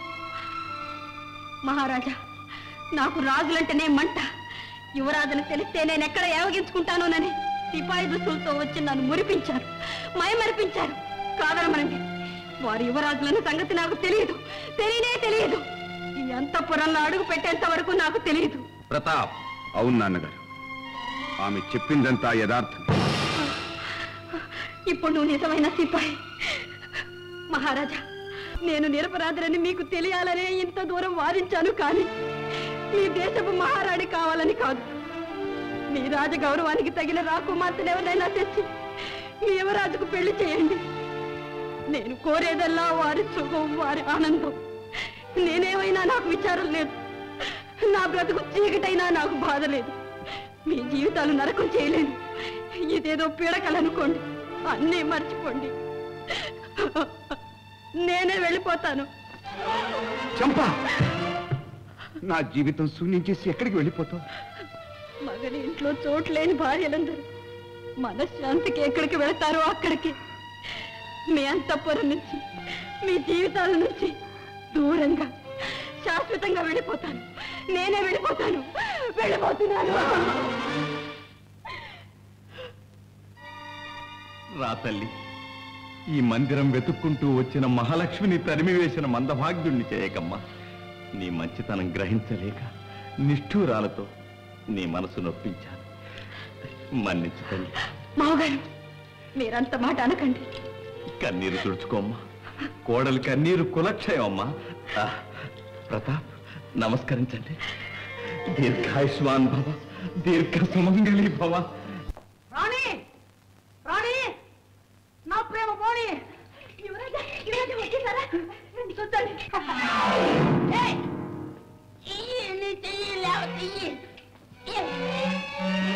Speaker 2: మహారాజా నాకు రాజులంటేనే మంట యువరాజుని తెలిస్తే నేను ఎక్కడ ఏవగించుకుంటానోనని సిపాయి దుస్తులతో వచ్చి నన్ను మురిపించారు మయమరిపించారు కాదనమనండి వారి యువరాజులన్న సంగతి నాకు తెలియదు తెలియనే తెలియదు ఈ అంతఃపురంలో అడుగు పెట్టేంత వరకు నాకు తెలియదు
Speaker 3: ప్రతాప్ అవును నాన్నగారు ఆమె చెప్పిందంతా యథార్థం
Speaker 2: ఇప్పుడు నువ్వు నిజమైన సిపాయి మహారాజా నేను నిరపరాధులని మీకు తెలియాలనే ఇంత దూరం వాదించాను కానీ మీ దేశపు మహారాణి కావాలని కాదు మీ రాజ గౌరవానికి తగిన రాకుమార్తెను ఎవరైనా తెచ్చి మీ యువరాజుకు పెళ్లి చేయండి నేను కోరేదల్లా వారి సుఖం వారి ఆనందం నేనేమైనా నాకు విచారం లేదు నా బ్రతుకు చీకటైనా నాకు బాధ లేదు మీ జీవితాలు నరకం చేయలేను ఇదేదో పీడకలనుకోండి అన్నీ మర్చిపోండి నేనే వెళ్ళిపోతాను
Speaker 8: చంపా నా జీవితం శూన్యం చేసి ఎక్కడికి వెళ్ళిపోతావు
Speaker 2: మగని ఇంట్లో చోట్లేని భార్యలందరూ మనశ్శాంతికి ఎక్కడికి వెళతారో అక్కడికి మీ అంతఃపురం నుంచి మీ జీవితాల నుంచి దూరంగా శాశ్వతంగా వెళ్ళిపోతాను నేనే వెళ్ళిపోతాను వెళ్ళిపోతున్నాను
Speaker 3: రా తల్లి ఈ మందిరం వెతుక్కుంటూ వచ్చిన మహాలక్ష్మిని తరిమివేసిన మందభాగ్యుణ్ణి చేయకమ్మా నీ మంచితనం గ్రహించలేక నిష్ఠూరాలతో నీ మనసు నొప్పించాను మన్నించు తల్లి
Speaker 2: మావగారు మీరంత మాట అనకండి
Speaker 3: కన్నీరు తుడుచుకోమ్మా కోడలి కన్నీరు కులక్షయం అమ్మా ఆ, ప్రతాప్ నమస్కరించండి దీర్ఘాయుష్మాన్ భవ దీర్ఘ సుమంగళి భవ
Speaker 6: రాణి రాణి నా ప్రేమ పోణి
Speaker 2: యువరాజా యువరాజా వచ్చేసారా రండి చూద్దాం
Speaker 6: ఏయ్! ఇయ్యి, నీ చెయ్యి లేకపోతే ఇయ్యి. ఇయ్యి.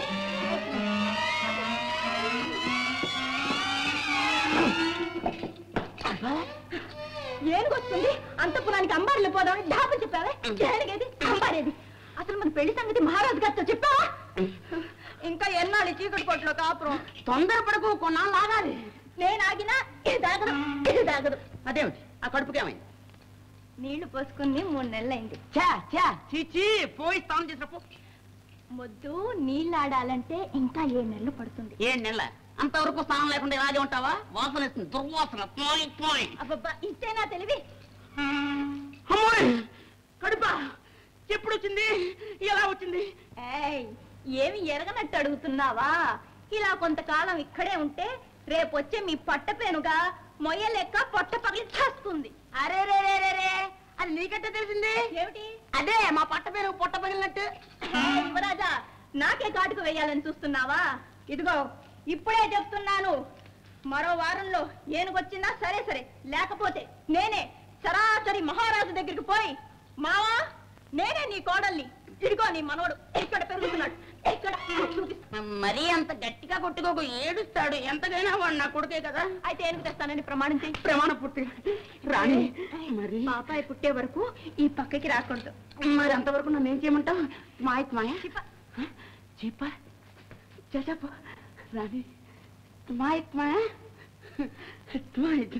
Speaker 2: ఏనుగొస్తుంది అంతపురానికి అంబారిలో పోదామని డాబు చెప్పావే ఏనుగేది అంబారేది అసలు మన పెళ్లి సంగతి మహారాజు గారితో చెప్పావా ఇంకా ఎన్నాళ్ళు ఈ చీకటి కొట్లో కాపురం
Speaker 6: తొందరపడకు కొన్నాళ్ళు ఆగాలి
Speaker 2: నేను ఆగినా ఇది దాగదు ఇది దాగదు
Speaker 6: అదేమిటి ఆ కడుపుకేమైంది
Speaker 2: నీళ్లు పోసుకుని మూడు నెలలైంది
Speaker 6: చా చా చీచి పోయి స్నానం చేసిన పో
Speaker 2: మొద్దు నీళ్ళు ఆడాలంటే ఇంకా ఏడు నెలలు పడుతుంది
Speaker 6: ఏడు నెలల అంతవరకు స్నానం లేకుండా ఇలాగే ఉంటావా వాసన వేస్తుంది దుర్వాసన పోయి పోయి
Speaker 2: అబ్బబ్బా ఇచ్చేనా తెలివి
Speaker 6: అమ్మోయ్ కడుపా ఎప్పుడు వచ్చింది ఎలా వచ్చింది
Speaker 2: ఏయ్ ఏమి ఎరగనట్టు అడుగుతున్నావా ఇలా కొంతకాలం ఇక్కడే ఉంటే రేపొచ్చే మీ పట్టపేనుగా మొయ్య లెక్క పొట్ట పగిలి చేస్తుంది
Speaker 6: అరే రే రే రే రే అది నీకంటే తెలిసింది
Speaker 2: ఏమిటి
Speaker 6: అదే మా పట్ట పేరు పొట్ట పగిలినట్టు
Speaker 2: ఏయ్, యువరాజా నాకే కాటుకు వేయాలని చూస్తున్నావా ఇదిగో ఇప్పుడే చెప్తున్నాను మరో వారంలో ఏనుగొచ్చినా సరే సరే లేకపోతే నేనే సరాసరి మహారాజు దగ్గరికి పోయి మావా నేనే నీ కోడల్ని ఇదిగో నీ మనోడు ఇక్కడ పెరుగుతున్నాడు ఇక్కడ చూపిస్తా
Speaker 6: మరీ అంత గట్టిగా కొట్టుకోకు ఏడుస్తాడు ఎంతకైనా వాడు నా కొడుకే కదా
Speaker 2: అయితే ఏనుగు తెస్తానని ప్రమాణం చేయి
Speaker 6: ప్రమాణ పూర్తి రాణి మరి
Speaker 2: పాపాయి పుట్టే వరకు ఈ పక్కకి రాకూడదు
Speaker 6: మరి అంతవరకు నన్ను ఏం చేయమంటావు మాయత్ మాయ చెప్ప చెప్ప రాణి మాయత్ మాయ మాయత్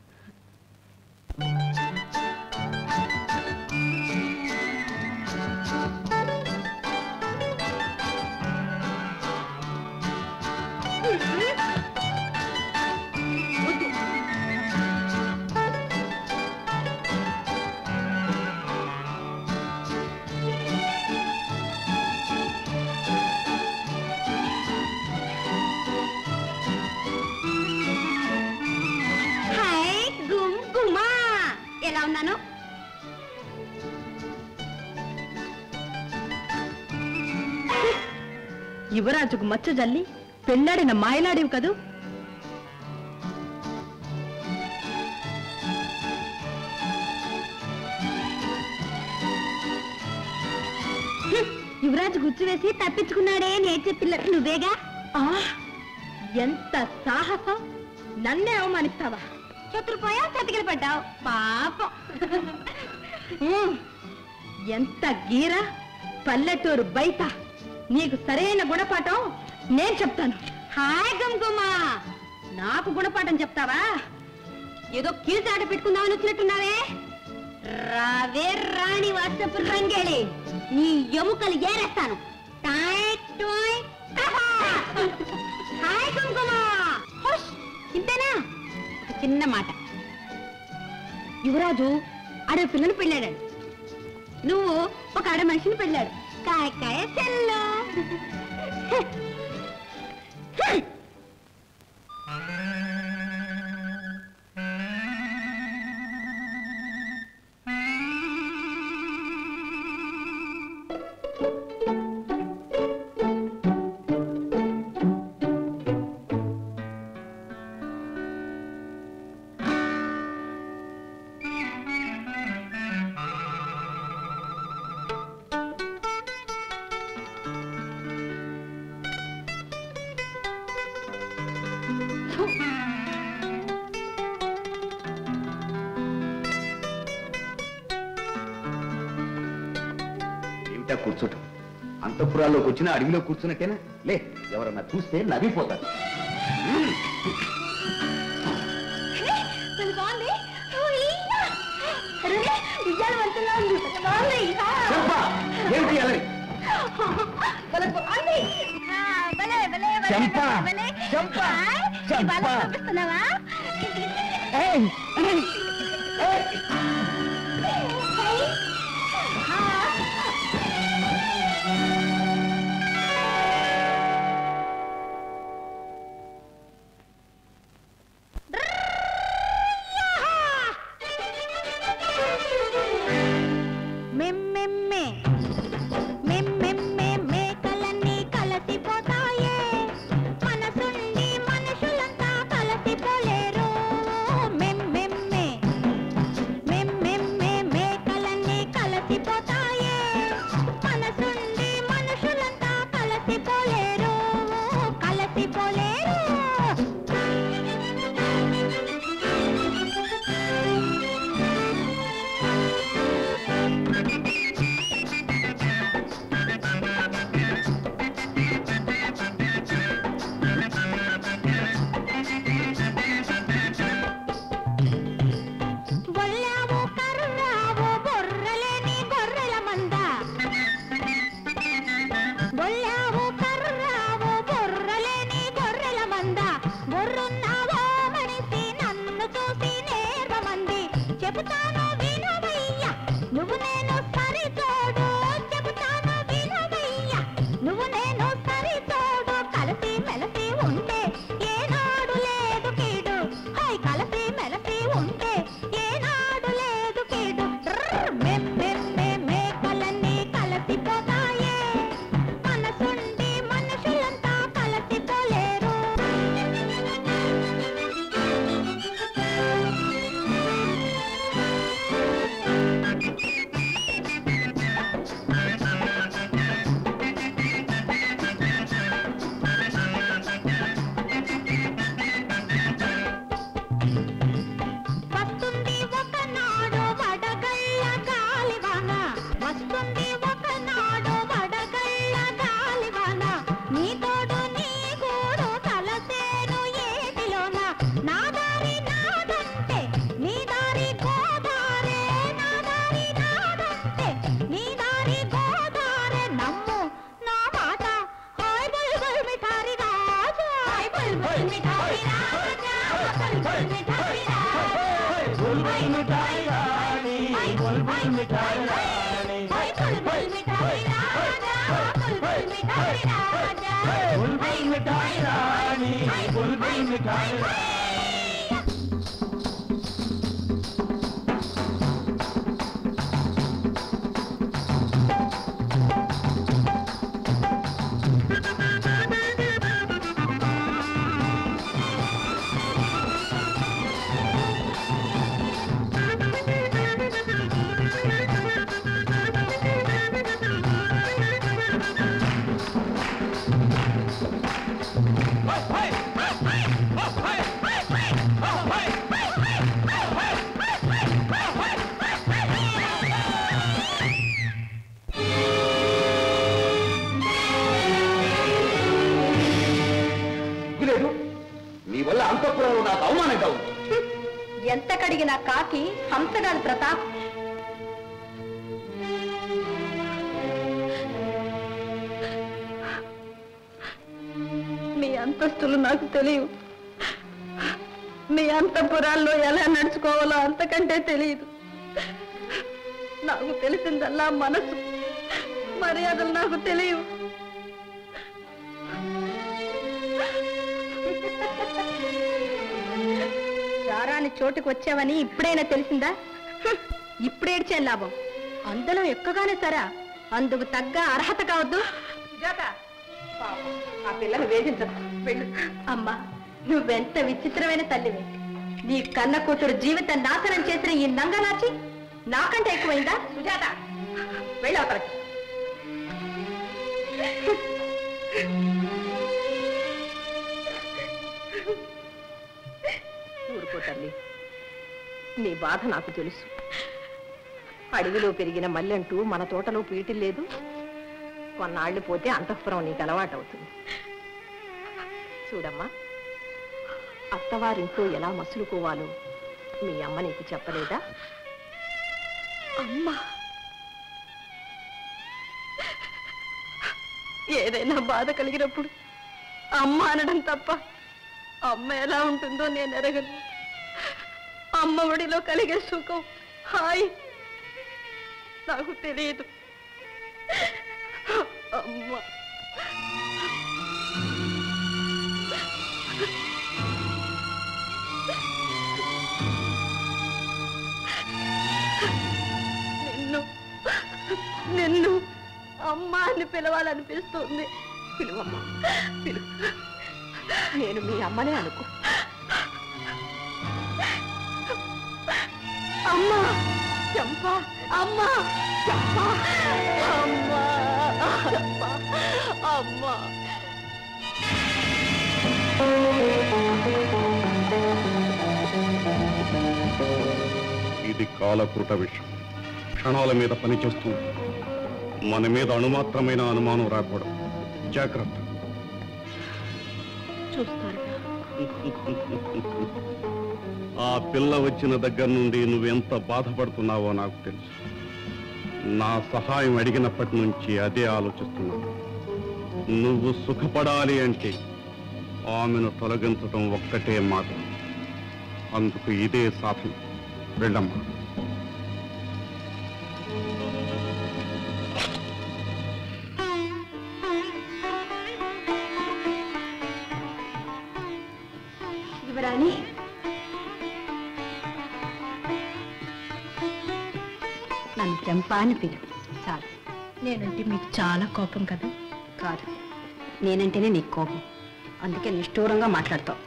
Speaker 2: హాయ్ గుమ్ గుమా ఎలా ఉన్నాను యువరాజుకు మచ్చ జల్లి పెళ్ళాడిన మాయలాడివి కదూ యువరాజు గుర్తు వేసి తప్పించుకున్నాడే నేర్చే పిల్ల నువ్వేగా ఎంత సాహసం నన్నే అవమానిస్తావా చతురుపోయా చతికిల పడ్డావు పాపం ఉమ్, ఎంత గీర పల్లెటూరు బయట నీకు సరైన గుణపాఠం
Speaker 5: నేను చెప్తాను హాయ్ గమ్గుమ్మ నాకు గుణపాఠం చెప్తావా ఏదో కీల్చాట పెట్టుకుందామని వచ్చినట్టున్నావే రావే రాణి వాట్సప్ రంగేళి నీ ఎముకలు ఏరేస్తాను టాయ్ టోయ్ టహా. హాయ్ కుంకుమ హుష్. ఇంతేనా ఒక చిన్న మాట యువరాజు అడవి పిల్లని పెళ్ళాడు నువ్వు ఒక ఆడ మనిషిని పెళ్ళాడు కాయ కాయ చెల్లు
Speaker 8: ఏమిటా కూర్చోటం అంతఃపురాల్లోకి వచ్చిన అడవిలో కూర్చున్నట్టేనా లే ఎవరన్నా చూస్తే నవ్విపోతారు
Speaker 5: అది బాగుంది ఉయ్యా. అరే, ఉయ్యాల వంతులా ఉంది. అది బాగుంది. ఆ.
Speaker 8: చెప్పా ఏమిటి అలరి
Speaker 5: భలే బాగుంది. ఆ, భలే, భలే, భలే,
Speaker 8: చెంప.
Speaker 5: భలే.
Speaker 8: చెంప.
Speaker 5: ఆ, ఈ
Speaker 8: చెంప.
Speaker 5: బాల చూపిస్తున్నావా? ఆ. మెమ్మెమ్మె మెమ్మెమ్మె మేకలన్నీ కలసిపోతాయే మనసుండి మనుషులంతా కలసిపోలేరు మెమ్మెమ్మె మెమ్మెమ్మె మేకలన్నీ కలసిపోతాయే మనసుండి మనుషులంతా కలసిపోలేరు కలసిపోలేరు బొల్లావు కర్రావు బొర్రలేని గొర్రెల మంద బొల్లావు కర్రావు బొర్రలేని గొర్రెల మంద బొర్రున్నావో మనిషి నన్ను చూసి నేర్వమంది చెబుతాను వినవయ్యా నువ్వు నేను సరితోడు చెబుతాను వినవయ్యా నువ్వు నేను సరితోడు కలిసి మెలసి ఉంటే ఏనాడు లేదు కీడు హై కలిసి మెలసి ఉంటే ఏనాడు లేదు కీడు ర్ర్ మెమ్మెమ్మె మేకలన్నీ కలసిపోతాయే మనసుండి మనుషులంతా కలసిపోలేరు వస్తుంది ఒకనాడు వడగళ్ళ గాలివాన వస్తుంది ఒకనాడు వడగళ్ళ గాలివాన నీ తోడు నీ గూడు కలసేను ఏటిలోన నా దారి నాదంటే నీ దారి గోదారే నా దారి నాదంటే నీ దారి గోదారే నమ్ము నా మాట హాయ్ బుల్బుల్ మిఠారి రాజా హాయ్ బుల్బుల్ మిఠారి రాజా బుల్బుల్ మిఠారి రాజా బుల్బుల్ మిఠాయి రాణి బుల్బుల్ మిఠాయి రాణి బుల్బుల్ మిఠాయి రాజా బుల్బుల్ మిఠాయి రాజా బుల్బుల్ మిఠాయి రాణి బుల్బుల్ మిఠాయి
Speaker 1: హై, హై, హై, హై, హై, హై,
Speaker 2: నా కాకి హంసగాలి ప్రతాప్ మీ అంతస్తులు నాకు తెలియవు మీ అంతపురాల్లో ఎలా నడుచుకోవాలో అంతకంటే తెలియదు నాకు తెలిసిందల్లా మనసు మర్యాదలు నాకు తెలియవు రారాని చోటుకు వచ్చావని ఇప్పుడైనా తెలిసిందా హ్మ్, ఇప్పుడేడ్చే లాభం అందులో ఎక్కగానే సరా అందుకు తగ్గ అర్హత కావద్దు ఆ పిల్లని వేధించదు వెళ్ళు అమ్మా నువ్వెంత విచిత్రమైన తల్లివి నీ కన్న కూతురు జీవితం నాశనం చేసిన ఈ నంగనాచి నాకంటే ఎక్కువైందా సుజాత వెళ్ళవతలకి ఊరుకో తల్లి నీ బాధ నాకు తెలుసు అడవిలో పెరిగిన మల్లెంటూ మన తోటలో పీటి లేదు కొన్నాళ్ళు పోతే అంతఃపురం నీకు అలవాటవుతుంది చూడమ్మా అత్తవారింట్లో ఎలా మసులుకోవాలో మీ అమ్మ నీకు చెప్పలేదా అమ్మా ఏదైనా బాధ కలిగినప్పుడు అమ్మ అనడం తప్ప అమ్మ ఎలా ఉంటుందో నేను ఎరగను అమ్మ ఒడిలో కలిగే సుఖం హాయ్ నాకు తెలియదు అమ్మ నిన్ను నిన్ను అమ్మ అని పిలవాలనిపిస్తుంది పిలువమ్మా పిలు నేను మీ అమ్మనే అనుకో అమ్మా చంపా అమ్మా చంపా అమ్మా చంపా అమ్మా
Speaker 4: ఇది కాలకృత విషయం క్షణాల మీద పనిచేస్తూ మన మీద అణుమాత్రమైన అనుమానం రాకూడదు జాగ్రత్త
Speaker 2: చూస్తాను
Speaker 4: ఆ పిల్ల వచ్చిన దగ్గర నుండి నువ్వెంత బాధపడుతున్నావో నాకు తెలుసు నా సహాయం అడిగినప్పటి నుంచి అదే ఆలోచిస్తున్నాను నువ్వు సుఖపడాలి అంటే ఆమెను తొలగించడం ఒక్కటే మార్గం అందుకు ఇదే సాధన వెళ్ళమ్మా
Speaker 2: యువరాణి నన్ను చంపా అని పిలు చాలు నేనంటే మీకు చాలా కోపం కదా కాదు నేనంటేనే నీకు కోపం అందుకే నిష్ఠూరంగా మాట్లాడతావు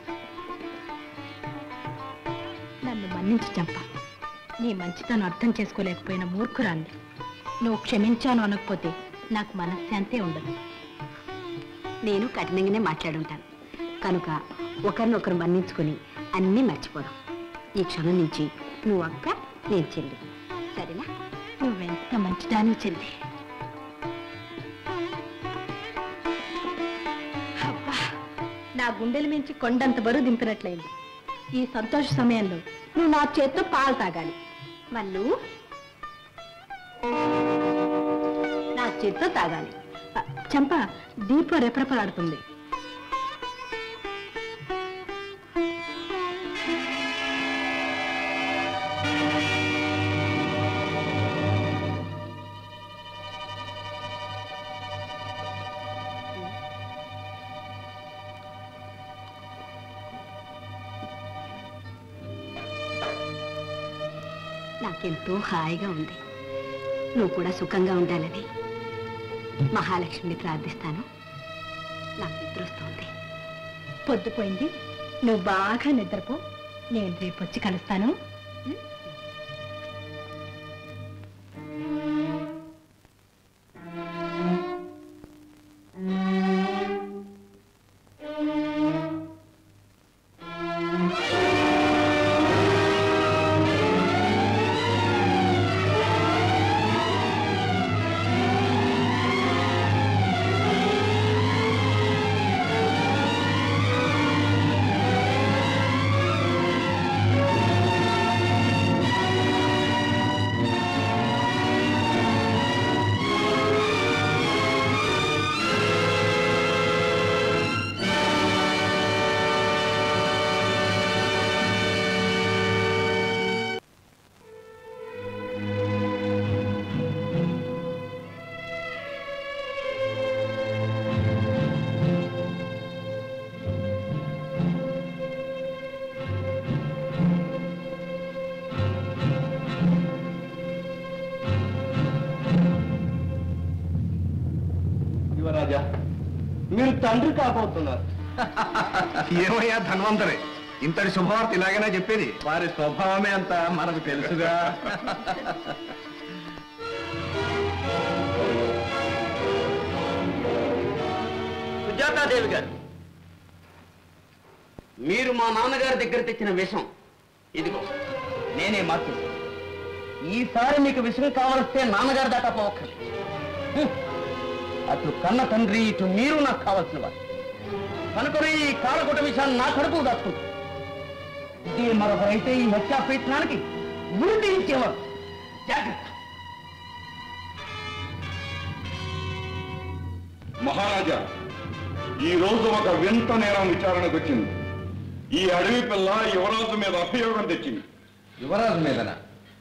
Speaker 2: నన్ను మన్నించి చంప నీ మంచితనం అర్థం చేసుకోలేకపోయిన మూర్ఖురాన్ని నువ్వు క్షమించాను అనకపోతే నాకు మనశ్శాంతే ఉండదు నేను కఠినంగానే మాట్లాడుంటాను కనుక ఒకరినొకరు మన్నించుకుని అన్నీ మర్చిపోదాం ఈ క్షణం నుంచి నువ్వు అక్క నేను చెల్లి సరేనా నువ్వెంత మంచిదాని చెల్లి అబ్బా, నా గుండెల మించి కొండంత బరువు దింపినట్లయింది ఈ సంతోష సమయంలో నువ్వు నా చేత్తో పాలు తాగాలి మల్లు నా చేత్తో తాగాలి అ, చంప దీపం రెపరెపలాడుతుంది నాకెంతో హాయిగా ఉంది నువ్వు కూడా సుఖంగా ఉండాలని మహాలక్ష్మిని ప్రార్థిస్తాను నాకు నిద్ర వస్తుంది పొద్దుపోయింది నువ్వు బాగా నిద్రపో నేను రేపు వచ్చి కలుస్తాను
Speaker 5: ఆ
Speaker 4: మహారాజా మీరు తండ్రి కాబోతున్నారు
Speaker 1: ఏమయ్యా ధన్వంతరే ఇంతటి శుభవార్త ఇలాగైనా చెప్పేది
Speaker 3: వారి స్వభావమే అంత మనకు తెలుసుగా
Speaker 6: సుజాతాదేవి గారు మీరు మా నాన్నగారి దగ్గర తెచ్చిన విషం ఇదిగో నేనే మార్చేసి ఈసారి మీకు విషయం కావలిస్తే నాన్నగారి దాకా పోవక్కర్లేదు హ్మ్. అటు కన్న తండ్రి ఇటు మీరు నాకు కావాల్సిన వారు కనుకొని ఈ కాలకొట విషయాన్ని నా కడుపు దాచుకుంటాను ఇదే మరొకరైతే ఈ హత్యా ప్రయత్నానికి ఉరిటి ఇచ్చేవారు జాగ్రత్త
Speaker 9: మహారాజా ఈ రోజు ఒక వింత నేరం విచారణకు వచ్చింది ఈ అడవి పిల్ల యువరాజు మీద అభియోగం తెచ్చింది
Speaker 3: యువరాజు మీదన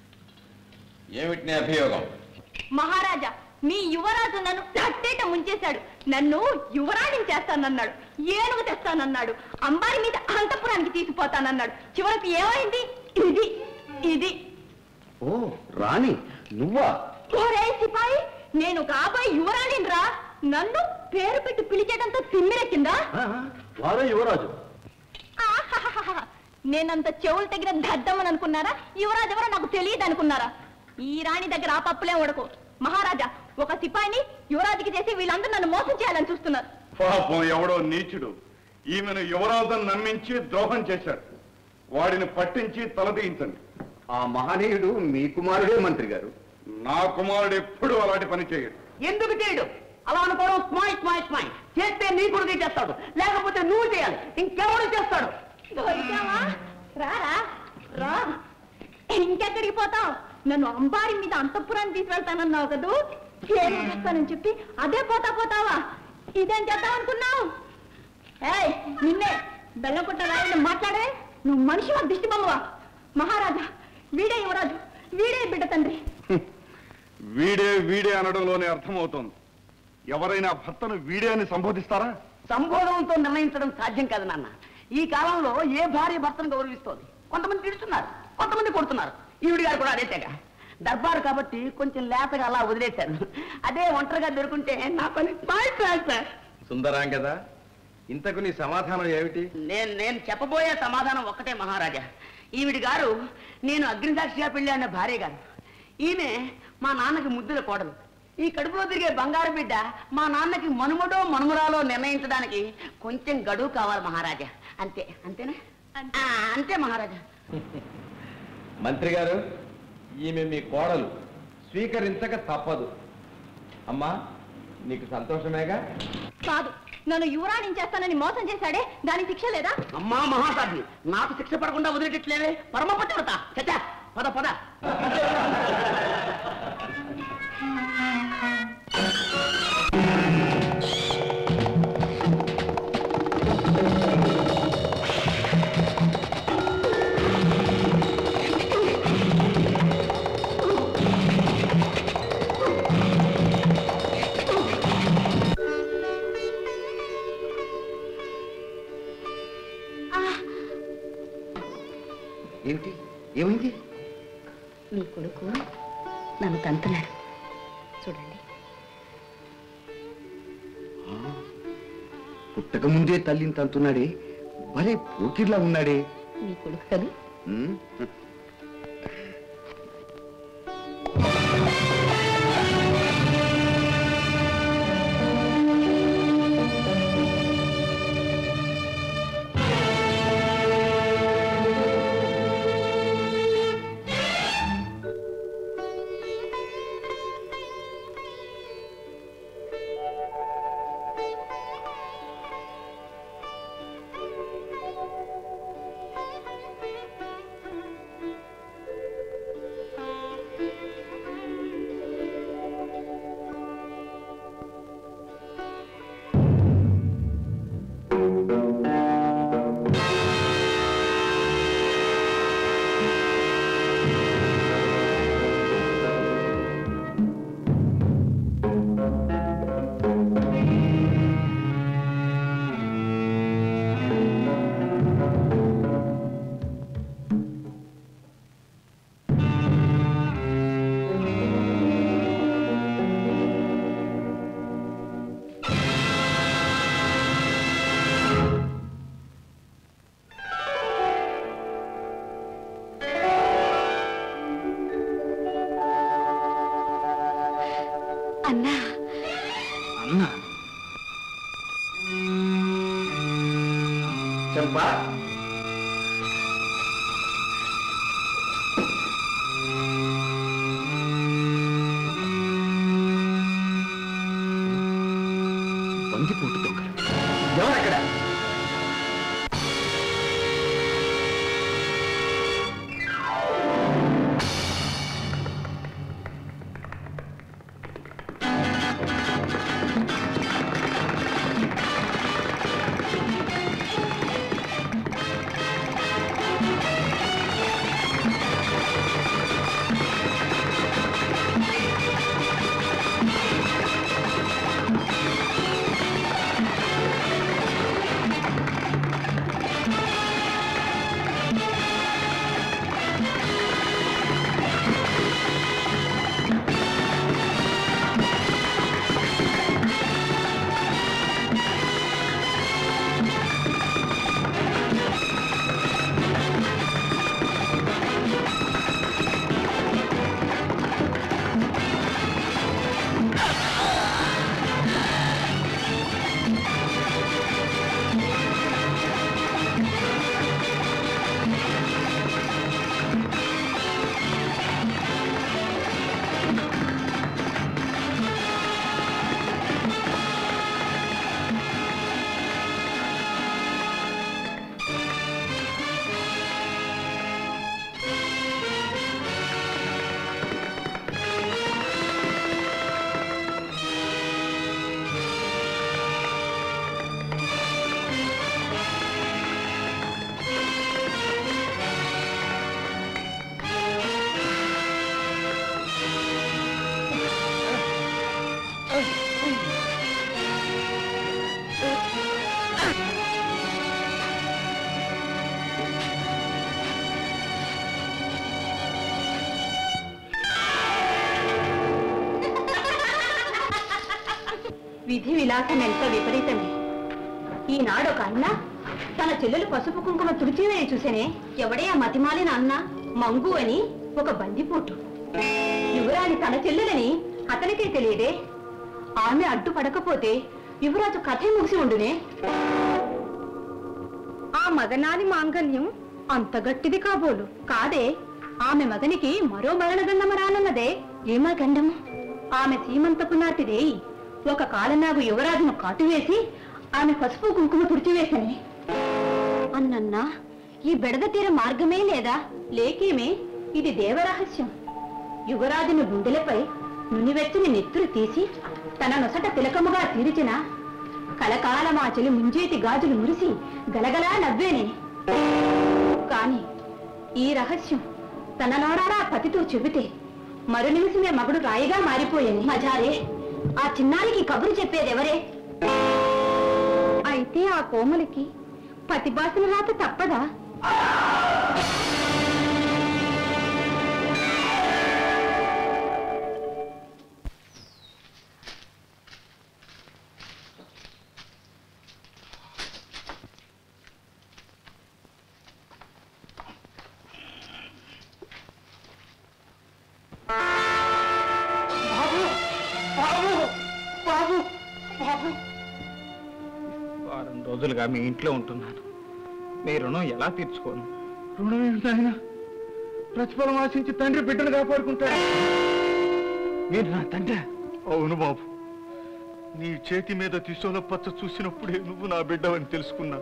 Speaker 3: ఏమిటి నీ అభియోగం
Speaker 2: మహారాజా మీ యువరాజు నన్ను తట్టేట ముంచేశాడు నన్ను యువరాణిని చేస్తానన్నాడు ఏనుగు తెస్తానన్నాడు అంబారి మీద అంతపురానికి తీసుకుపోతానన్నాడు చివరికి ఏమైంది ఇది ఇది
Speaker 6: ఓ రాణి నువ్వా
Speaker 2: ఒరే సిపాయి నేను కాబోయే యువరాణిని రా నన్ను పేరు పెట్టి పిలిచేటంత తిమ్మిరెక్కిందా
Speaker 4: వారే యువరాజు
Speaker 2: ఆహాహాహా. నేనంత చెవులు తగిన దద్దమని అనుకున్నారా యువరాజు ఎవరో నాకు తెలియదు అనుకున్నారా ఈ రాణి దగ్గర ఆ పప్పులే ఉడకు మహారాజా ఒక సిపాయిని యువరాజుకి చేసి వీళ్ళందరూ నన్ను మోసం చేయాలని చూస్తున్నారు
Speaker 9: పాపం ఎవడో నీచుడు ఈమెను యువరాజును నమ్మించి ద్రోహం చేశాడు వాడిని పట్టించి తలదీయించండి
Speaker 8: ఆ మహనీయుడు మీ కుమారుడే మంత్రి గారు
Speaker 9: నా కుమారుడు ఎప్పుడూ అలాంటి పని చేయడు
Speaker 6: ఎందుకు చేయడు అలా అనుకోవడం స్మాయ్ స్మాయ్ స్మాయ్ చేస్తే నీ కొడుకు చేస్తాడు లేకపోతే నువ్వు చేయాలి ఇంకెవడు చేస్తాడు
Speaker 2: దొరికావా? రారా రా ఇంకెక్కడికి పోతావు నన్ను అంబారి మీద అంతఃపురాన్ని తీసుకెళ్తానన్నావు కదూ ఏం చేస్తానని చెప్పి అదే పోతా పోతావా ఇదేం చేద్దాం అనుకున్నావు ఏయ్ నిన్నే బెల్లకొట్ట రాయని మాట్లాడే నువ్వు మనిషి దిష్టి బొమ్మవా మహారాజా వీడే యువరాజు వీడే బిడ్డ తండ్రి
Speaker 9: వీడే వీడే అనడంలోనే అర్థమవుతోంది ఎవరైనా భర్తను వీడే అని సంబోధిస్తారా
Speaker 6: సంబోధనతో నిర్ణయించడం సాధ్యం కాదు నాన్న ఈ కాలంలో ఏ భార్య భర్తను గౌరవిస్తోంది కొంతమంది తిడుతున్నారు కొంతమంది కొడుతున్నారు ఈవిడి గారు కూడా అదే తెగ దర్బారు కాబట్టి కొంచెం లేతగా అలా వదిలేశారు అదే ఒంటరిగా దొరుకుంటే నా పని స్మార్ట్ క్లాస్ సార్
Speaker 3: సుందరాం కదా ఇంతకు నీ సమాధానం ఏమిటి
Speaker 6: నేను నేను చెప్పబోయే సమాధానం ఒక్కటే మహారాజా ఈవిడి గారు నేను అగ్నిసాక్షిగా పెళ్ళాడిన భార్య గారు ఈమె మా నాన్నకి ముద్దుల కోడలు ఈ కడుపులో తిరిగే బంగారు బిడ్డ మా నాన్నకి మనుమడో మనుమరాలో నిర్ణయించడానికి కొంచెం గడువు కావాలి మహారాజా అంతే అంతేనా ఆ, అంతే మహారాజా
Speaker 3: మంత్రి గారు ఈమె మీ కోడలు స్వీకరించక తప్పదు అమ్మా నీకు సంతోషమేగా
Speaker 2: కాదు నన్ను యువరాణిని చేస్తానని మోసం చేశాడే దానికి శిక్ష లేదా
Speaker 6: అమ్మా మహాసాధ్వి నాకు శిక్ష పడకుండా వదిలేటట్లేదే పరమపతివ్రత చచ్చా పద పద
Speaker 8: ఏమిటి ఏమైంది
Speaker 5: మీ కొడుకు నన్ను తంతున్నాడు చూడండి
Speaker 8: పుట్టక ముందే తల్లిని తంతున్నాడే భలే పోకిర్లా ఉన్నాడే
Speaker 5: మీ కొడుకు కదా
Speaker 8: ఉమ్,
Speaker 5: అన్నా
Speaker 7: అన్నా
Speaker 1: చంపా
Speaker 8: వంగిపోటు దొంగలు
Speaker 1: ఎవరక్కడ
Speaker 2: విధి విలాసం ఎంత విపరీతమే ఈనాడు ఒక అన్న తన చెల్లెలు పసుపు కుంకుమ తుడిచివేని చూసేనే ఎవడే ఆ మతిమాలిన అన్న మంగు అని ఒక బందిపోటు యువరాణి తన చెల్లెలని అతనికే తెలియదే ఆమె అడ్డుపడకపోతే యువరాజు కథే ముగిసి ఉండునే ఆ మదనాని మాంగల్యం అంత గట్టిది కాబోలు కాదే ఆమె మగనికి మరో మరణగండమ రానున్నదే ఏమా గండం ఆమె సీమంతపు నాటిదే ఒక కాలనాగు యువరాజును కాటువేసి ఆమె పసుపు కుంకుమ తుడిచివేసని అన్నన్నా ఈ బెడద తీర మార్గమే లేదా లేకేమే ఇది దేవరహస్యం యువరాజుని గుండెలపై నునివెచ్చని నెత్తురు తీసి తన నొసట తిలకముగా తీర్చిన కలకాలం ఆ చెలి ముంజేతి గాజులు మురిసి గలగలా నవ్వేనే కాని ఈ రహస్యం తన నోడారా పతితో చెబితే మరు నిమిషమే మగుడు రాయిగా మారిపోయింది మజారే ఆ చిన్నారికి కబురు చెప్పేదెవరే అయితే ఆ కోమలికి పతిబాసుల రాత తప్పదా
Speaker 1: వారం రోజులుగా మీ ఇంట్లో ఉంటున్నాను మీ రుణం ఎలా తీర్చుకోను
Speaker 7: రుణం ఏమిటి నాయన ప్రతిఫలం ఆశించి తండ్రి బిడ్డను కాపాడుకుంటాడు
Speaker 1: మీరు నా తండ్రి
Speaker 7: అవును బాబు నీ చేతి మీద త్రిశూల పచ్చ చూసినప్పుడే నువ్వు నా బిడ్డవని తెలుసుకున్నా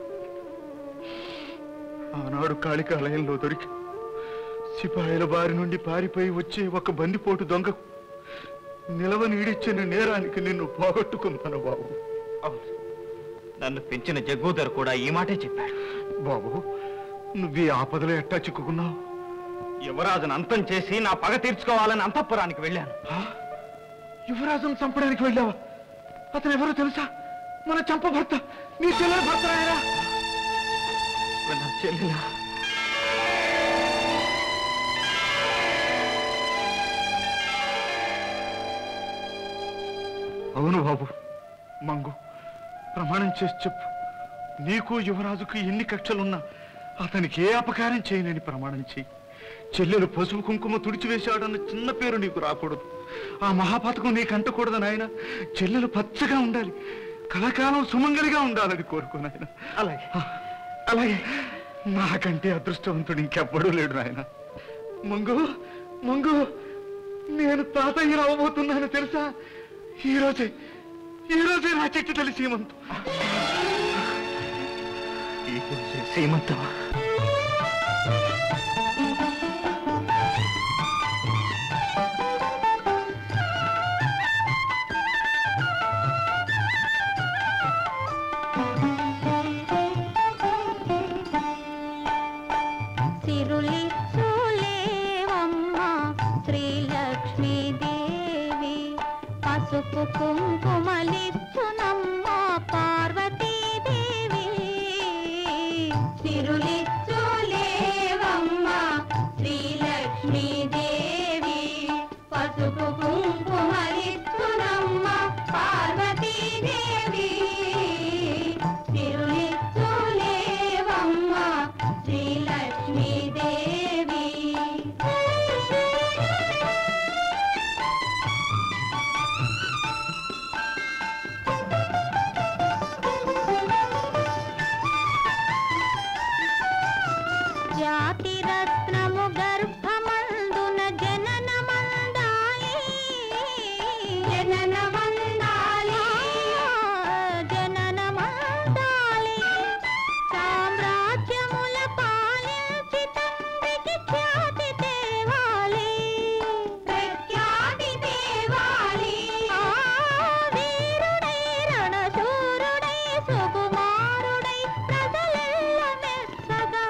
Speaker 7: ఆనాడు కాళికాలయంలో దొరికి సిపాయిల బారి నుండి పారిపోయి వచ్చే ఒక బందిపోటు దొంగకు నిలవ నీడిచ్చిన నేరానికి నిన్ను పోగొట్టుకున్నాను బాబు
Speaker 1: అవును నన్ను పెంచిన జగ్గూదర్ కూడా ఈ మాటే చెప్పాడు
Speaker 7: బాబు నువ్వు ఈ ఆపదలో ఎట్టా చిక్కుకున్నావు
Speaker 1: యువరాజును అంతం చేసి నా పగ తీర్చుకోవాలని అంతఃపురానికి వెళ్ళాను
Speaker 7: యువరాజును చంపడానికి వెళ్ళావా అతను ఎవరో తెలుసా మన చంప భర్త నీ చెల్లెల భర్త రాయరా
Speaker 1: నా చెల్లెలా
Speaker 7: అవును బాబు మంగు ప్రమాణం చేసి చెప్పు నీకు యువరాజుకు ఎన్ని కక్షలున్నా అతనికి ఏ అపకారం చేయనని ప్రమాణం చెయ్యి చెల్లెలు పసుపు కుంకుమ తుడిచివేశాడన్న చిన్న పేరు నీకు రాకూడదు ఆ మహాపథకం నీకు అంటకూడదు నాయన చెల్లెలు పచ్చగా ఉండాలి కలకాలం సుమంగలిగా ఉండాలని కోరుకో నాయన అలాగే అలాగే నాకంటే అదృష్టవంతుడు ఇంకెవ్వడూ లేడు నాయన మంగు మంగు నేను తాతయ్య అవ్వబోతున్నాను తెలుసా ఈ రోజే ఈ రోజే నా చెట్టు తల్లి సీమంతం ఈ రోజే సీమంతం
Speaker 5: సిరులి చూలేవమ్మ శ్రీలక్ష్మీదేవి పసుపు కుంకుమలిచ్చునమ్మ పార్వతీదేవి సిరులి చూలేవమ్మ శ్రీలక్ష్మీదేవి పసుపు కుంకుమలిచ్చునమ్మ పార్వతీదేవి సిరులి చూలేవమ్మ శ్రీలక్ష్మీదేవి జాతి రత్నము గర్భమందున జనన మందాలి జనన మందాలి జనన మందాలి సామ్రాజ్యముల పాలించి తండ్రికి ఖ్యాతి తేవాలి ప్రఖ్యాతి తేవాలి వీరుడై రణశూరుడై సుకుమారుడై ప్రజలెల్ల మెచ్చగా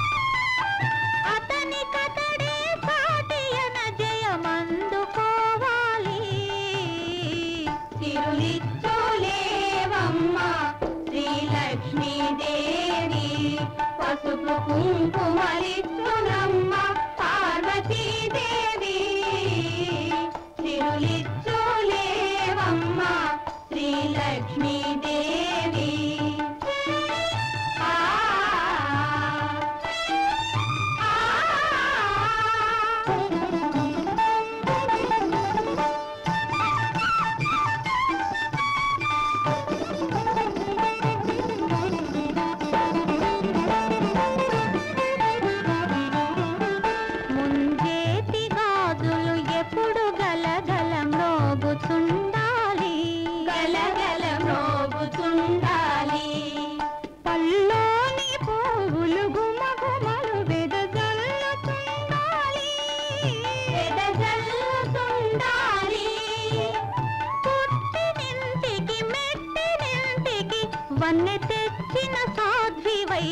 Speaker 5: అతని కతడే సాటియన జయమందుకోవాలి తిరులిచ్చులేవమ్మ శ్రీలక్ష్మీదేవి పసుపు కుంకుమలిచ్చునమ్మ పార్వతీదేవి తిరులిచ్చులేవమ్మ శ్రీలక్ష్మీదేవి ఆ ముంజేతి గాజులు ఎప్పుడు గలగల మ్రోగుచుండాలి గలగల మ్రోగుచుండాలి పల్లోని పువ్వులు గుమగుమలు వెదజల్లుతుండాలి వెదజల్లుతుండాలి పుట్టినింటికి మెట్టినింటికి వన్నె తెచ్చిన సాధ్వివై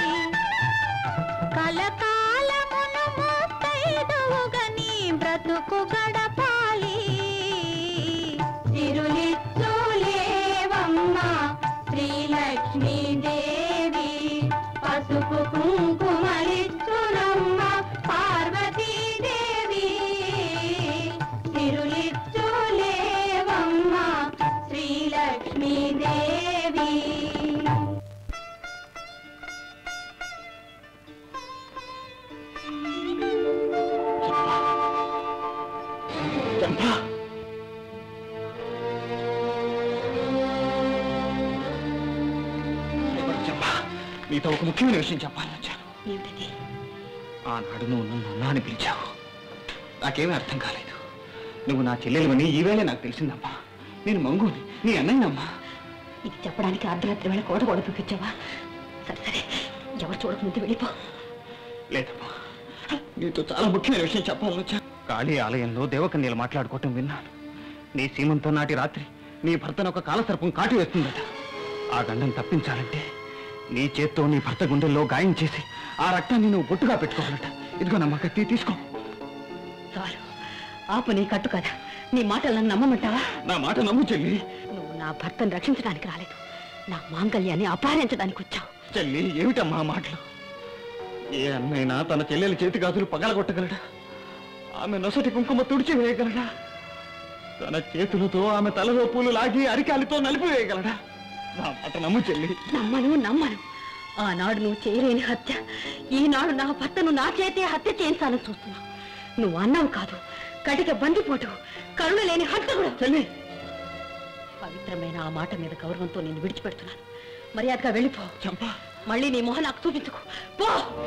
Speaker 5: కలకాలమును ముత్తైదువుగా నీ బ్రతుకు గడపాలి తిరులిచ్చులేవమ్మ శ్రీలక్ష్మీదేవి పసుపు కుంకుమలిచ్చునమ్మ పార్వతీదేవి తిరులిచ్చులేవమ్మ శ్రీలక్ష్మీదేవి
Speaker 1: చంపా చంపా నీతో ఒక ముఖ్యమైన విషయం చెప్పాలని వచ్చాను
Speaker 2: ఏమిటది
Speaker 1: ఆనాడు నువ్వు నన్ను అన్నా అని పిలిచావు నాకేమీ అర్థం కాలేదు నువ్వు నా చెల్లెలివని ఈవేళే నాకు తెలిసిందమ్మా నేను మంగుని నీ అన్నయ్యనమ్మా
Speaker 2: ఇది చెప్పడానికి అర్ధరాత్రి వేళ కోట కూడా పిలిపించావా సరే సరే ఎవరు చూడకముందు వెళ్ళిపో
Speaker 1: లేదమ్మా నీతో చాలా ముఖ్యమైన విషయం చెప్పాలని వచ్చా కాళీ ఆలయంలో దేవకన్యలు మాట్లాడుకోవటం విన్నాను నీ సీమంతో నాటి రాత్రి నీ భర్తను ఒక కాలసర్పం కాటు వేస్తుందట ఆ గండం తప్పించాలంటే నీ చేత్తో నీ భర్త గుండెల్లో గాయం చేసి ఆ రక్తాన్ని నువ్వు బొట్టుగా పెట్టుకోవాలట ఇదిగో నమ్మ కత్తి తీసుకో
Speaker 2: చాలు ఆపు నీ కట్టు కదా నీ మాటలు నన్ను నమ్మమంటావా
Speaker 1: నా మాట నమ్ము చెల్లి
Speaker 2: నువ్వు నా భర్తను రక్షించడానికి రాలేదు నా మాంగల్యాన్ని అపహరించడానికి వచ్చావు
Speaker 1: చెల్లి ఏమిటమ్మా ఆ మాటలు ఏ అన్నైనా తన చెల్లెలి చేతి గాజులు పగలగొట్టగలడా ఆమె నొసటి కుంకుమ తుడిచి వేయగలడా తన చేతులతో ఆమె తలలో పూలు లాగి అరికాలితో నలిపి వేయగలడా నా మాట నమ్ము చెల్లి
Speaker 2: నమ్మను నమ్మను ఆనాడు నువ్వు చేయలేని హత్య ఈనాడు నా భర్తను నా చేతే హత్య చేయించాలని చూస్తున్నావు నువ్వు అన్నావు కాదు కటిక బందిపోటు కరుణ లేని హంతకుడు
Speaker 4: చెల్లి
Speaker 2: పవిత్రమైన ఆ మాట మీద గౌరవంతో నేను విడిచిపెడుతున్నాను మర్యాదగా వెళ్ళిపో మళ్ళీ నీ మొహం నాకు చూపించుకో పో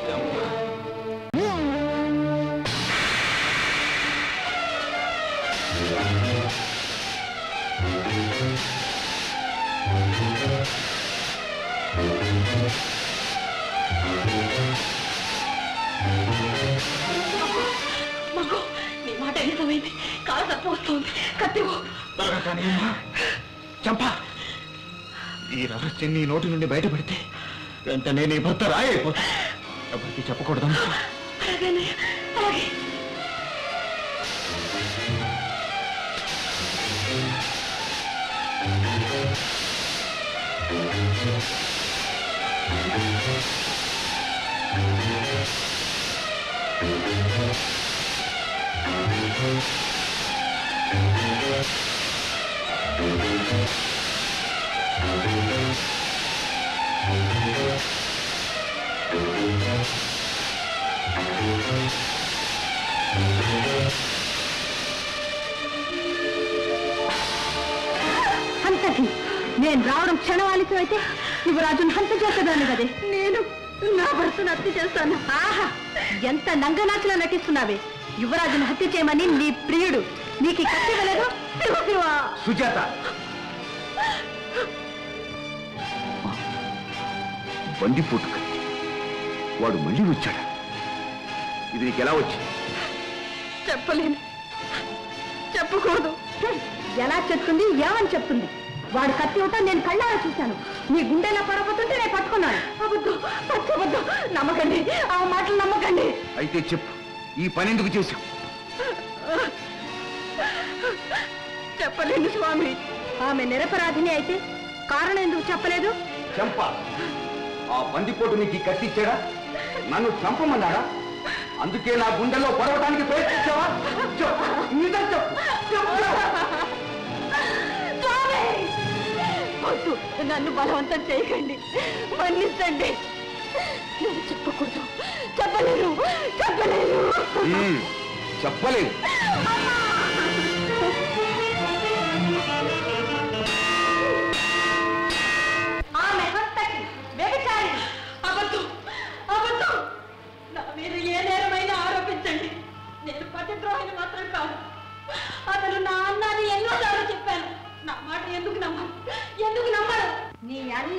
Speaker 2: మగో నీ మాట నిజమైంది కాలు తప్పు వస్తుంది కత్తివో
Speaker 8: త్వరగా కానీ అమ్మా. చంపా ఈ రహస్యం నీ నోటి నుండి బయటపడితే వెంటనే నీ భర్త రాయైపోతా ఎవరికి చెప్పకూడదమ్మా
Speaker 2: అలాగేనే అలాగే హంతకి నేను రావడం క్షణం ఆలస్యం అయితే యువరాజును హంత చేసేదాన్ని కదే నేను నా భర్తను హత్య చేస్తాను ఆహా ఎంత నంగనాచులా నటిస్తున్నావే యువరాజును హత్య చేయమని నీ ప్రియుడు నీకు ఈ కత్తి ఇవ్వలేదు శివ శివ.
Speaker 8: సుజాత బందిపోటు కత్తి వాడు మళ్ళీ వచ్చాడా ఇది నీకు ఎలా వచ్చింది
Speaker 2: చెప్పలేను చెప్పకూడదు ఎలా చెప్తుంది ఏమని చెప్తుంది వాడు కత్తి ఇవ్వటం నేను కళ్ళారా చూశాను నీ గుండెలా పడబోతుంటే నేను పట్టుకున్నాను అబద్ధం పచ్చబద్ధం నమ్మకండి ఆ మాటలు నమ్మకండి
Speaker 8: అయితే చెప్పు ఈ పని ఎందుకు చేశావు
Speaker 2: చెప్పలేను స్వామి ఆమె నిరపరాధిని అయితే కారణం ఎందుకు చెప్పలేదు
Speaker 8: చంప ఆ బందిపోటు నీకు ఈ కత్తి ఇచ్చాడా నన్ను చంపమన్నాడా అందుకే నా గుండెల్లో పొడవటానికి ప్రయత్నించావా చెప్పు నిజం చెప్పు
Speaker 2: స్వామి! వద్దు నన్ను బలవంతం చేయకండి మన్నించండి నేను చెప్పకూడదు చెప్పలేను చెప్పలేను
Speaker 8: ఉమ్, చెప్పలేదు
Speaker 2: ఆమె హస్తకి వ్యభిచారి అబద్ధం అబద్ధం నా మీద ఏ నేరమైనా ఆరోపించండి నేను పతిద్రోహిని మాత్రం కాదు అతను నా అన్నాన్ని ఎన్నోసార్లు చెప్పాను నా మాట ఎందుకు నమ్మను ఎందుకు నమ్మను నీ అన్న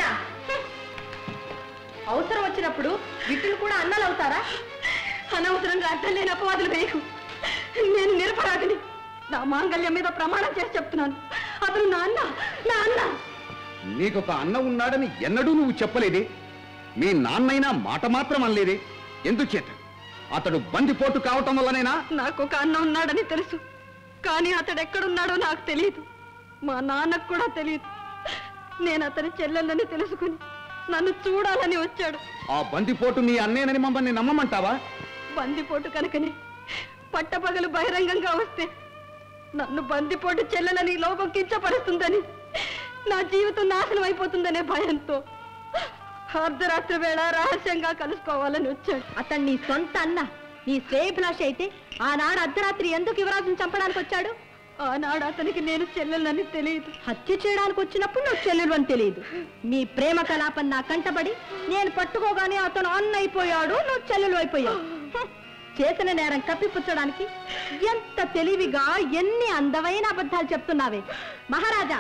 Speaker 2: అవసరం వచ్చినప్పుడు విట్టులు కూడా అన్నలు అవుతారా అనవసరంగా అర్థం లేని అపవాదులు వేయకు నేను నిరపరాధిని నా మాంగళ్యం మీద ప్రమాణం చేసి చెప్తున్నాను అతను నా అన్న నా అన్న
Speaker 8: నీకొక అన్న ఉన్నాడని ఎన్నడూ నువ్వు చెప్పలేదే మీ నాన్నైనా మాట మాత్రం అనలేదే ఎందుచేత అతడు బందిపోటు కావటం వల్లనేనా
Speaker 2: నాకు ఒక అన్న ఉన్నాడని తెలుసు కానీ అతడు ఎక్కడున్నాడో నాకు తెలియదు మా నాన్నకు కూడా తెలియదు నేను అతని చెల్లెళ్ళని తెలుసుకుని నన్ను చూడాలని వచ్చాడు
Speaker 8: ఆ బందిపోటు నీ అన్నేనని మమ్మల్ని నమ్మమంటావా
Speaker 2: బందిపోటు కనుకనే పట్టపగలు బహిరంగంగా వస్తే నన్ను బందిపోటు చెల్లెలని లోకం కించపరుస్తుందని నా జీవితం నాశనం అయిపోతుందనే భయంతో అర్ధరాత్రి వేళ రహస్యంగా కలుసుకోవాలని వచ్చాడు అతను నీ సొంత అన్న నీ శ్రేయభిలాష అయితే ఆనాడు అర్ధరాత్రి ఎందుకు యువరాజుని చంపడానికి వచ్చాడు ఆనాడు అతనికి నేను చెల్లెలని తెలియదు హత్య చేయడానికి వచ్చినప్పుడు నాకు చెల్లెలు అని తెలియదు మీ ప్రేమ కలాపం నా కంటబడి నేను పట్టుకోగానే అతను అన్న అయిపోయాడు నువ్వు చెల్లెలు అయిపోయావు హ్మ్. చేసిన నేరం కప్పిపుచ్చడానికి ఎంత తెలివిగా ఎన్ని అందమైన అబద్ధాలు చెప్తున్నావే మహారాజా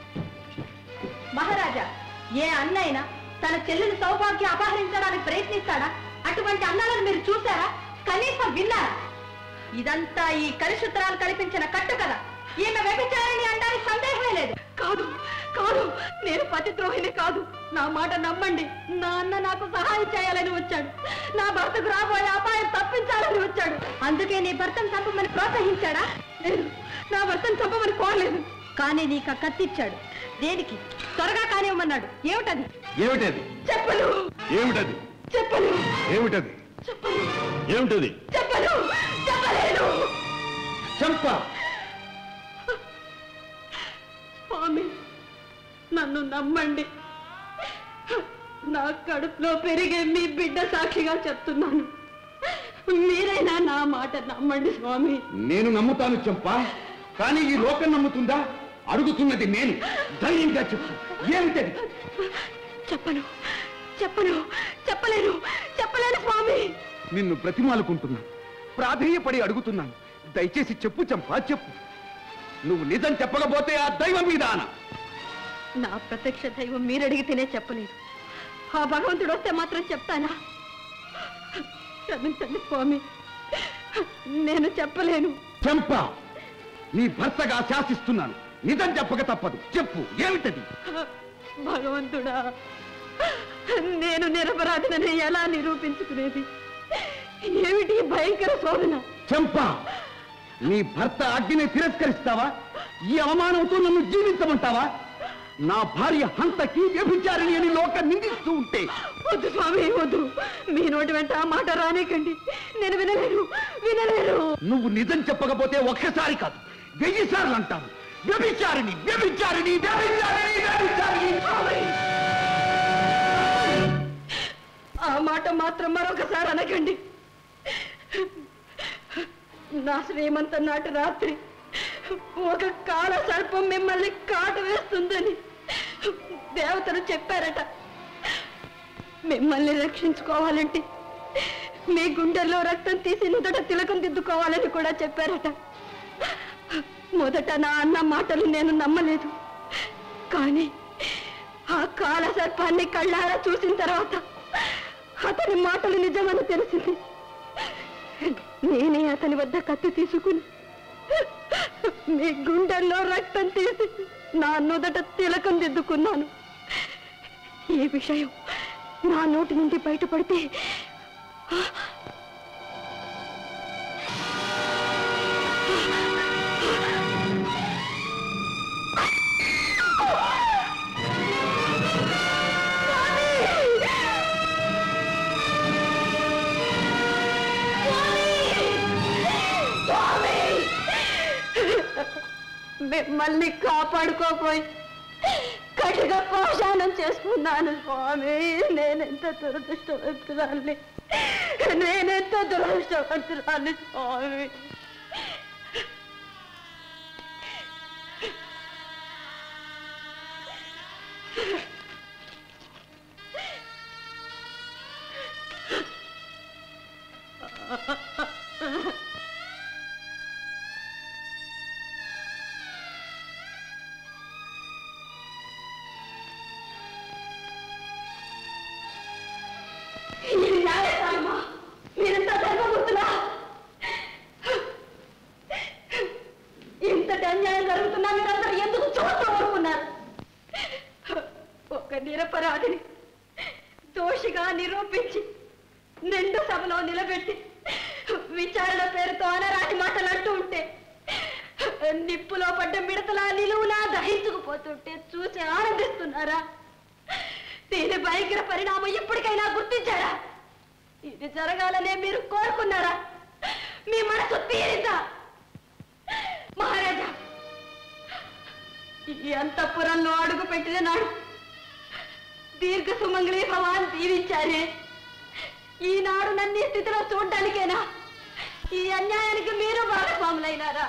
Speaker 2: మహారాజా ఏ అన్నైనా తన చెల్లెని సౌభాగ్యం అపహరించడానికి ప్రయత్నిస్తాడా అటువంటి అన్నాలను మీరు చూసారా కనీసం విన్నారా ఇదంతా ఈ కలుషుత్రాలు కల్పించిన కట్టు కదా ఈమె వ్యభిచారిణి అనడానికి సందేహమే లేదు కాదు కాదు నేను పతిద్రోహిని కాదు నా మాట నమ్మండి నా అన్న నాకు సహాయం చేయాలని వచ్చాడు నా భర్తకు రాబోయే అపాయం తప్పించాలని వచ్చాడు అందుకే నీ భర్తను చంపమని ప్రోత్సహించాడా లేదు నా భర్తను చంపమని కోరలేదు కానీ నీకు ఆ కత్తిచ్చాడు దేనికి త్వరగా కానివ్వమన్నాడు ఏమిటది
Speaker 8: ఏమిటది
Speaker 2: చెప్పను
Speaker 8: ఏమిటది
Speaker 2: చెప్పను
Speaker 8: ఏమిటది
Speaker 2: చెప్పను
Speaker 8: ఏమిటది
Speaker 2: చెప్పను చెప్పలేను
Speaker 8: చంప
Speaker 2: స్వామి నన్ను నమ్మండి నా కడుపులో పెరిగే మీ బిడ్డ సాక్షిగా చెప్తున్నాను మీరైనా నా మాట నమ్మండి స్వామి
Speaker 8: నేను నమ్ముతాను చెంప కానీ ఈ లోకం నమ్ముతుందా అడుగుతున్నది నేను ధైర్యంగా చెప్పు ఏమిటది
Speaker 2: చెప్పను చెప్పను చెప్పలేను చెప్పలేను స్వామి
Speaker 8: నిన్ను బ్రతిమాలుకుంటున్నా ప్రాధేయపడి అడుగుతున్నాను దయచేసి చెప్పు చంపా చెప్పు నువ్వు నిజం చెప్పకపోతే ఆ దైవం మీద ఆన
Speaker 2: నా ప్రత్యక్ష దైవం మీరడిగితేనే చెప్పలేదు ఆ భగవంతుడు వస్తే మాత్రం చెప్తానా క్షమించండి స్వామి నేను చెప్పలేను
Speaker 8: చెంప నీ భర్తగా శాసిస్తున్నాను నిజం చెప్పక తప్పదు చెప్పు ఏమిటది
Speaker 2: భగవంతుడా నేను నిరపరాధినని ఎలా నిరూపించుకునేది ఏమిటి ఈ భయంకర శోధన
Speaker 8: చెంప నీ భర్త అగ్గిని తిరస్కరిస్తావా ఈ అవమానంతో నన్ను జీవించమంటావా నా భార్య హంతకి వ్యభిచారిణి అని లోక నిందిస్తూ ఉంటే
Speaker 2: వద్దు స్వామి వద్దు మీ నోటి వెంట ఆ మాట రానికండి నేను వినలేను వినలేను
Speaker 8: నువ్వు నిజం చెప్పకపోతే ఒక్కసారి కాదు వెయ్యి సార్లు అంటాను వ్యభిచారిణి వ్యభిచారిణి వ్యభిచారిణి వ్యభిచారిణి
Speaker 2: ఆ మాట మాత్రం మరొకసారి అనకండి నా శ్రీమంత నాటి రాత్రి ఒక కాల సర్పం మిమ్మల్ని కాటు వేస్తుందని దేవతలు చెప్పారట మిమ్మల్ని రక్షించుకోవాలంటే మీ గుండెల్లో రక్తం తీసి నుదట తిలకం దిద్దుకోవాలని కూడా చెప్పారట మొదట నా అన్న మాటలు నేను నమ్మలేదు కానీ ఆ కాల సర్పాన్ని కళ్ళారా చూసిన తర్వాత అతని మాటలు నిజమని తెలిసింది నేనే అతని వద్ద కత్తి తీసుకుని మీ గుండెల్లో రక్తం తీసి నా నుదట తిలకం దిద్దుకున్నాను ఈ విషయం నా నోటి నుండి బయటపడితే మిమ్మల్ని కాపాడుకోపోయి కటిగా పోషానం చేసుకున్నాను స్వామి నేనెంత దురదృష్టవంతురాలి నేనెంత దురదృష్టవంతురాలి స్వామి ఇది న్యాయమా మీరెంత ధర్మగుర్తులా ఇంతటి అన్యాయం జరుగుతున్నా మీరందరూ ఎందుకు చూస్తూ ఊరుకున్నారు ఒక నిరపరాధిని దోషిగా నిరూపించి నిండు సభలో నిలబెట్టి విచారణ పేరుతో అనరాని మాటలు అంటూ ఉంటే నిప్పులో పడ్డ మిడతలా నిలువునా దహించుకుపోతుంటే చూసి ఆనందిస్తున్నారా దీని భయంకర పరిణామం ఇప్పటికైనా గుర్తించారా ఇది జరగాలనే మీరు కోరుకున్నారా మీ మనసు తీరిందా మహారాజా ఈ అంతఃపురంలో అడుగు పెట్టిన నాడు దీర్ఘ సుమంగళి భవాన్ దీవించారే ఈనాడు నన్ను ఈ స్థితిలో చూడ్డానికేనా ఈ అన్యాయానికి మీరు భాగస్వాములైనారా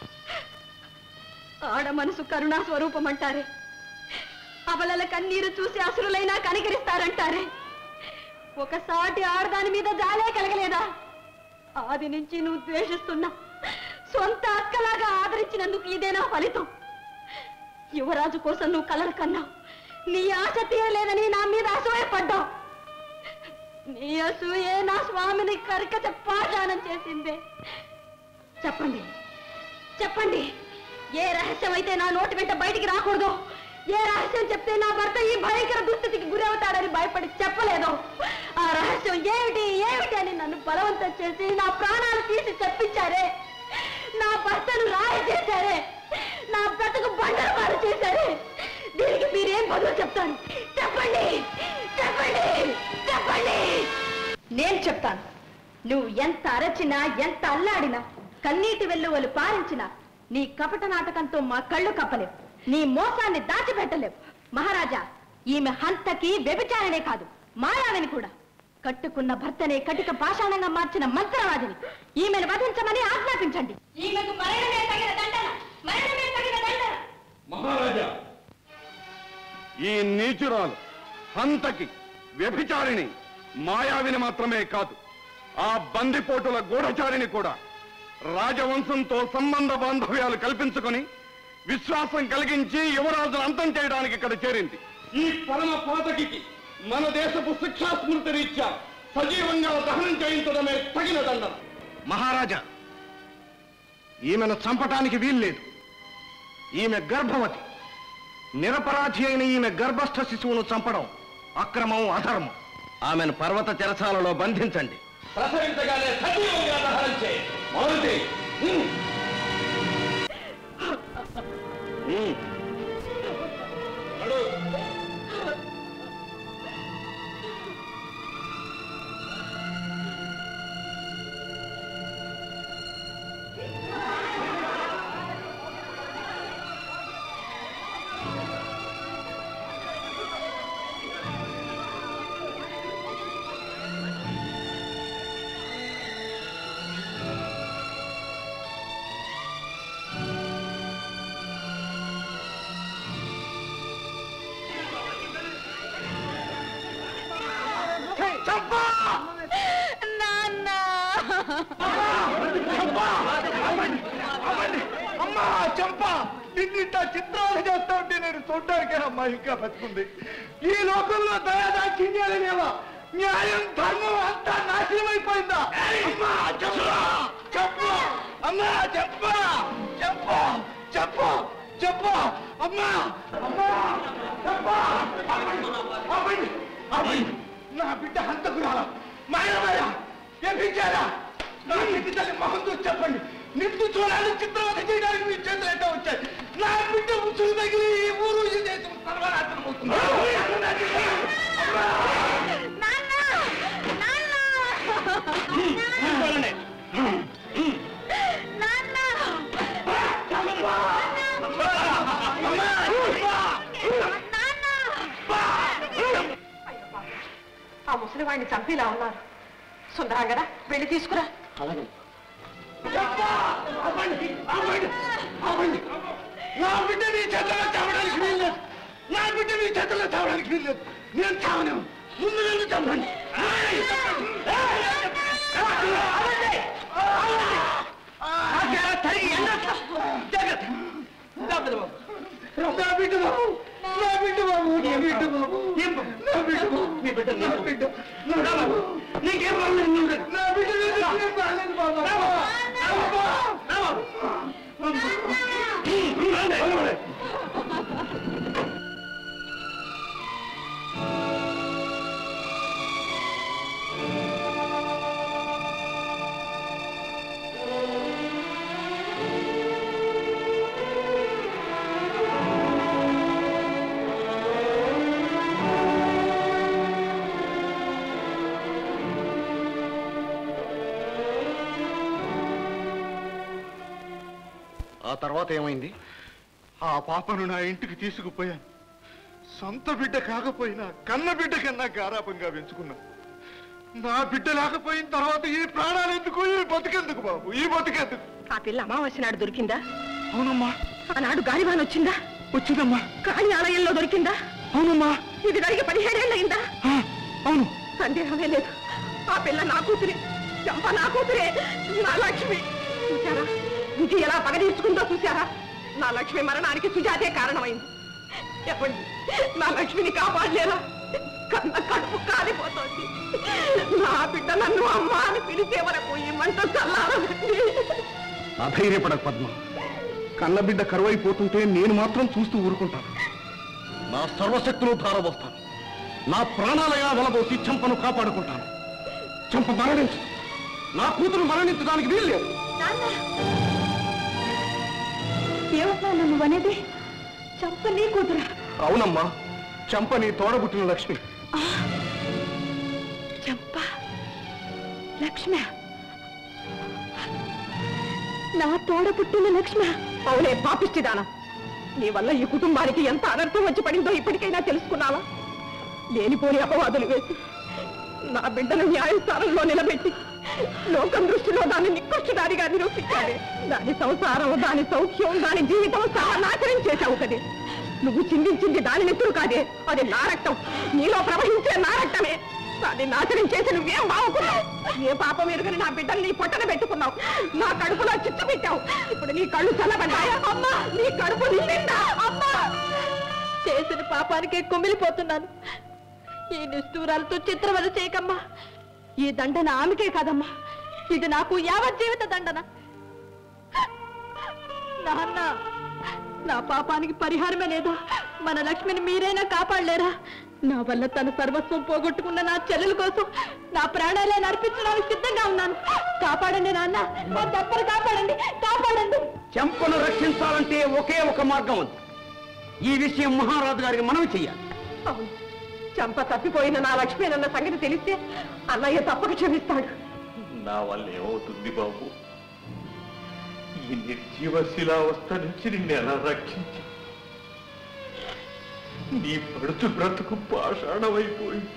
Speaker 2: ఆడ మనసు కరుణా స్వరూపం అంటారే అబలల కన్నీరు చూసి అసురులైనా కనికరిస్తారంటారే ఒక సాటి ఆడదాని మీద జాలే కలగలేదా ఆది నుంచి నువ్వు ద్వేషిస్తున్నా సొంత అక్కలాగా ఆదరించినందుకు ఇదేనా ఫలితం యువరాజు కోసం నువ్వు కలలు కన్నావు నీ ఆశ తీయలేదని నా మీద అసూయపడ్డావు నీ అసూయే నా స్వామిని కరికచ పాఠానం చేసిందే చెప్పండి చెప్పండి ఏ రహస్యం అయితే నా నోటి వెంట బయటికి రాకూడదు ఏ రహస్యం చెప్తే నా భర్త ఈ భయంకర దుస్థితికి గురవుతాడని భయపడి చెప్పలేదు ఆ రహస్యం ఏమిటి ఏమిటి అని నన్ను బలవంతం చేసి నా ప్రాణాలు తీసి చెప్పించారే నా భర్తను రాయి చేశారే నా బ్రతుకు బండరమారు చేశారే దీనికి మీరేం బదులు చెప్తాను చెప్పండి చెప్పండి చెప్పండి నేను చెప్తాను నువ్వు ఎంత అరచినా ఎంత అల్లాడినా కన్నీటి వెల్లువలు పారించినా నీ కపట నాటకంతో మా కళ్ళు కప్పలేవు నీ మోసాన్ని దాచిపెట్టలేవు మహారాజా ఈమె హంతకి వ్యభిచారణే కాదు మాయావిని కూడా కట్టుకున్న భర్తనే కటిక పాషాణంగా మార్చిన మంత్రవాదిని ఈమెను వధించమని ఆజ్ఞాపించండి ఈమెకు మరణమే తగిన దండన మరణమే తగిన దండన
Speaker 9: మహారాజా ఈ నీచురాలు హంతకి వ్యభిచారిణి మాయావిని మాత్రమే కాదు ఆ బందిపోటుల గూఢచారిని కూడా రాజవంశంతో సంబంధ బాంధవ్యాలు కల్పించుకొని విశ్వాసం కలిగించి యువరాజును అంతం చేయడానికి ఇక్కడ చేరింది ఈ పరమ పాతకి మన దేశపు శిక్షా స్మృతి రీత్యా సజీవంగా దహనం చేయించడమే తగిన దండన
Speaker 1: మహారాజా ఈమెను చంపటానికి వీల్లేదు ఈమె గర్భవతి నిరపరాధి అయిన ఈమె గర్భస్థ శిశువును చంపడం అక్రమం అధర్మం ఆమెను పర్వత చెరసాలలో బంధించండి
Speaker 9: ప్రసరించగానే సజీవంగా దహనం చేయి మారుతి ఉమ్. ఉమ్. నడు.
Speaker 7: అమ్మా చంపా నిన్నింత చిత్రాలు చేస్తా ఉంటే నేను చూడ్డానికే అమ్మా ఇంకా బతుకుంది ఈ లోకంలో దయాదాక్షిణ్యాలనేవా న్యాయం ధర్మం అంతా నాశనం అయిపోయిందా అమ్మా చెప్పు చెప్పు అమ్మా చెప్పు చెప్పు చెప్పు చెప్పు అమ్మా అమ్మా చెప్పు అమ్మండి అమ్మండి నా బిడ్డ హంతకురాలా మాయమయ్య ఏపించారా నా బిడ్డ తల్లి మొహం చూసి చెప్పండి నిండు చూడాలి చిత్రవత చేయడానికి మీ చేతులు ఎట్లా వచ్చాయి నా బిడ్డ ఉసులు తగిలి ఈ ఊరు ఈ దేశం సర్వనాశనం అవుతుంది అమ్మా! చూడండి. అమ్మా!
Speaker 2: ఆ ముసలివాడిని చంపేలా ఉన్నారు సుందరాంగరా వెళ్ళి తీసుకురా
Speaker 7: చెప్పా! అవ్వండి! అవ్వండి! అవ్వండి! నా బిడ్డ నీ చేతుల్లో చావడానికి వీల్లేదు నా బిడ్డ నీ చేతుల్లో చావడానికి వీల్లేదు నేను చావను ముందు నన్ను చంపండి ఏయ్! ఏయ్! అవ్వండి! అవ్వండి! నాకేలా తరిగి ఎండొస్తా. జాగ్రత్త. జాగ్రత్త బాబు. నా బిడ్డ బాబు నా బిడ్డ బాబు నా బిడ్డ బాబు ఏం బాబు? నా బిడ్డ బాబు నీ బిడ్డ నా బిడ్డ నా బాబు నీకేం పర్లేదు నువ్వు రా. నా బిడ్డ నీకేం పర్లేదు బాబు నా బాబు నా బాబు నా బాబు రండి, రండి.
Speaker 1: ఆ తర్వాత ఏమైంది
Speaker 7: ఆ పాపను నా ఇంటికి తీసుకుపోయాను సొంత బిడ్డ కాకపోయినా కన్న బిడ్డ కన్నా గారాపంగా పెంచుకున్నా నా బిడ్డ లేకపోయిన తర్వాత ఈ ప్రాణాలు ఎందుకు ఈ బతికెందుకు బాబు ఈ బతికెందుకు
Speaker 2: ఆ పిల్ల అమావాస్య నాడు దొరికిందా
Speaker 7: అవునమ్మా
Speaker 2: ఆనాడు గాలివాన్ వచ్చిందా
Speaker 7: వచ్చిందమ్మా
Speaker 2: కాళీ ఆలయంలో దొరికిందా
Speaker 7: అవునమ్మా
Speaker 2: ఇది జరిగి పదిహేడేళ్ళయిందా
Speaker 7: ఆ, అవును
Speaker 2: సందేహమే లేదు ఆ పిల్ల నా కూతురే చంప నా కూతురే నా లక్ష్మి చూశారా విధి ఎలా పగదీర్చుకుందో చూశారా నా లక్ష్మి మరణానికి సుజాతే కారణమైంది చెప్పండి నా లక్ష్మిని కాపాడలేరా కన్న కడుపు కాలిపోతోంది నా బిడ్డ నన్ను అమ్మ అని పిలిచే వరకు ఈ మంట చల్లారదండి
Speaker 1: అధైర్యపడక పద్మ కన్నబిడ్డ కరువైపోతుంటే నేను మాత్రం చూస్తూ ఊరుకుంటాను నా సర్వశక్తులు ధారబోస్తాను నా ప్రాణాలయా వెలబోసి చంపను కాపాడుకుంటాను చంప మరణించు నా కూతురు మరణించడానికి వీల్లేదు
Speaker 2: ఏమన్నా నువ్వు అనేది చంప నీ కూతురా
Speaker 1: అవునమ్మా చంప నీ తోడబుట్టిన లక్ష్మి
Speaker 2: చంప లక్ష్మ నా తోడ పుట్టిన లక్ష్మ అవునే పాపిష్టిదాన నీ వల్ల ఈ కుటుంబానికి ఎంత అనర్థం వచ్చి పడిందో ఇప్పటికైనా తెలుసుకున్నావా లేనిపోని అపవాదులు వేసి నా బిడ్డను న్యాయస్థానంలో నిలబెట్టి లోకం దృష్టిలో దాన్ని నిక్కృష్టుదారిగా నిరూపించాడే దాని సంసారం దాని సౌఖ్యం దాని జీవితం సహా నాశనం చేశావు కదే నువ్వు చిందించింది దాని నెత్తురు కాదే అది నా రక్తం నీలో ప్రవహించే నా రక్తమే దాన్ని నాశనం చేసి నువ్వేం బాగుకున్నావు ఏ పాపం ఎరుగని నా బిడ్డలు నీ పొట్టన పెట్టుకున్నావు నా కడుపులో చిచ్చు పెట్టావు ఇప్పుడు నీ కళ్ళు చల్లబడ్డాయా అమ్మా నీ కడుపు నిండిందా అమ్మా చేసిన పాపానికే కుమిలిపోతున్నాను ఈ నిష్ఠూరాలతో చిత్రవద చేయకమ్మా ఈ దండన ఆమెకే కాదమ్మా ఇది నాకు యావత్ జీవిత దండన నాన్న నా పాపానికి పరిహారమే లేదా మన లక్ష్మిని మీరైనా కాపాడలేరా నా వల్ల తన సర్వస్వం పోగొట్టుకున్న నా చెల్లెల కోసం నా ప్రాణాలే అర్పించడానికి సిద్ధంగా ఉన్నాను కాపాడండి నాన్న మా తప్పని కాపాడండి కాపాడండి
Speaker 6: చెంపను రక్షించాలంటే ఒకే ఒక మార్గం ఉంది ఈ విషయం మహారాజు గారికి మనవి చెయ్యాలి
Speaker 2: అవును చంప తప్పిపోయిన నా లక్ష్మీనన్న సంగతి తెలిస్తే అన్నయ్య తప్పక క్షమిస్తాడు
Speaker 9: నా వల్ల ఏమవుతుంది బాబు ఈ నిర్జీవ శిలావస్థ నుంచి నిన్ను ఎలా రక్షించి నీ పడుచు బ్రతుకు పాషాణమైపోయింది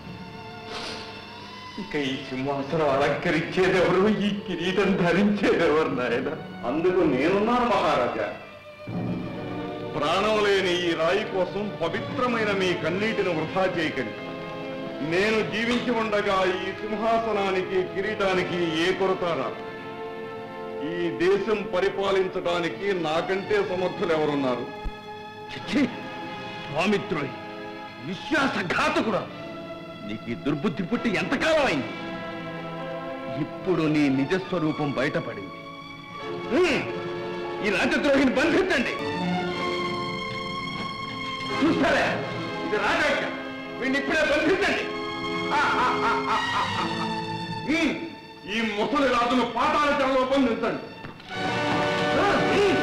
Speaker 9: ఇక ఈ సింహాసనం అలంకరించేదెవరు ఈ కిరీటం ధరించేదెవరు నాయన అందుకు నేనున్నాను మహారాజా ప్రాణం లేని ఈ రాయి కోసం పవిత్రమైన మీ కన్నీటిని వృధా చేయకండి నేను జీవించి ఉండగా ఈ సింహాసనానికి కిరీటానికి ఏ కొరత రాదు ఈ దేశం పరిపాలించడానికి నాకంటే సమర్థులు ఎవరున్నారు
Speaker 8: చిచ్చి స్వామిత్రోయ్ విశ్వాసఘాతకుడా నీకు ఈ దుర్బుద్ధి పుట్టి ఎంతకాలం అయింది ఇప్పుడు నీ నిజస్వరూపం బయటపడింది హ్మ్, ఈ రాజద్రోహిని బంధించండి చూస్తారా ఇది రాజాజ్ఞ వీడిని ఇప్పుడే బంధించండి ఆ, ఆ, ఆ, ఆ, ఆ, ఆ. హ్మ్,
Speaker 9: ఈ ముసలి రాజును పాతాళ చెరలో బంధించండి
Speaker 8: ఆ, హ్మ్.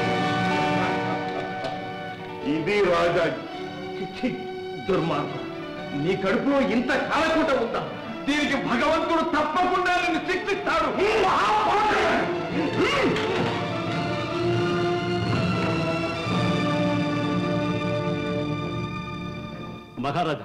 Speaker 9: ఇది రాజా
Speaker 8: చిచ్చి దుర్మార్గం నీ కడుపులో ఇంత కాలకూట ఉందా దీనికి భగవంతుడు తప్పకుండా నిన్ను శిక్షిస్తాడు
Speaker 4: మహారాజా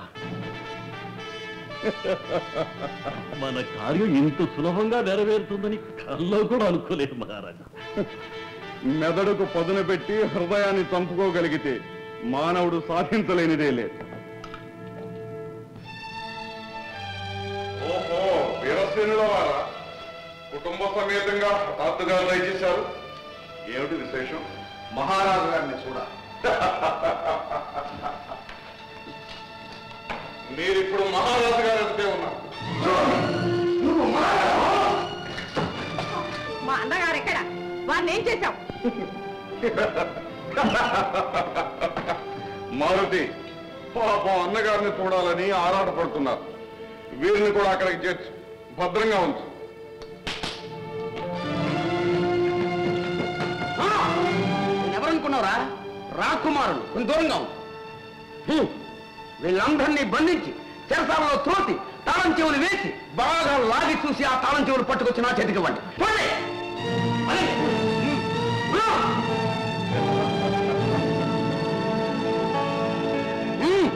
Speaker 4: మన కార్యం ఇంత సులభంగా నెరవేరుతుందని కల్లో కూడా అనుకోలేదు మహారాజా
Speaker 9: మెదడుకు పదును పెట్టి హృదయాన్ని చంపుకోగలిగితే మానవుడు సాధించలేనిదే లేదు ఓహో వీరసేనుల వారా కుటుంబ సమేతంగా హఠాత్తుగా దయచేశారు ఏమిటి విశేషం
Speaker 8: మహారాజు గారిని చూడ
Speaker 9: మీరిప్పుడు మహారాజు గారు అంతే ఉన్నారు
Speaker 2: మా అన్నగారు ఎక్కడ వాడిని ఏం చేశావు
Speaker 9: మారుతి పాపం అన్నగారిని చూడాలని ఆరాటపడుతున్నారు వీరిని కూడా అక్కడికి చేర్చు భద్రంగా ఉంచు
Speaker 6: ఆ, ఎవరనుకున్నావురా రాకుమారులు కొంచెం దూరంగా ఉండు. హ్మ్. వీళ్ళందరినీ బంధించి చెరసాలలో త్రోసి తాళం చెవులు వేసి బాగా లాగి చూసి ఆ తాళం చెవులు పట్టుకొచ్చి నా చేతికి ఇవ్వండి పోండి. అదే. హ్మ్. ఆ. హ్మ్.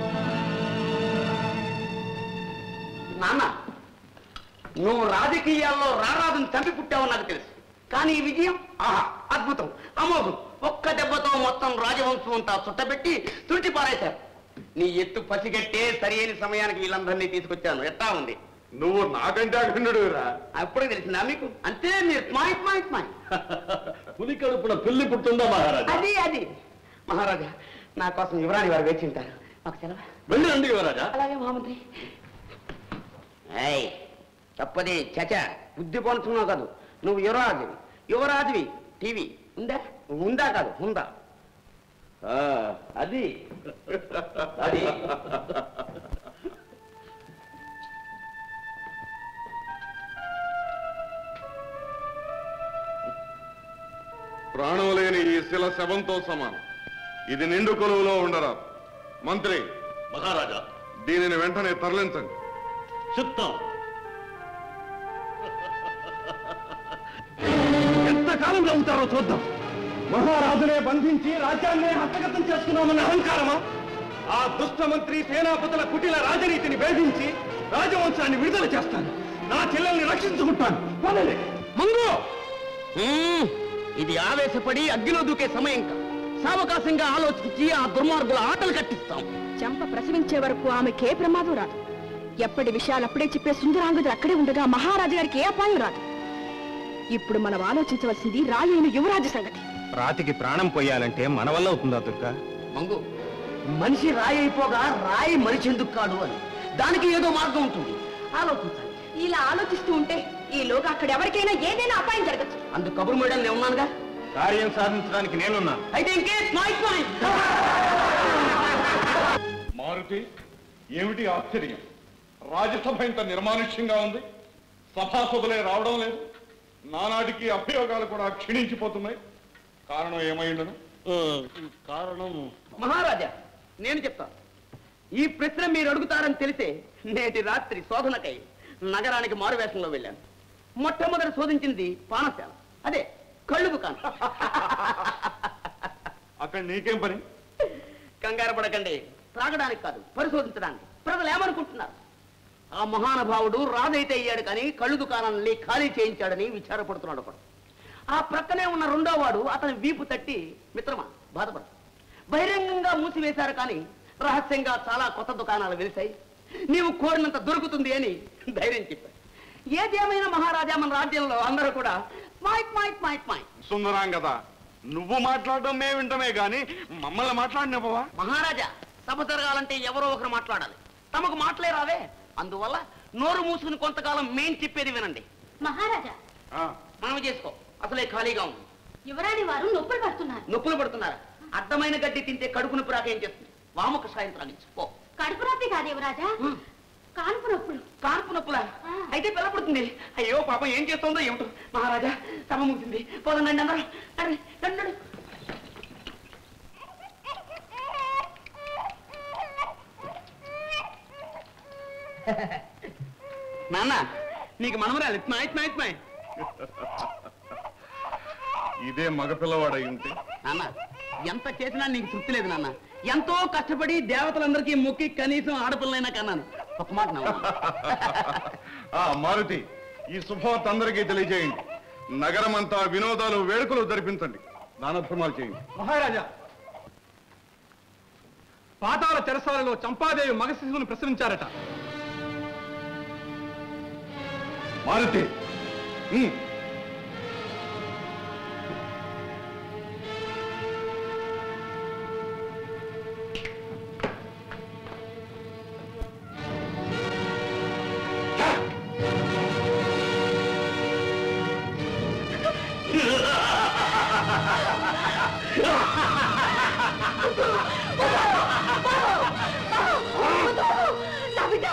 Speaker 6: నాన్న నువ్వు రాజకీయాల్లో రారాజుని చంపి పుట్టావో నాకు తెలుసు కానీ ఈ విజయం ఆహా అద్భుతం అమోఘం ఒక్క దెబ్బతో మొత్తం రాజవంశం అంతా చుట్టబెట్టి తుడిచి పారేశారు నీ ఎత్తు పసిగట్టే సరైన సమయానికి వీళ్ళందరినీ తీసుకొచ్చాను ఎట్టా ఉంది
Speaker 9: నువ్వు నాకంటే అఖండుడు
Speaker 6: అప్పుడే తెలిసిందా మీకు అంతే మీరు స్మాయ్ స్మాయ్ స్మాయ్
Speaker 4: పులి కడుపున పిల్లి పుట్టుందా మహారాజా
Speaker 6: అది అది మహారాజా నా కోసం యువరాణి వారు వేచి ఉంటారు మాకు సెలవు
Speaker 4: వెళ్ళి రండి యువరాజా
Speaker 6: అలాగే మహామంత్రి ఏయ్ తప్పది చచ బుద్ధి పనుతున్నావు కాదు నువ్వు యువరాజువి యువరాజువి టీవీ ఉందా ఉందా కాదు ఉందా ఆ, అది అది
Speaker 9: ప్రాణం లేని ఈ శిల శవంతో సమానం ఇది నిండు కొలువులో ఉండరాదు మంత్రి
Speaker 4: మహారాజా
Speaker 9: దీనిని వెంటనే తరలించండి
Speaker 4: చిత్తం
Speaker 8: ఎంతకాలంలో ఉంటారో చూద్దాం
Speaker 3: మహారాజునే బంధించి రాజ్యాన్నే హస్తగతం చేసుకున్నామన్న అహంకారమా ఆ దుష్ట మంత్రి సేనాపతుల కుటిల రాజనీతిని భేదించి రాజవంశాన్ని విడుదల చేస్తాను నా చెల్లెల్ని రక్షించుకుంటాను పదండి.
Speaker 6: మంగు మ్మ్. ఇది ఆవేశపడి అగ్గిలో దూకే సమయం కాదు సావకాశంగా ఆలోచించి ఆ దుర్మార్గుల ఆటలు కట్టిస్తాం
Speaker 2: చంప ప్రసవించే వరకు ఆమెకే ప్రమాదం రాదు ఎప్పటి విషయాలు అప్పుడే చెప్పే సుందరాంగుడు అక్కడే ఉండగా మహారాజు గారికి ఏ అపాయం రాదు ఇప్పుడు మనం ఆలోచించవలసింది రాయైన యువరాజు సంగతి
Speaker 3: రాతికి ప్రాణం పోయాలంటే మన వల్ల అవుతుందా దుర్గా
Speaker 6: మంగు మనిషి రాయి అయిపోగా రాయి మనిషి ఎందుకు కాడు అని దానికి ఏదో మార్గం ఉంటుంది ఆలోచించాలి
Speaker 2: ఇలా ఆలోచిస్తూ ఉంటే ఈలోగా అక్కడ ఎవరికైనా ఏదైనా అపాయం జరగచ్చు
Speaker 6: అందుకు కబురు మేడం నేను ఉన్నానుగా
Speaker 3: కార్యం సాధించడానికి నేనున్నాను
Speaker 6: అయితే ఇంకే స్మైక్ స్మైక్
Speaker 9: మారుతి ఏమిటి ఆశ్చర్యం రాజ్యసభ ఇంత నిర్మానుష్యంగా ఉంది సభాసదులే రావడం లేదు నానాటికి అభియోగాలు కూడా క్షీణించిపోతున్నాయి కారణం ఏమైండను
Speaker 6: కారణం మహారాజా నేను చెప్తాను ఈ ప్రశ్న మీరు అడుగుతారని తెలిసే నేటి రాత్రి శోధనకై నగరానికి మారువేషంలో వెళ్ళాను మొట్టమొదటి శోధించింది పానశాల అదే కళ్ళు దుకాణం
Speaker 9: అక్కడ నీకేం పని
Speaker 6: కంగారు పడకండి త్రాగడానికి కాదు పరిశోధించడానికి ప్రజలు ఏమనుకుంటున్నారు ఆ మహానుభావుడు రాజైతే అయ్యాడు కానీ కళ్ళు దుకాణాన్ని ఖాళీ చేయించాడని విచారపడుతున్నాడు ఒకడు ఆ ప్రక్కనే ఉన్న రెండో వాడు అతని వీపు తట్టి మిత్రమా బాధపడు బహిరంగంగా మూసివేశారు కానీ రహస్యంగా చాలా కొత్త దుకాణాలు వెలిశాయి నీవు కోరినంత దొరుకుతుంది అని ధైర్యం చెప్పాడు ఏదేమైనా మహారాజా మన రాజ్యంలో అందరూ కూడా మైక్ మైక్ మైక్ మైక్
Speaker 9: సుందరాం కదా నువ్వు మాట్లాడడం మేము వింటమే గాని మమ్మల్ని మాట్లాడినవా
Speaker 6: మహారాజా సభ జరగాలంటే ఎవరో ఒకరు మాట్లాడాలి తమకు మాటలే రావే అందువల్ల నోరు మూసుకుని కొంతకాలం మేం చెప్పేది వినండి
Speaker 5: మహారాజా
Speaker 6: మనం చేసుకో అసలే ఖాళీగా ఉంది
Speaker 5: యువరాణి వారు నొప్పులు పడుతున్నారు
Speaker 6: నొప్పులు పడుతున్నారు అడ్డమైన గడ్డి తింటే కడుపు నొప్పి రాక ఏం చేస్తుంది వాముక సాయం త్రాగించు పో
Speaker 5: కడుపు నొప్పి కాదు యువరాజా కాన్పు నొప్పులు
Speaker 6: కాన్పు నొప్పులా
Speaker 5: ఆ.
Speaker 6: అయితే పిల్లపడుతుంది అయ్యో పాపం ఏం చేస్తుందో ఏమిటో మహారాజా సభ ముగిసింది పోదండి అందరూ నడండి, నడండి, నడండి. నాన్న నీకు మనమరాలి స్మైట్ స్మైట్ స్మైట్
Speaker 9: ఇదే మగపిల్లవాడై ఉంటే
Speaker 6: నాన్న ఎంత చేసినా నీకు తృప్తి లేదు నాన్న ఎంతో కష్టపడి దేవతలందరికీ మొక్కి కనీసం ఆడపిల్లైనా కన్నాను ఒక మాట నా వల్ల.
Speaker 9: ఆ మారుతి ఈ శుభవార్త అందరికీ తెలియజేయండి నగరమంతా వినోదాలు వేడుకలు జరిపించండి దానధర్మాలు చేయండి
Speaker 3: మహారాజా పాతాల చెరసాలలో చంపాదేవి మగ శిశువును ప్రశ్నించారట
Speaker 9: మారుతి ఉమ్.
Speaker 2: నా బిడ్డ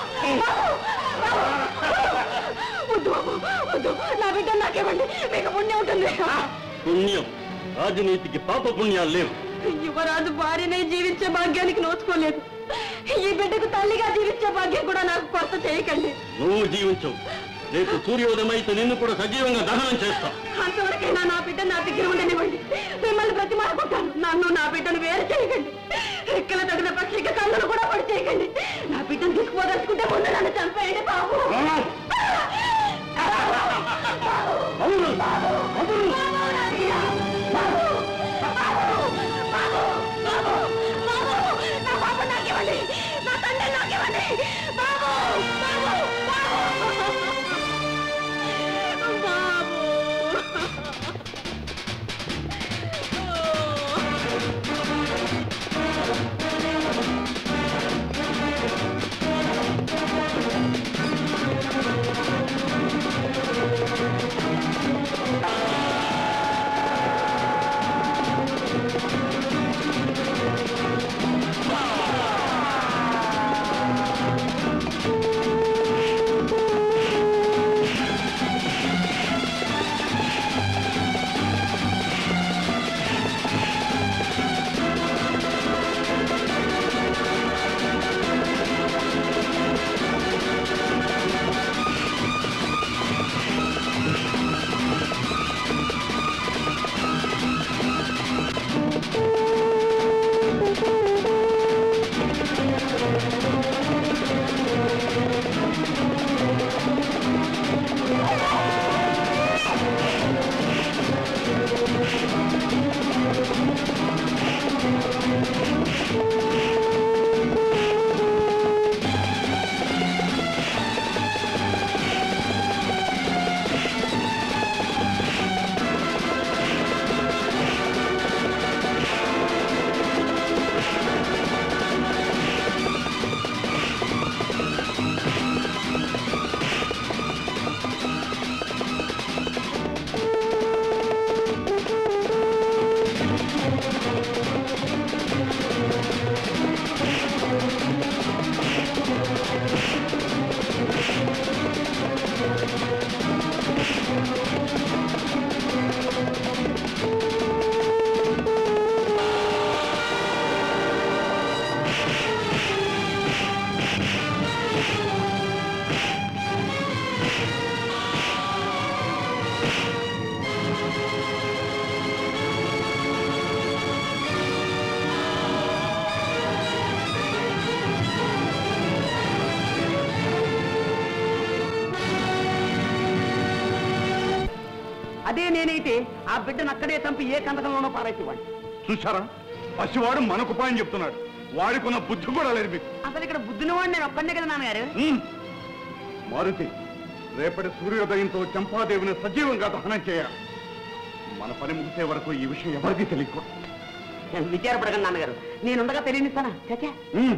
Speaker 2: వద్దు వద్దు నా బిడ్డ నాకేమండి మీకు పుణ్యం ఉంటుంది
Speaker 4: పుణ్యం రాజనీతికి పాప పుణ్యాలు లేవు
Speaker 2: యువరాజు భార్యనే జీవించే భాగ్యానికి నోచుకోలేదు ఈ బిడ్డకు తల్లిగా జీవించే భాగ్యం కూడా నాకు కొత్త చేయకండి
Speaker 4: నువ్వు జీవించవు రేపు సూర్యోదయం అయితే నిన్ను కూడా సజీవంగా దహనం చేస్తాం
Speaker 2: అంతవరకైనా నా బిడ్డ నా దగ్గర ఉండనివ్వండి మిమ్మల్ని ప్రతిమాడుకుంటాను నన్ను నా బిడ్డను వేరు చేయకండి రెక్కల తగిన పక్షికి కన్నులు కూడా పడి చేయకండి నా బిడ్డను తీసుకుపోదలుచుకుంటే ముందు నన్ను చంపేయండి బాబు నా బాబు నాకివ్వండి నా తండ్రి నాకివ్వండి బాబు బాబు బాబు బాబు
Speaker 6: అదే నేనైతే ఆ బిడ్డను అక్కడే చంపి ఏ కందకంలోనో పారేసేవాడిని
Speaker 9: చూసారా పసివాడు మనకు ఉపాయం చెప్తున్నాడు వాడికున్న బుద్ధి కూడా లేదు మీకు
Speaker 6: అసలు ఇక్కడ బుద్ధినవాడు నేను ఒక్కడే కదా నాన్నగారు
Speaker 9: ఉమ్. మారుతి రేపటి సూర్యోదయంతో చంపాదేవిని సజీవంగా దహనం చేయాలి మన పని ముగిసే వరకు ఈ విషయం ఎవరికీ తెలియకూడదు
Speaker 6: విచారపడకండి నాన్నగారు నేనుండగా తెలియనిస్తానా చచ్చా
Speaker 9: ఉమ్.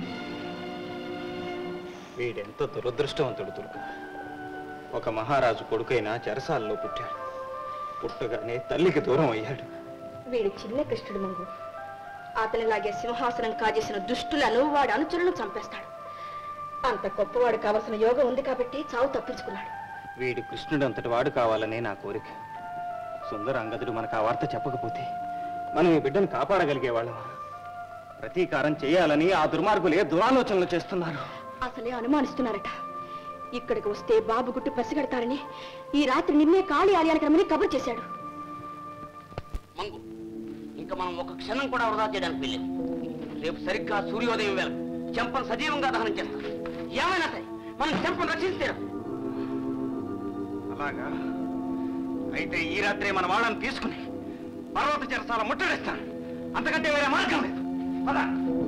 Speaker 10: వీడెంతో దురదృష్టవంతుడు దుర్గ ఒక మహారాజు కొడుకైన చెరసాలలో పుట్టాడు పుట్టగానే తల్లికి దూరం అయ్యాడు
Speaker 2: వీడు చిన్న కృష్ణుడు మంగు అతనిలాగే సింహాసనం కాజేసిన దుష్టులను వాడి అనుచరులను చంపేస్తాడు అంత గొప్పవాడు కావలసిన యోగం ఉంది కాబట్టి చావు తప్పించుకున్నాడు
Speaker 10: వీడు కృష్ణుడు అంతటి వాడు కావాలనే నా కోరిక సుందర అంగదుడు మనకు ఆ వార్త చెప్పకపోతే మనం ఈ బిడ్డను కాపాడగలిగేవాళ్ళం ప్రతీకారం చేయాలని ఆ దుర్మార్గులే దురాలోచనలు చేస్తున్నారు
Speaker 2: అసలే అనుమానిస్తున్నారట ఇక్కడికి వస్తే బాబు గుట్టు పసిగడతారని ఈ రాత్రి నిన్నే కాళీ ఆలయానికి రమ్మని కబురు చేశాడు
Speaker 6: మంగు ఇంకా మనం ఒక క్షణం కూడా వృధా చేయడానికి వెళ్ళేది రేపు సరిగ్గా సూర్యోదయం వేళ చెంపను సజీవంగా దహనం చేస్తాం ఏమైనా సరే మనం చెంపను రక్షించారు
Speaker 10: అలాగా అయితే ఈ రాత్రే మన వాళ్ళని తీసుకుని పర్వత చెరసాల ముట్టడిస్తాను అంతకంటే వేరే మార్గం లేదు పద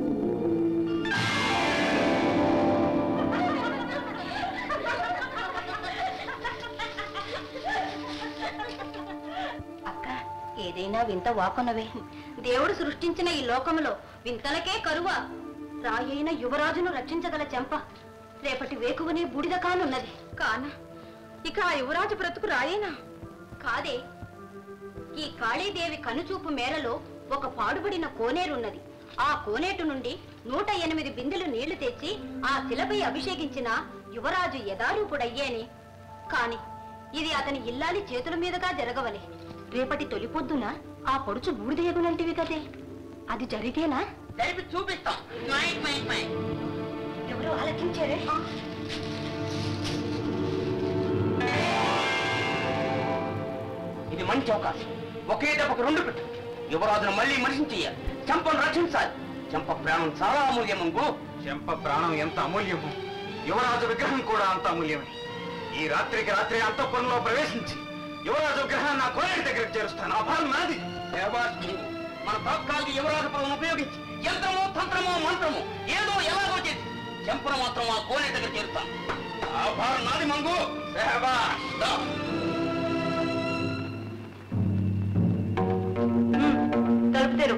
Speaker 2: అక్క ఏదైనా వింత వాకొన్నవే దేవుడు సృష్టించిన ఈ లోకములో వింతలకే కరువా రాయైన యువరాజును రక్షించగల చెంప రేపటి వేకువనే బూడిద కానున్నది కానా ఇక ఆ యువరాజు బ్రతుకు రాయేనా కాదే ఈ కాళీదేవి కనుచూపు మేరలో ఒక పాడుబడిన కోనేరున్నది ఆ కోనేటు నుండి నూట ఎనిమిది బిందెలు నీళ్లు తెచ్చి ఆ శిలపై అభిషేకించిన యువరాజు యథారూపుడయ్యేని కాని ఇది అతని ఇల్లాలి చేతుల మీదుగా జరగవలే రేపటి తొలి పొద్దున ఆ పొడుచు బూడిదయగునంటివి కదే అది జరిగేనా
Speaker 6: జరిపి చూపిస్తాం మై, మై, మై.
Speaker 2: ఎవరు ఆలకించారే
Speaker 6: ఇది మంచి అవకాశం ఒకే దెబ్బకు రెండు పెట్టు యువరాజును మళ్ళీ మనిషిని చెయ్యాలి చెంపను రక్షించాలి చెంప ప్రాణం చాలా అమూల్యం మంగు
Speaker 10: చెంప ప్రాణం ఎంత అమూల్యమో యువరాజు విగ్రహం కూడా అంత అమూల్యమే ఈ రాత్రికి రాత్రి అంతఃపురంలో ప్రవేశించి యువరాజు విగ్రహాన్ని నా కోనేటి దగ్గరికి చేరుస్తాను ఆ భారం నాది
Speaker 6: దేవాస్ మంగు. మన తాత్కాలిక యువరాజు పదం ఉపయోగించి యంత్రమో తంత్రమో మంత్రమో ఏదో ఎలాగో చేసి చెంపను మాత్రం ఆ కోనే దగ్గర చేరుతాం ఆ భారం నాది మంగు శాబాష్. దా.
Speaker 2: తలుపు తెరు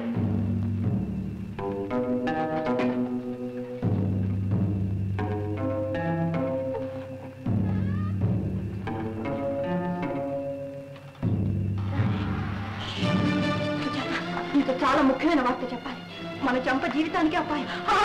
Speaker 2: నీకు చాలా ముఖ్యమైన వార్త చెప్పాలి మన చంప జీవితానికి అపాయం ఆ!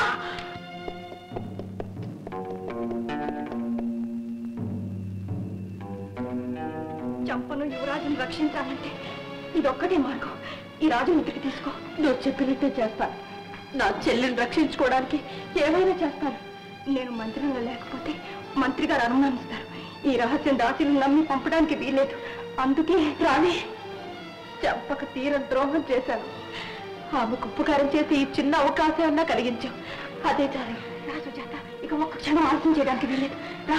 Speaker 2: చంపను యువరాజుని రక్షించాలంటే ఇదొక్కటే మార్గం ఈ రాజు ఇంటికి తీసుకో నువ్వు చెప్పినట్టే చేస్తాను నా చెల్లిని రక్షించుకోవడానికి ఏమైనా చేస్తాను నేను మంత్రిగా లేకపోతే మంత్రి గారు అనుమానిస్తారు ఈ రహస్యం దాసిని నమ్మి పంపడానికి వీలేదు అందుకే రాణి చంపక తీర ద్రోహం చేశాను ఆమెకు ఉపకారం చేసి ఈ చిన్న అవకాశాన్న కలిగించాం అదే చాలు రా సుజాత ఇక ఒక్క క్షణం ఆలస్యం చేయడానికి వీలేదు రా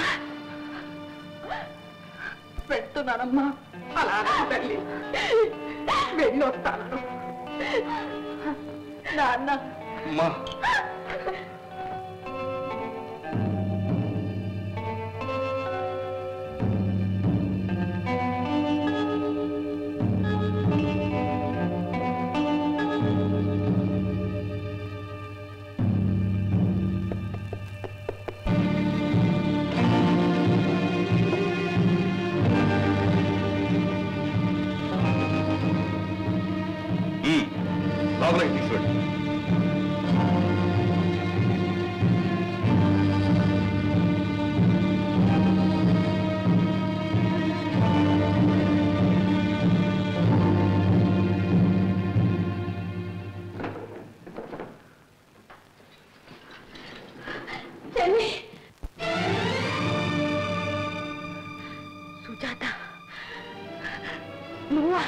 Speaker 2: పెడుతున్నానమ్మా అలా అనకు తల్లి వెళ్ళొస్తాను నాన్న
Speaker 9: అమ్మా ఉమ్, లోపలికి తీసుకెళ్ళి
Speaker 2: చెల్లి సుజాత నువ్వా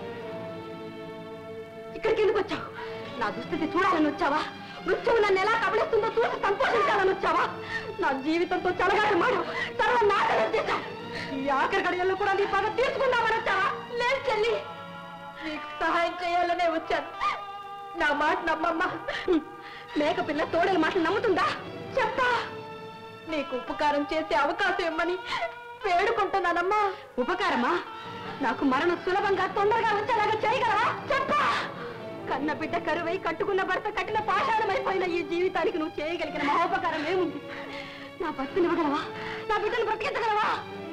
Speaker 2: ఇక్కడికి ఎందుకు వచ్చావు నా దుస్థితి చూడాలని వచ్చావా మృత్యువు నన్ను ఎలా కబలిస్తుందో చూసి సంతోషించాలని వచ్చావా నా జీవితంతో చలగాడు మాడు సర్వ నాశనం చేశావు ఈ ఆఖరి గడియల్లో కూడా నీ పగ తీసుకుందామని వచ్చావా లేదు చెల్లి నీకు సహాయం చేయాలనే వచ్చాను నా మాట నమ్మమ్మా మేక పిల్ల తోడల మాటలు నమ్ముతుందా చెప్తా నీకు ఉపకారం చేసే అవకాశం ఇమ్మని వేడుకుంటున్నానమ్మా ఉపకారమా నాకు మరణం సులభంగా తొందరగా వచ్చేలాగా చేయగలవా చెప్పా కన్న బిడ్డ కరువై కట్టుకున్న భర్త కట్టిన పాషాణమైపోయిన ఈ జీవితానికి నువ్వు చేయగలిగిన మహోపకారం ఏముంది నా భర్తనివ్వగలవా నా బిడ్డను బ్రతికించగలవా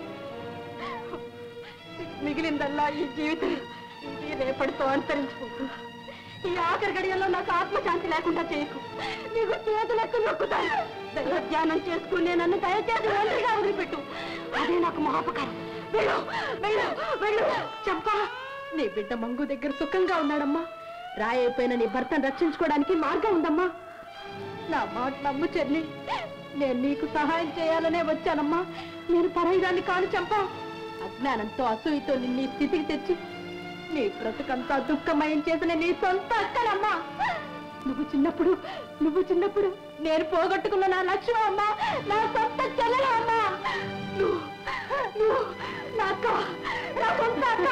Speaker 2: మిగిలిందల్లా ఈ జీవితం ఈ రేపటితో అంతరించిపోతుంది ఈ ఆఖరి గడియల్లో నాకు ఆత్మశాంతి లేకుండా చేయకు నీకు చేతులెక్కు నొక్కుతాను దైవ ధ్యానం చేసుకునే నన్ను దయచేసి ఒంటరిగా వదిలిపెట్టు అదే నాకు మహాపకారం వెళ్ళు వెళ్ళు వెళ్ళు చెప్పా నీ బిడ్డ మంగు దగ్గర సుఖంగా ఉన్నాడమ్మా రాయైపోయిన నీ భర్తను రక్షించుకోవడానికి మార్గం ఉందమ్మా నా మాట నమ్ము చెల్లి నేను నీకు సహాయం చేయాలనే వచ్చానమ్మా నేను పరాయిదాన్ని కాను చంపా అజ్ఞానంతో అసూయతో నిన్ను ఈ స్థితికి తెచ్చి నీ బ్రతుకంతా దుఃఖమయం చేసిన నీ సొంత అక్కనమ్మా నువ్వు చిన్నప్పుడు నువ్వు చిన్నప్పుడు నేను పోగొట్టుకున్న నా లక్ష్యం అమ్మా నా సొంత చెల్లెల అమ్మా నువ్వు నువ్వు నా అక్క నా సొంత అక్క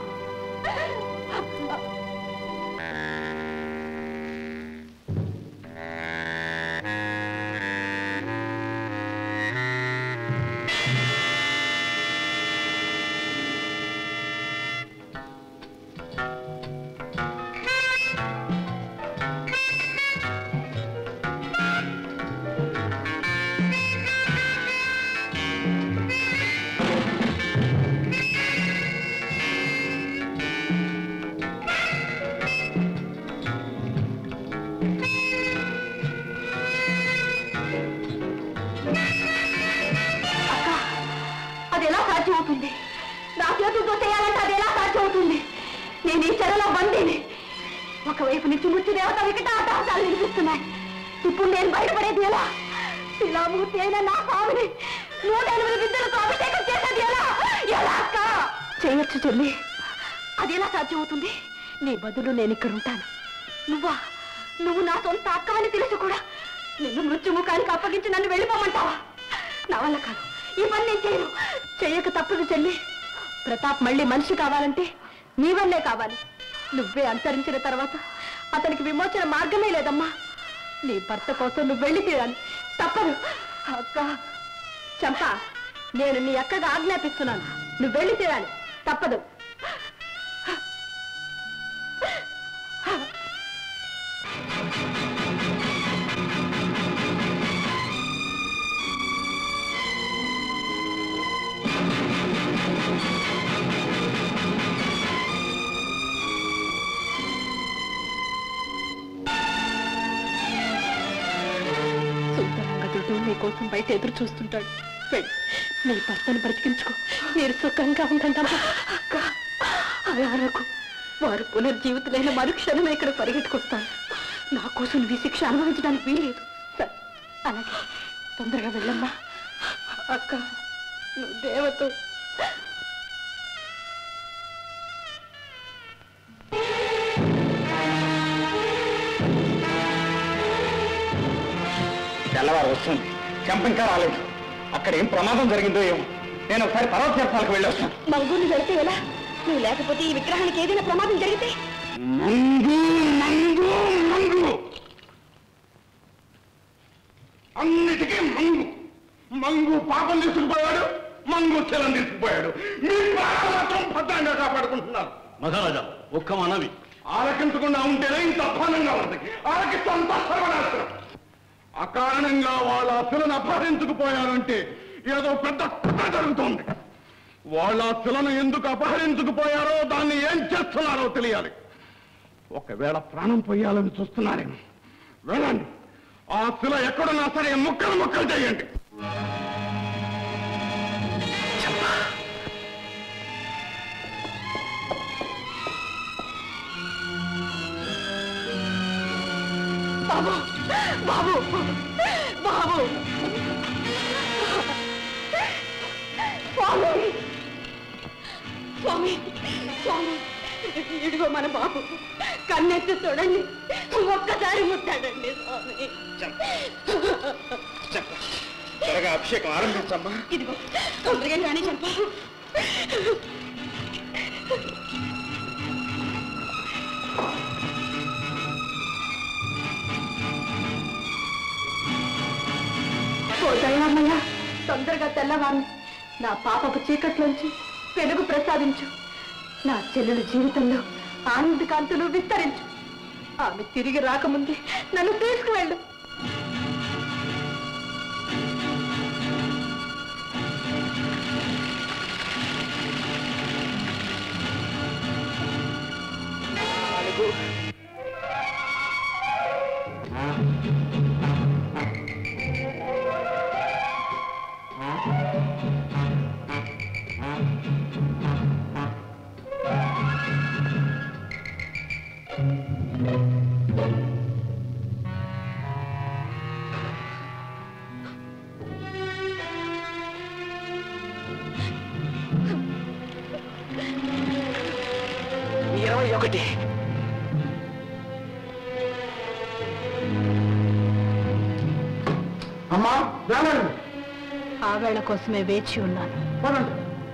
Speaker 2: అక్క అది ఎలా సాధ్యం అవుతుంది నా చేతులతో చేయాలంటే అది ఎలా సాధ్యం అవుతుంది నేను ఈ చెరలో బందీని ఒకవైపు నుంచి మృత్యు దేవత వికటాటాలు వినిపిస్తున్నాయి ఇప్పుడు నేను బయటపడేది ఎలా శిలామూర్తి అయిన నా స్వామిని నూట ఎనిమిది విద్యలతో అభిషేకం చేసేది ఎలా ఎలా అక్క చేయొచ్చు చెల్లి అది ఎలా సాధ్యం అవుతుంది నీ బదులు నేను ఇక్కడ ఉంటాను నువ్వా నువ్వు నా సొంత అక్కవని తెలిసి కూడా నిన్ను మృత్యుముఖానికి అప్పగించి నన్ను వెళ్ళిపోమంటావా నా వల్ల కాదు ఈ పని నేను చేయను చెయ్యక తప్పదు చెల్లి ప్రతాప్ మళ్ళీ మనిషి కావాలంటే నీ వల్లే కావాలి నువ్వే అంతరించిన తర్వాత అతనికి విమోచన మార్గమే లేదమ్మా నీ భర్త కోసం నువ్వు వెళ్ళి తీరాలి తప్పదు అక్క చంప నేను నీ అక్కగా ఆజ్ఞాపిస్తున్నాను నువ్వు వెళ్ళి తీరాలి తప్పదు సుందరంగదుడు నీ కోసం బయట ఎదురు చూస్తుంటాడు వెళ్ళి నీ భర్తను బ్రతికించుకో మీరు సుఖంగా ఉండండమ్మా అక్క అలా అనకు వారు పునర్జీవితులైన మరుక్షణమే ఇక్కడ పరిగెట్టుకొస్తాను నా కోసం నువ్వు ఈ శిక్ష అనుభవించడానికి వీలేదు సరే అలాగే తొందరగా వెళ్ళమ్మా అక్క నువ్వు దేవతో
Speaker 10: తెల్లవారు వస్తుంది చెంప ఇంకా రాలేదు అక్కడ ఏం ప్రమాదం జరిగిందో ఏమో నేను ఒకసారి పర్వత తీర్థాలకు వెళ్ళి వస్తాను
Speaker 2: మంగుని వెళితే ఎలా నువ్వు లేకపోతే ఈ విగ్రహానికి ఏదైనా ప్రమాదం జరిగితే
Speaker 9: మంగు మంగు మంగు అన్నిటికీ మంగు మంగు పాపం తీసుకుపోయాడు మంగు చెలం తీసుకుపోయాడు మీ ప్రాణాలు మాత్రం భద్రంగా కాపాడుకుంటున్నారు
Speaker 4: మహారాజా ఒక్క మనవి
Speaker 9: ఆలకించకుండా ఉంటేనే ఇంత అధ్వానంగా ఉంటుంది ఆలకిస్తూ అంత సర్వనాశనం అకారణంగా వాళ్ళ అసలను అపహరించుకుపోయారంటే ఏదో పెద్ద కుట్ర జరుగుతోంది వాళ్ళ అసలను ఎందుకు అపహరించుకుపోయారో దాన్ని ఏం చేస్తున్నారో తెలియాలి ఒకవేళ ప్రాణం పోయాలని చూస్తున్నారేమో వెళ్ళండి ఆ శిల ఎక్కడున్నా సరే ముక్కలు ముక్కలు చేయండి
Speaker 2: బాబు బాబు బాబు స్వామి స్వామి స్వామి ఇదిగో మన బాబు కన్నెత్తి చూడండి ఒక్కసారి ముట్టాడండి స్వామి
Speaker 10: త్వరగా అభిషేకం ఆరంభించమ్మా
Speaker 2: ఇదిగో తొందరగా రాని చంప ఓ దయామయ్య తొందరగా తెల్లవారిని నా పాపపు చీకట్లోంచి వెలుగు ప్రసాదించు నా చెల్లెల జీవితంలో ఆనంద కాంతులు విస్తరించు ఆమె తిరిగి రాకముందే నన్ను తీసుకువెళ్ళు
Speaker 6: ఇరవై ఒకటి
Speaker 1: అమ్మా వెళ్ళండి
Speaker 2: ఆ వేళ కోసమే వేచి ఉన్నాను
Speaker 1: పదండి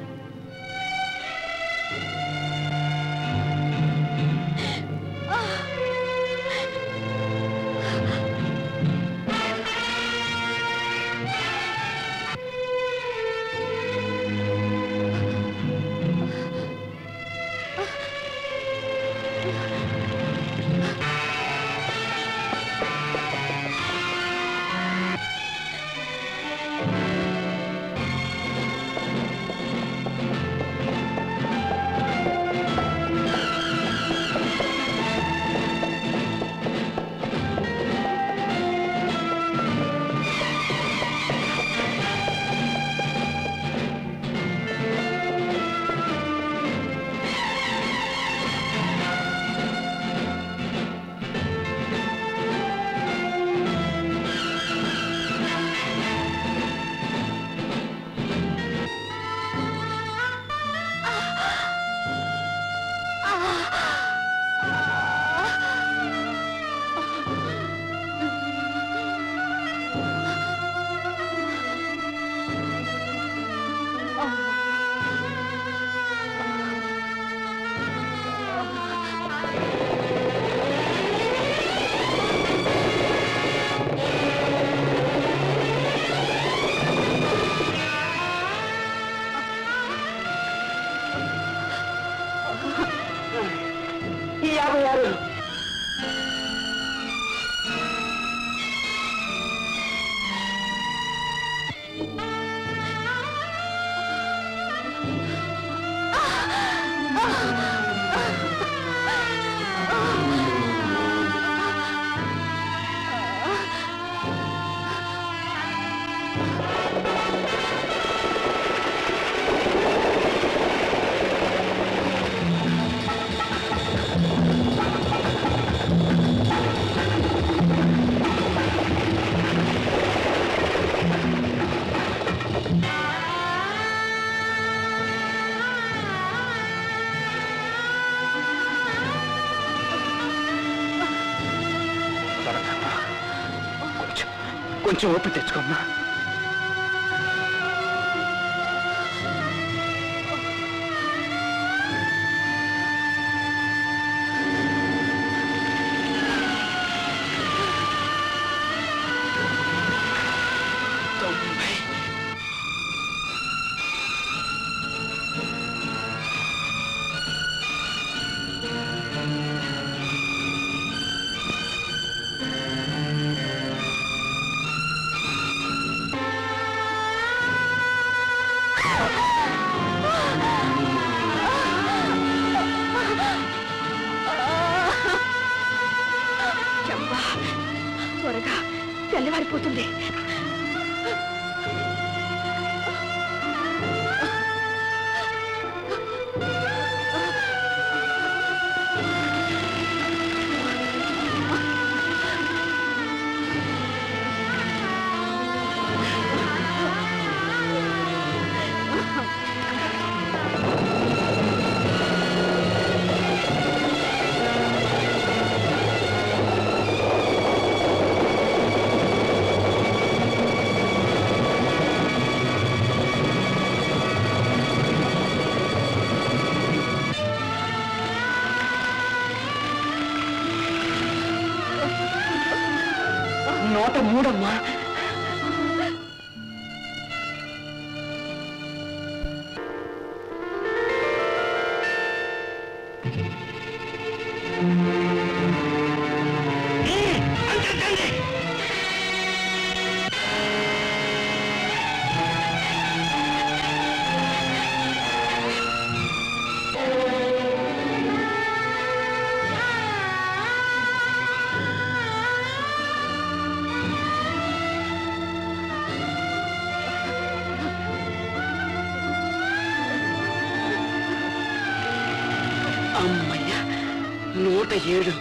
Speaker 6: యాభై ఆరు కొంచెం కొంచెం ఓపిక తెచ్చుకోమ్మా తొంభై
Speaker 2: చంపా త్వరగా తెల్లవారిపోతుంది
Speaker 5: ఆ
Speaker 6: నోట మూడమ్మా అమ్మయ్య నూట ఏడు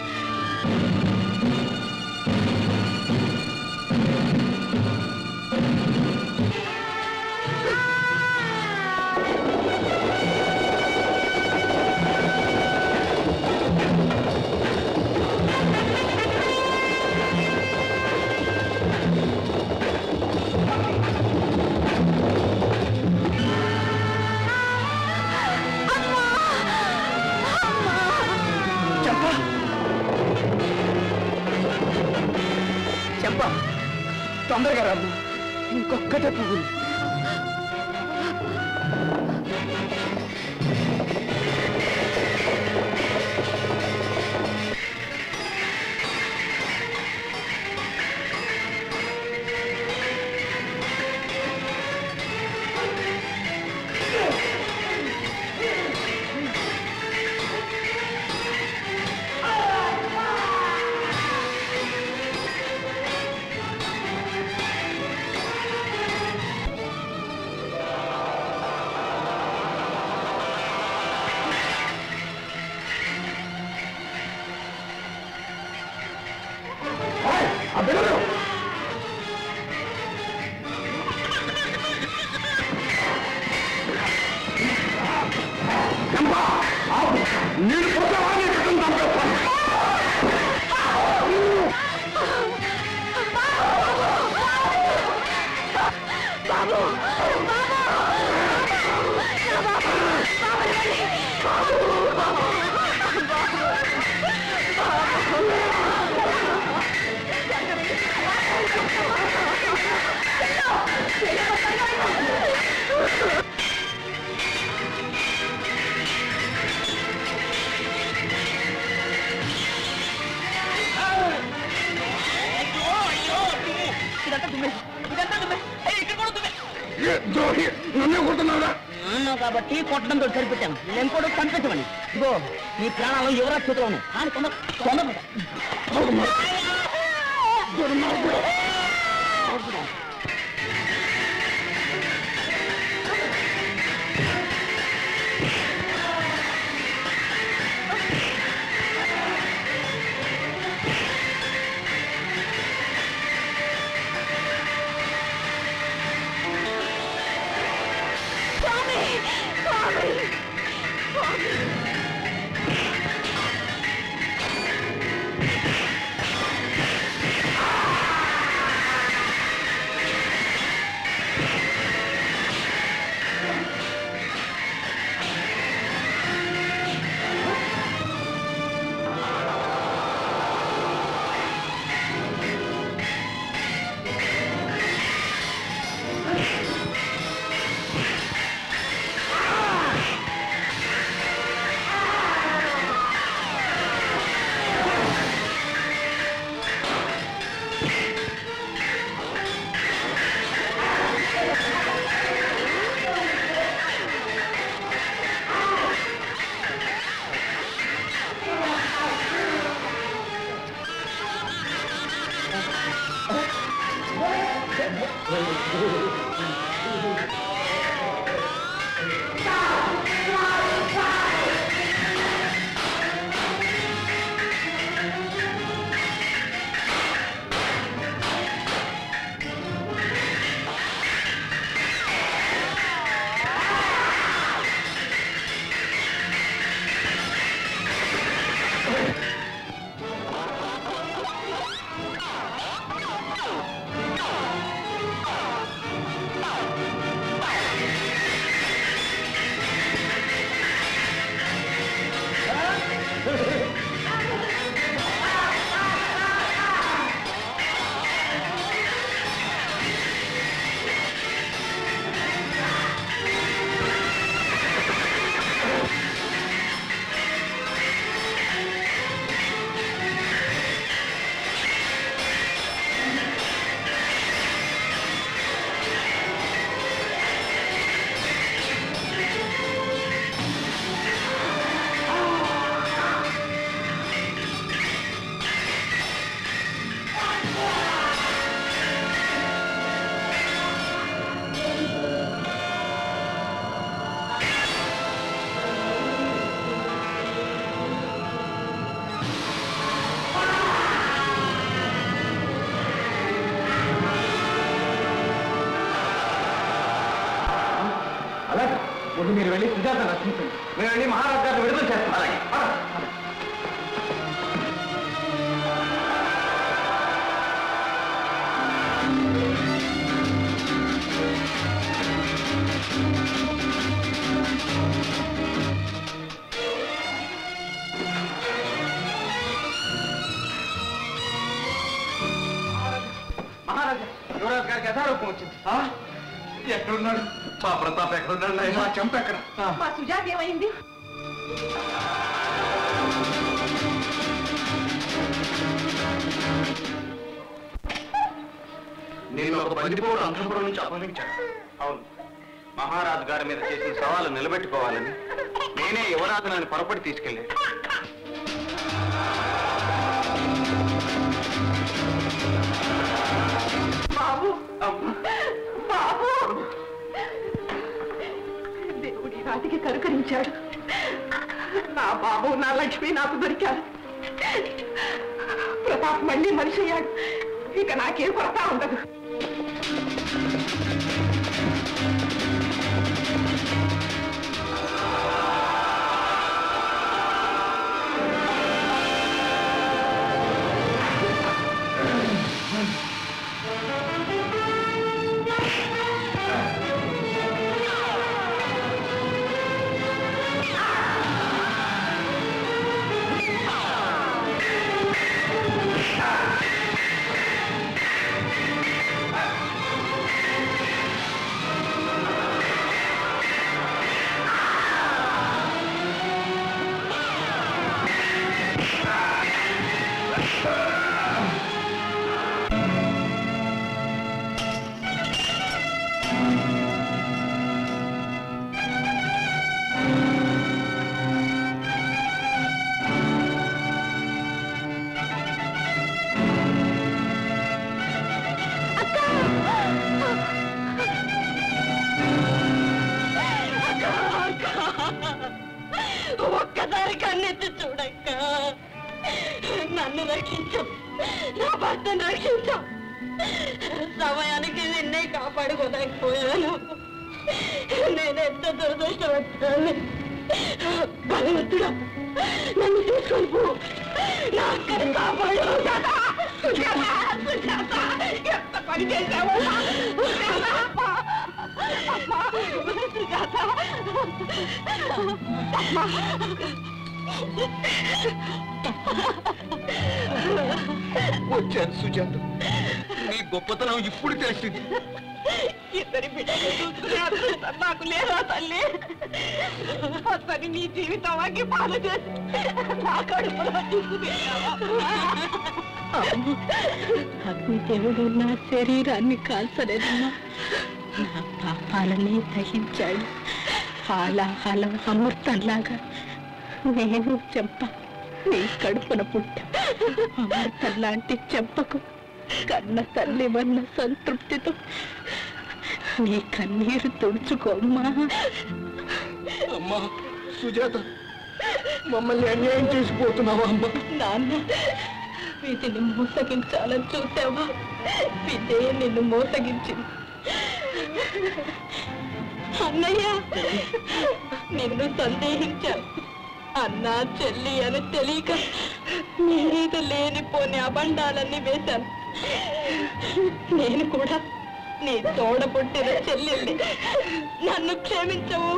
Speaker 6: చెప్పా చెప్పా తొందరగా రమ్మ ఇంకొక్కటే పువ్వు
Speaker 9: నేను పుట్టవాన్ని చంపేస్తాను ఏ ద్రోహి నన్నే కొడుతున్నావురా
Speaker 6: అన్నావు కాబట్టి కొట్టడంతో సరిపెట్టాను లేకపోతే చంపించమని ఇగో నీ ప్రాణాలు యువరాజ్ చేతిలో ఉన్నాయి కానీ తొందర తొందర
Speaker 5: ఆ
Speaker 10: ముందు మీరు వెళ్ళి సుజాత రక్షించండి మేము వెళ్ళి మహారాజ్ గారిని విడుదల చేస్తాం అలాగే మహారాజా యువరాజు గారికి యథారూపం వచ్చింది
Speaker 1: ఎక్కడున్నాడు మా ప్రతాప్ ఎక్కడున్నాడు నాయన? మా చెంప ఎక్కడ
Speaker 2: మా సుజాత ఏమైంది
Speaker 1: నేను ఒక బందిపోటు అంతఃపురం నుంచి అపహరించాడు
Speaker 10: అవును మహారాజు గారి మీద చేసిన సవాలు నిలబెట్టుకోవాలని నేనే యువరాజునని పొరపడి తీసుకెళ్ళాను
Speaker 2: బాబు బాబు దేవుడి రాతికి కరుకరించాడు నా బాబు నా లక్ష్మి నాకు దొరికారు ప్రతాప్ మళ్ళీ మనిషి అయ్యాడు ఇక నాకేం కొరత ఉండదు
Speaker 5: ఒక్కసారి కన్నెత్తి చూడక్క నన్ను రక్షించు నా భర్తను రక్షించు సమయానికి నిన్నే కాపాడుకోలేకపోయాను నేనెంత దురదృష్టపడ్డాను భగవంతుడా నన్ను తీసుకొని పో నా అక్కని కాపాడు సుజాత! సుజాత! సుజాత! ఎంత పని చేశావు సుజాత! అమ్మా! సుజాత! అమ్మా!
Speaker 1: వచ్చాను సుజాత నీ గొప్పతనం ఇప్పుడు తెలిసింది
Speaker 5: ఇద్దరి బిడ్డలు చూసుకునే అదృష్టం నాకు లేదా తల్లి అతని నీ జీవితం అగ్గి పాలు చేసి నా కడుపులో
Speaker 11: అగ్నిదేవుడు నా శరీరాన్ని కాల్చలేదమ్మా నా పాపాలని దహించాడు హాలాహలం అమృతంలాగా నేను చెంప నీ కడుపున పుట్ట అమృతం లాంటి చెంపకు కన్న తల్లి వల్ల సంతృప్తితో నీ కన్నీరు తుడుచుకోమ్మా
Speaker 1: అమ్మా సుజాత మమ్మల్ని అన్యాయం చేసిపోతున్నావా అమ్మా
Speaker 11: నాన్న వీటిని మోసగించాలని చూసావా ఇదే నిన్ను మోసగించింది అన్నయ్య నిన్ను సందేహించాను అన్న చెల్లి అని తెలియక నీ మీద లేనిపోని అబండాలన్నీ వేశాను నేను కూడా నీ తోడ పుట్టిన చెల్లెల్ని నన్ను క్షమించవు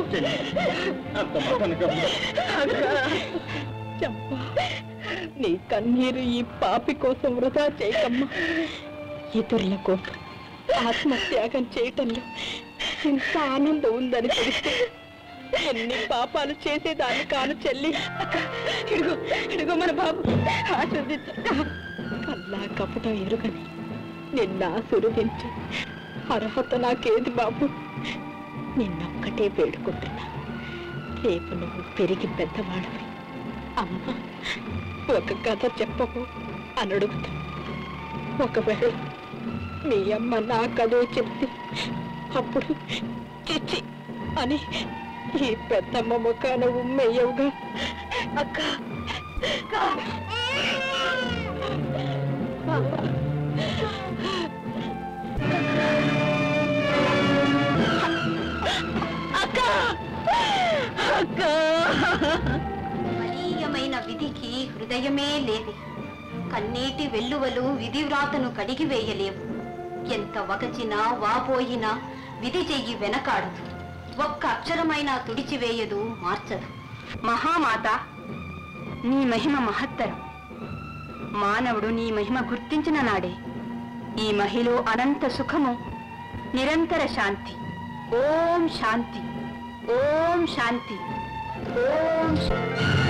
Speaker 11: చంపా నీ కన్నీరు ఈ పాపి కోసం వృధా చేయకమ్మా ఇతరుల కోసం ఆత్మత్యాగం చేయటంలో ఇంత ఆనందం ఉందని తెలిస్తే ఎన్ని పాపాలు చేసేదాన్ని కాను చెల్లి ఇడుగో ఇడుగో మన బాబు ఆశీర్దించ కల్లా కపటం ఎరుగని నిన్న ఆశీర్వదించి అర్హత నాకేది బాబు నిన్నొక్కటే వేడుకుంటున్నా రేపు నువ్వు పెరిగి పెద్దవాడివి అమ్మ ఒక కథ చెప్పవు అని అడుగుతా ఒకవేళ మీ అమ్మ నా కథే చెప్తే అప్పుడు చిచ్చి అని ఈ పెద్దమ్మ ముఖాన ఉమ్మేయవుగా అక్క అక్క
Speaker 2: హృదయమే లేది కన్నీటి వెల్లువలు విధి వ్రాతను కడిగి వేయలేవు ఎంత వగచినా వాపోయినా విధి చెయ్యి వెనకాడదు ఒక్క అక్షరమైనా తుడిచివేయదు మార్చదు మహామాత నీ మహిమ మహత్తరం మానవుడు నీ మహిమ గుర్తించిన నాడే ఈ మహిలో అనంత సుఖము నిరంతర శాంతి ఓం శాంతి ఓం శాంతి ఓం శా-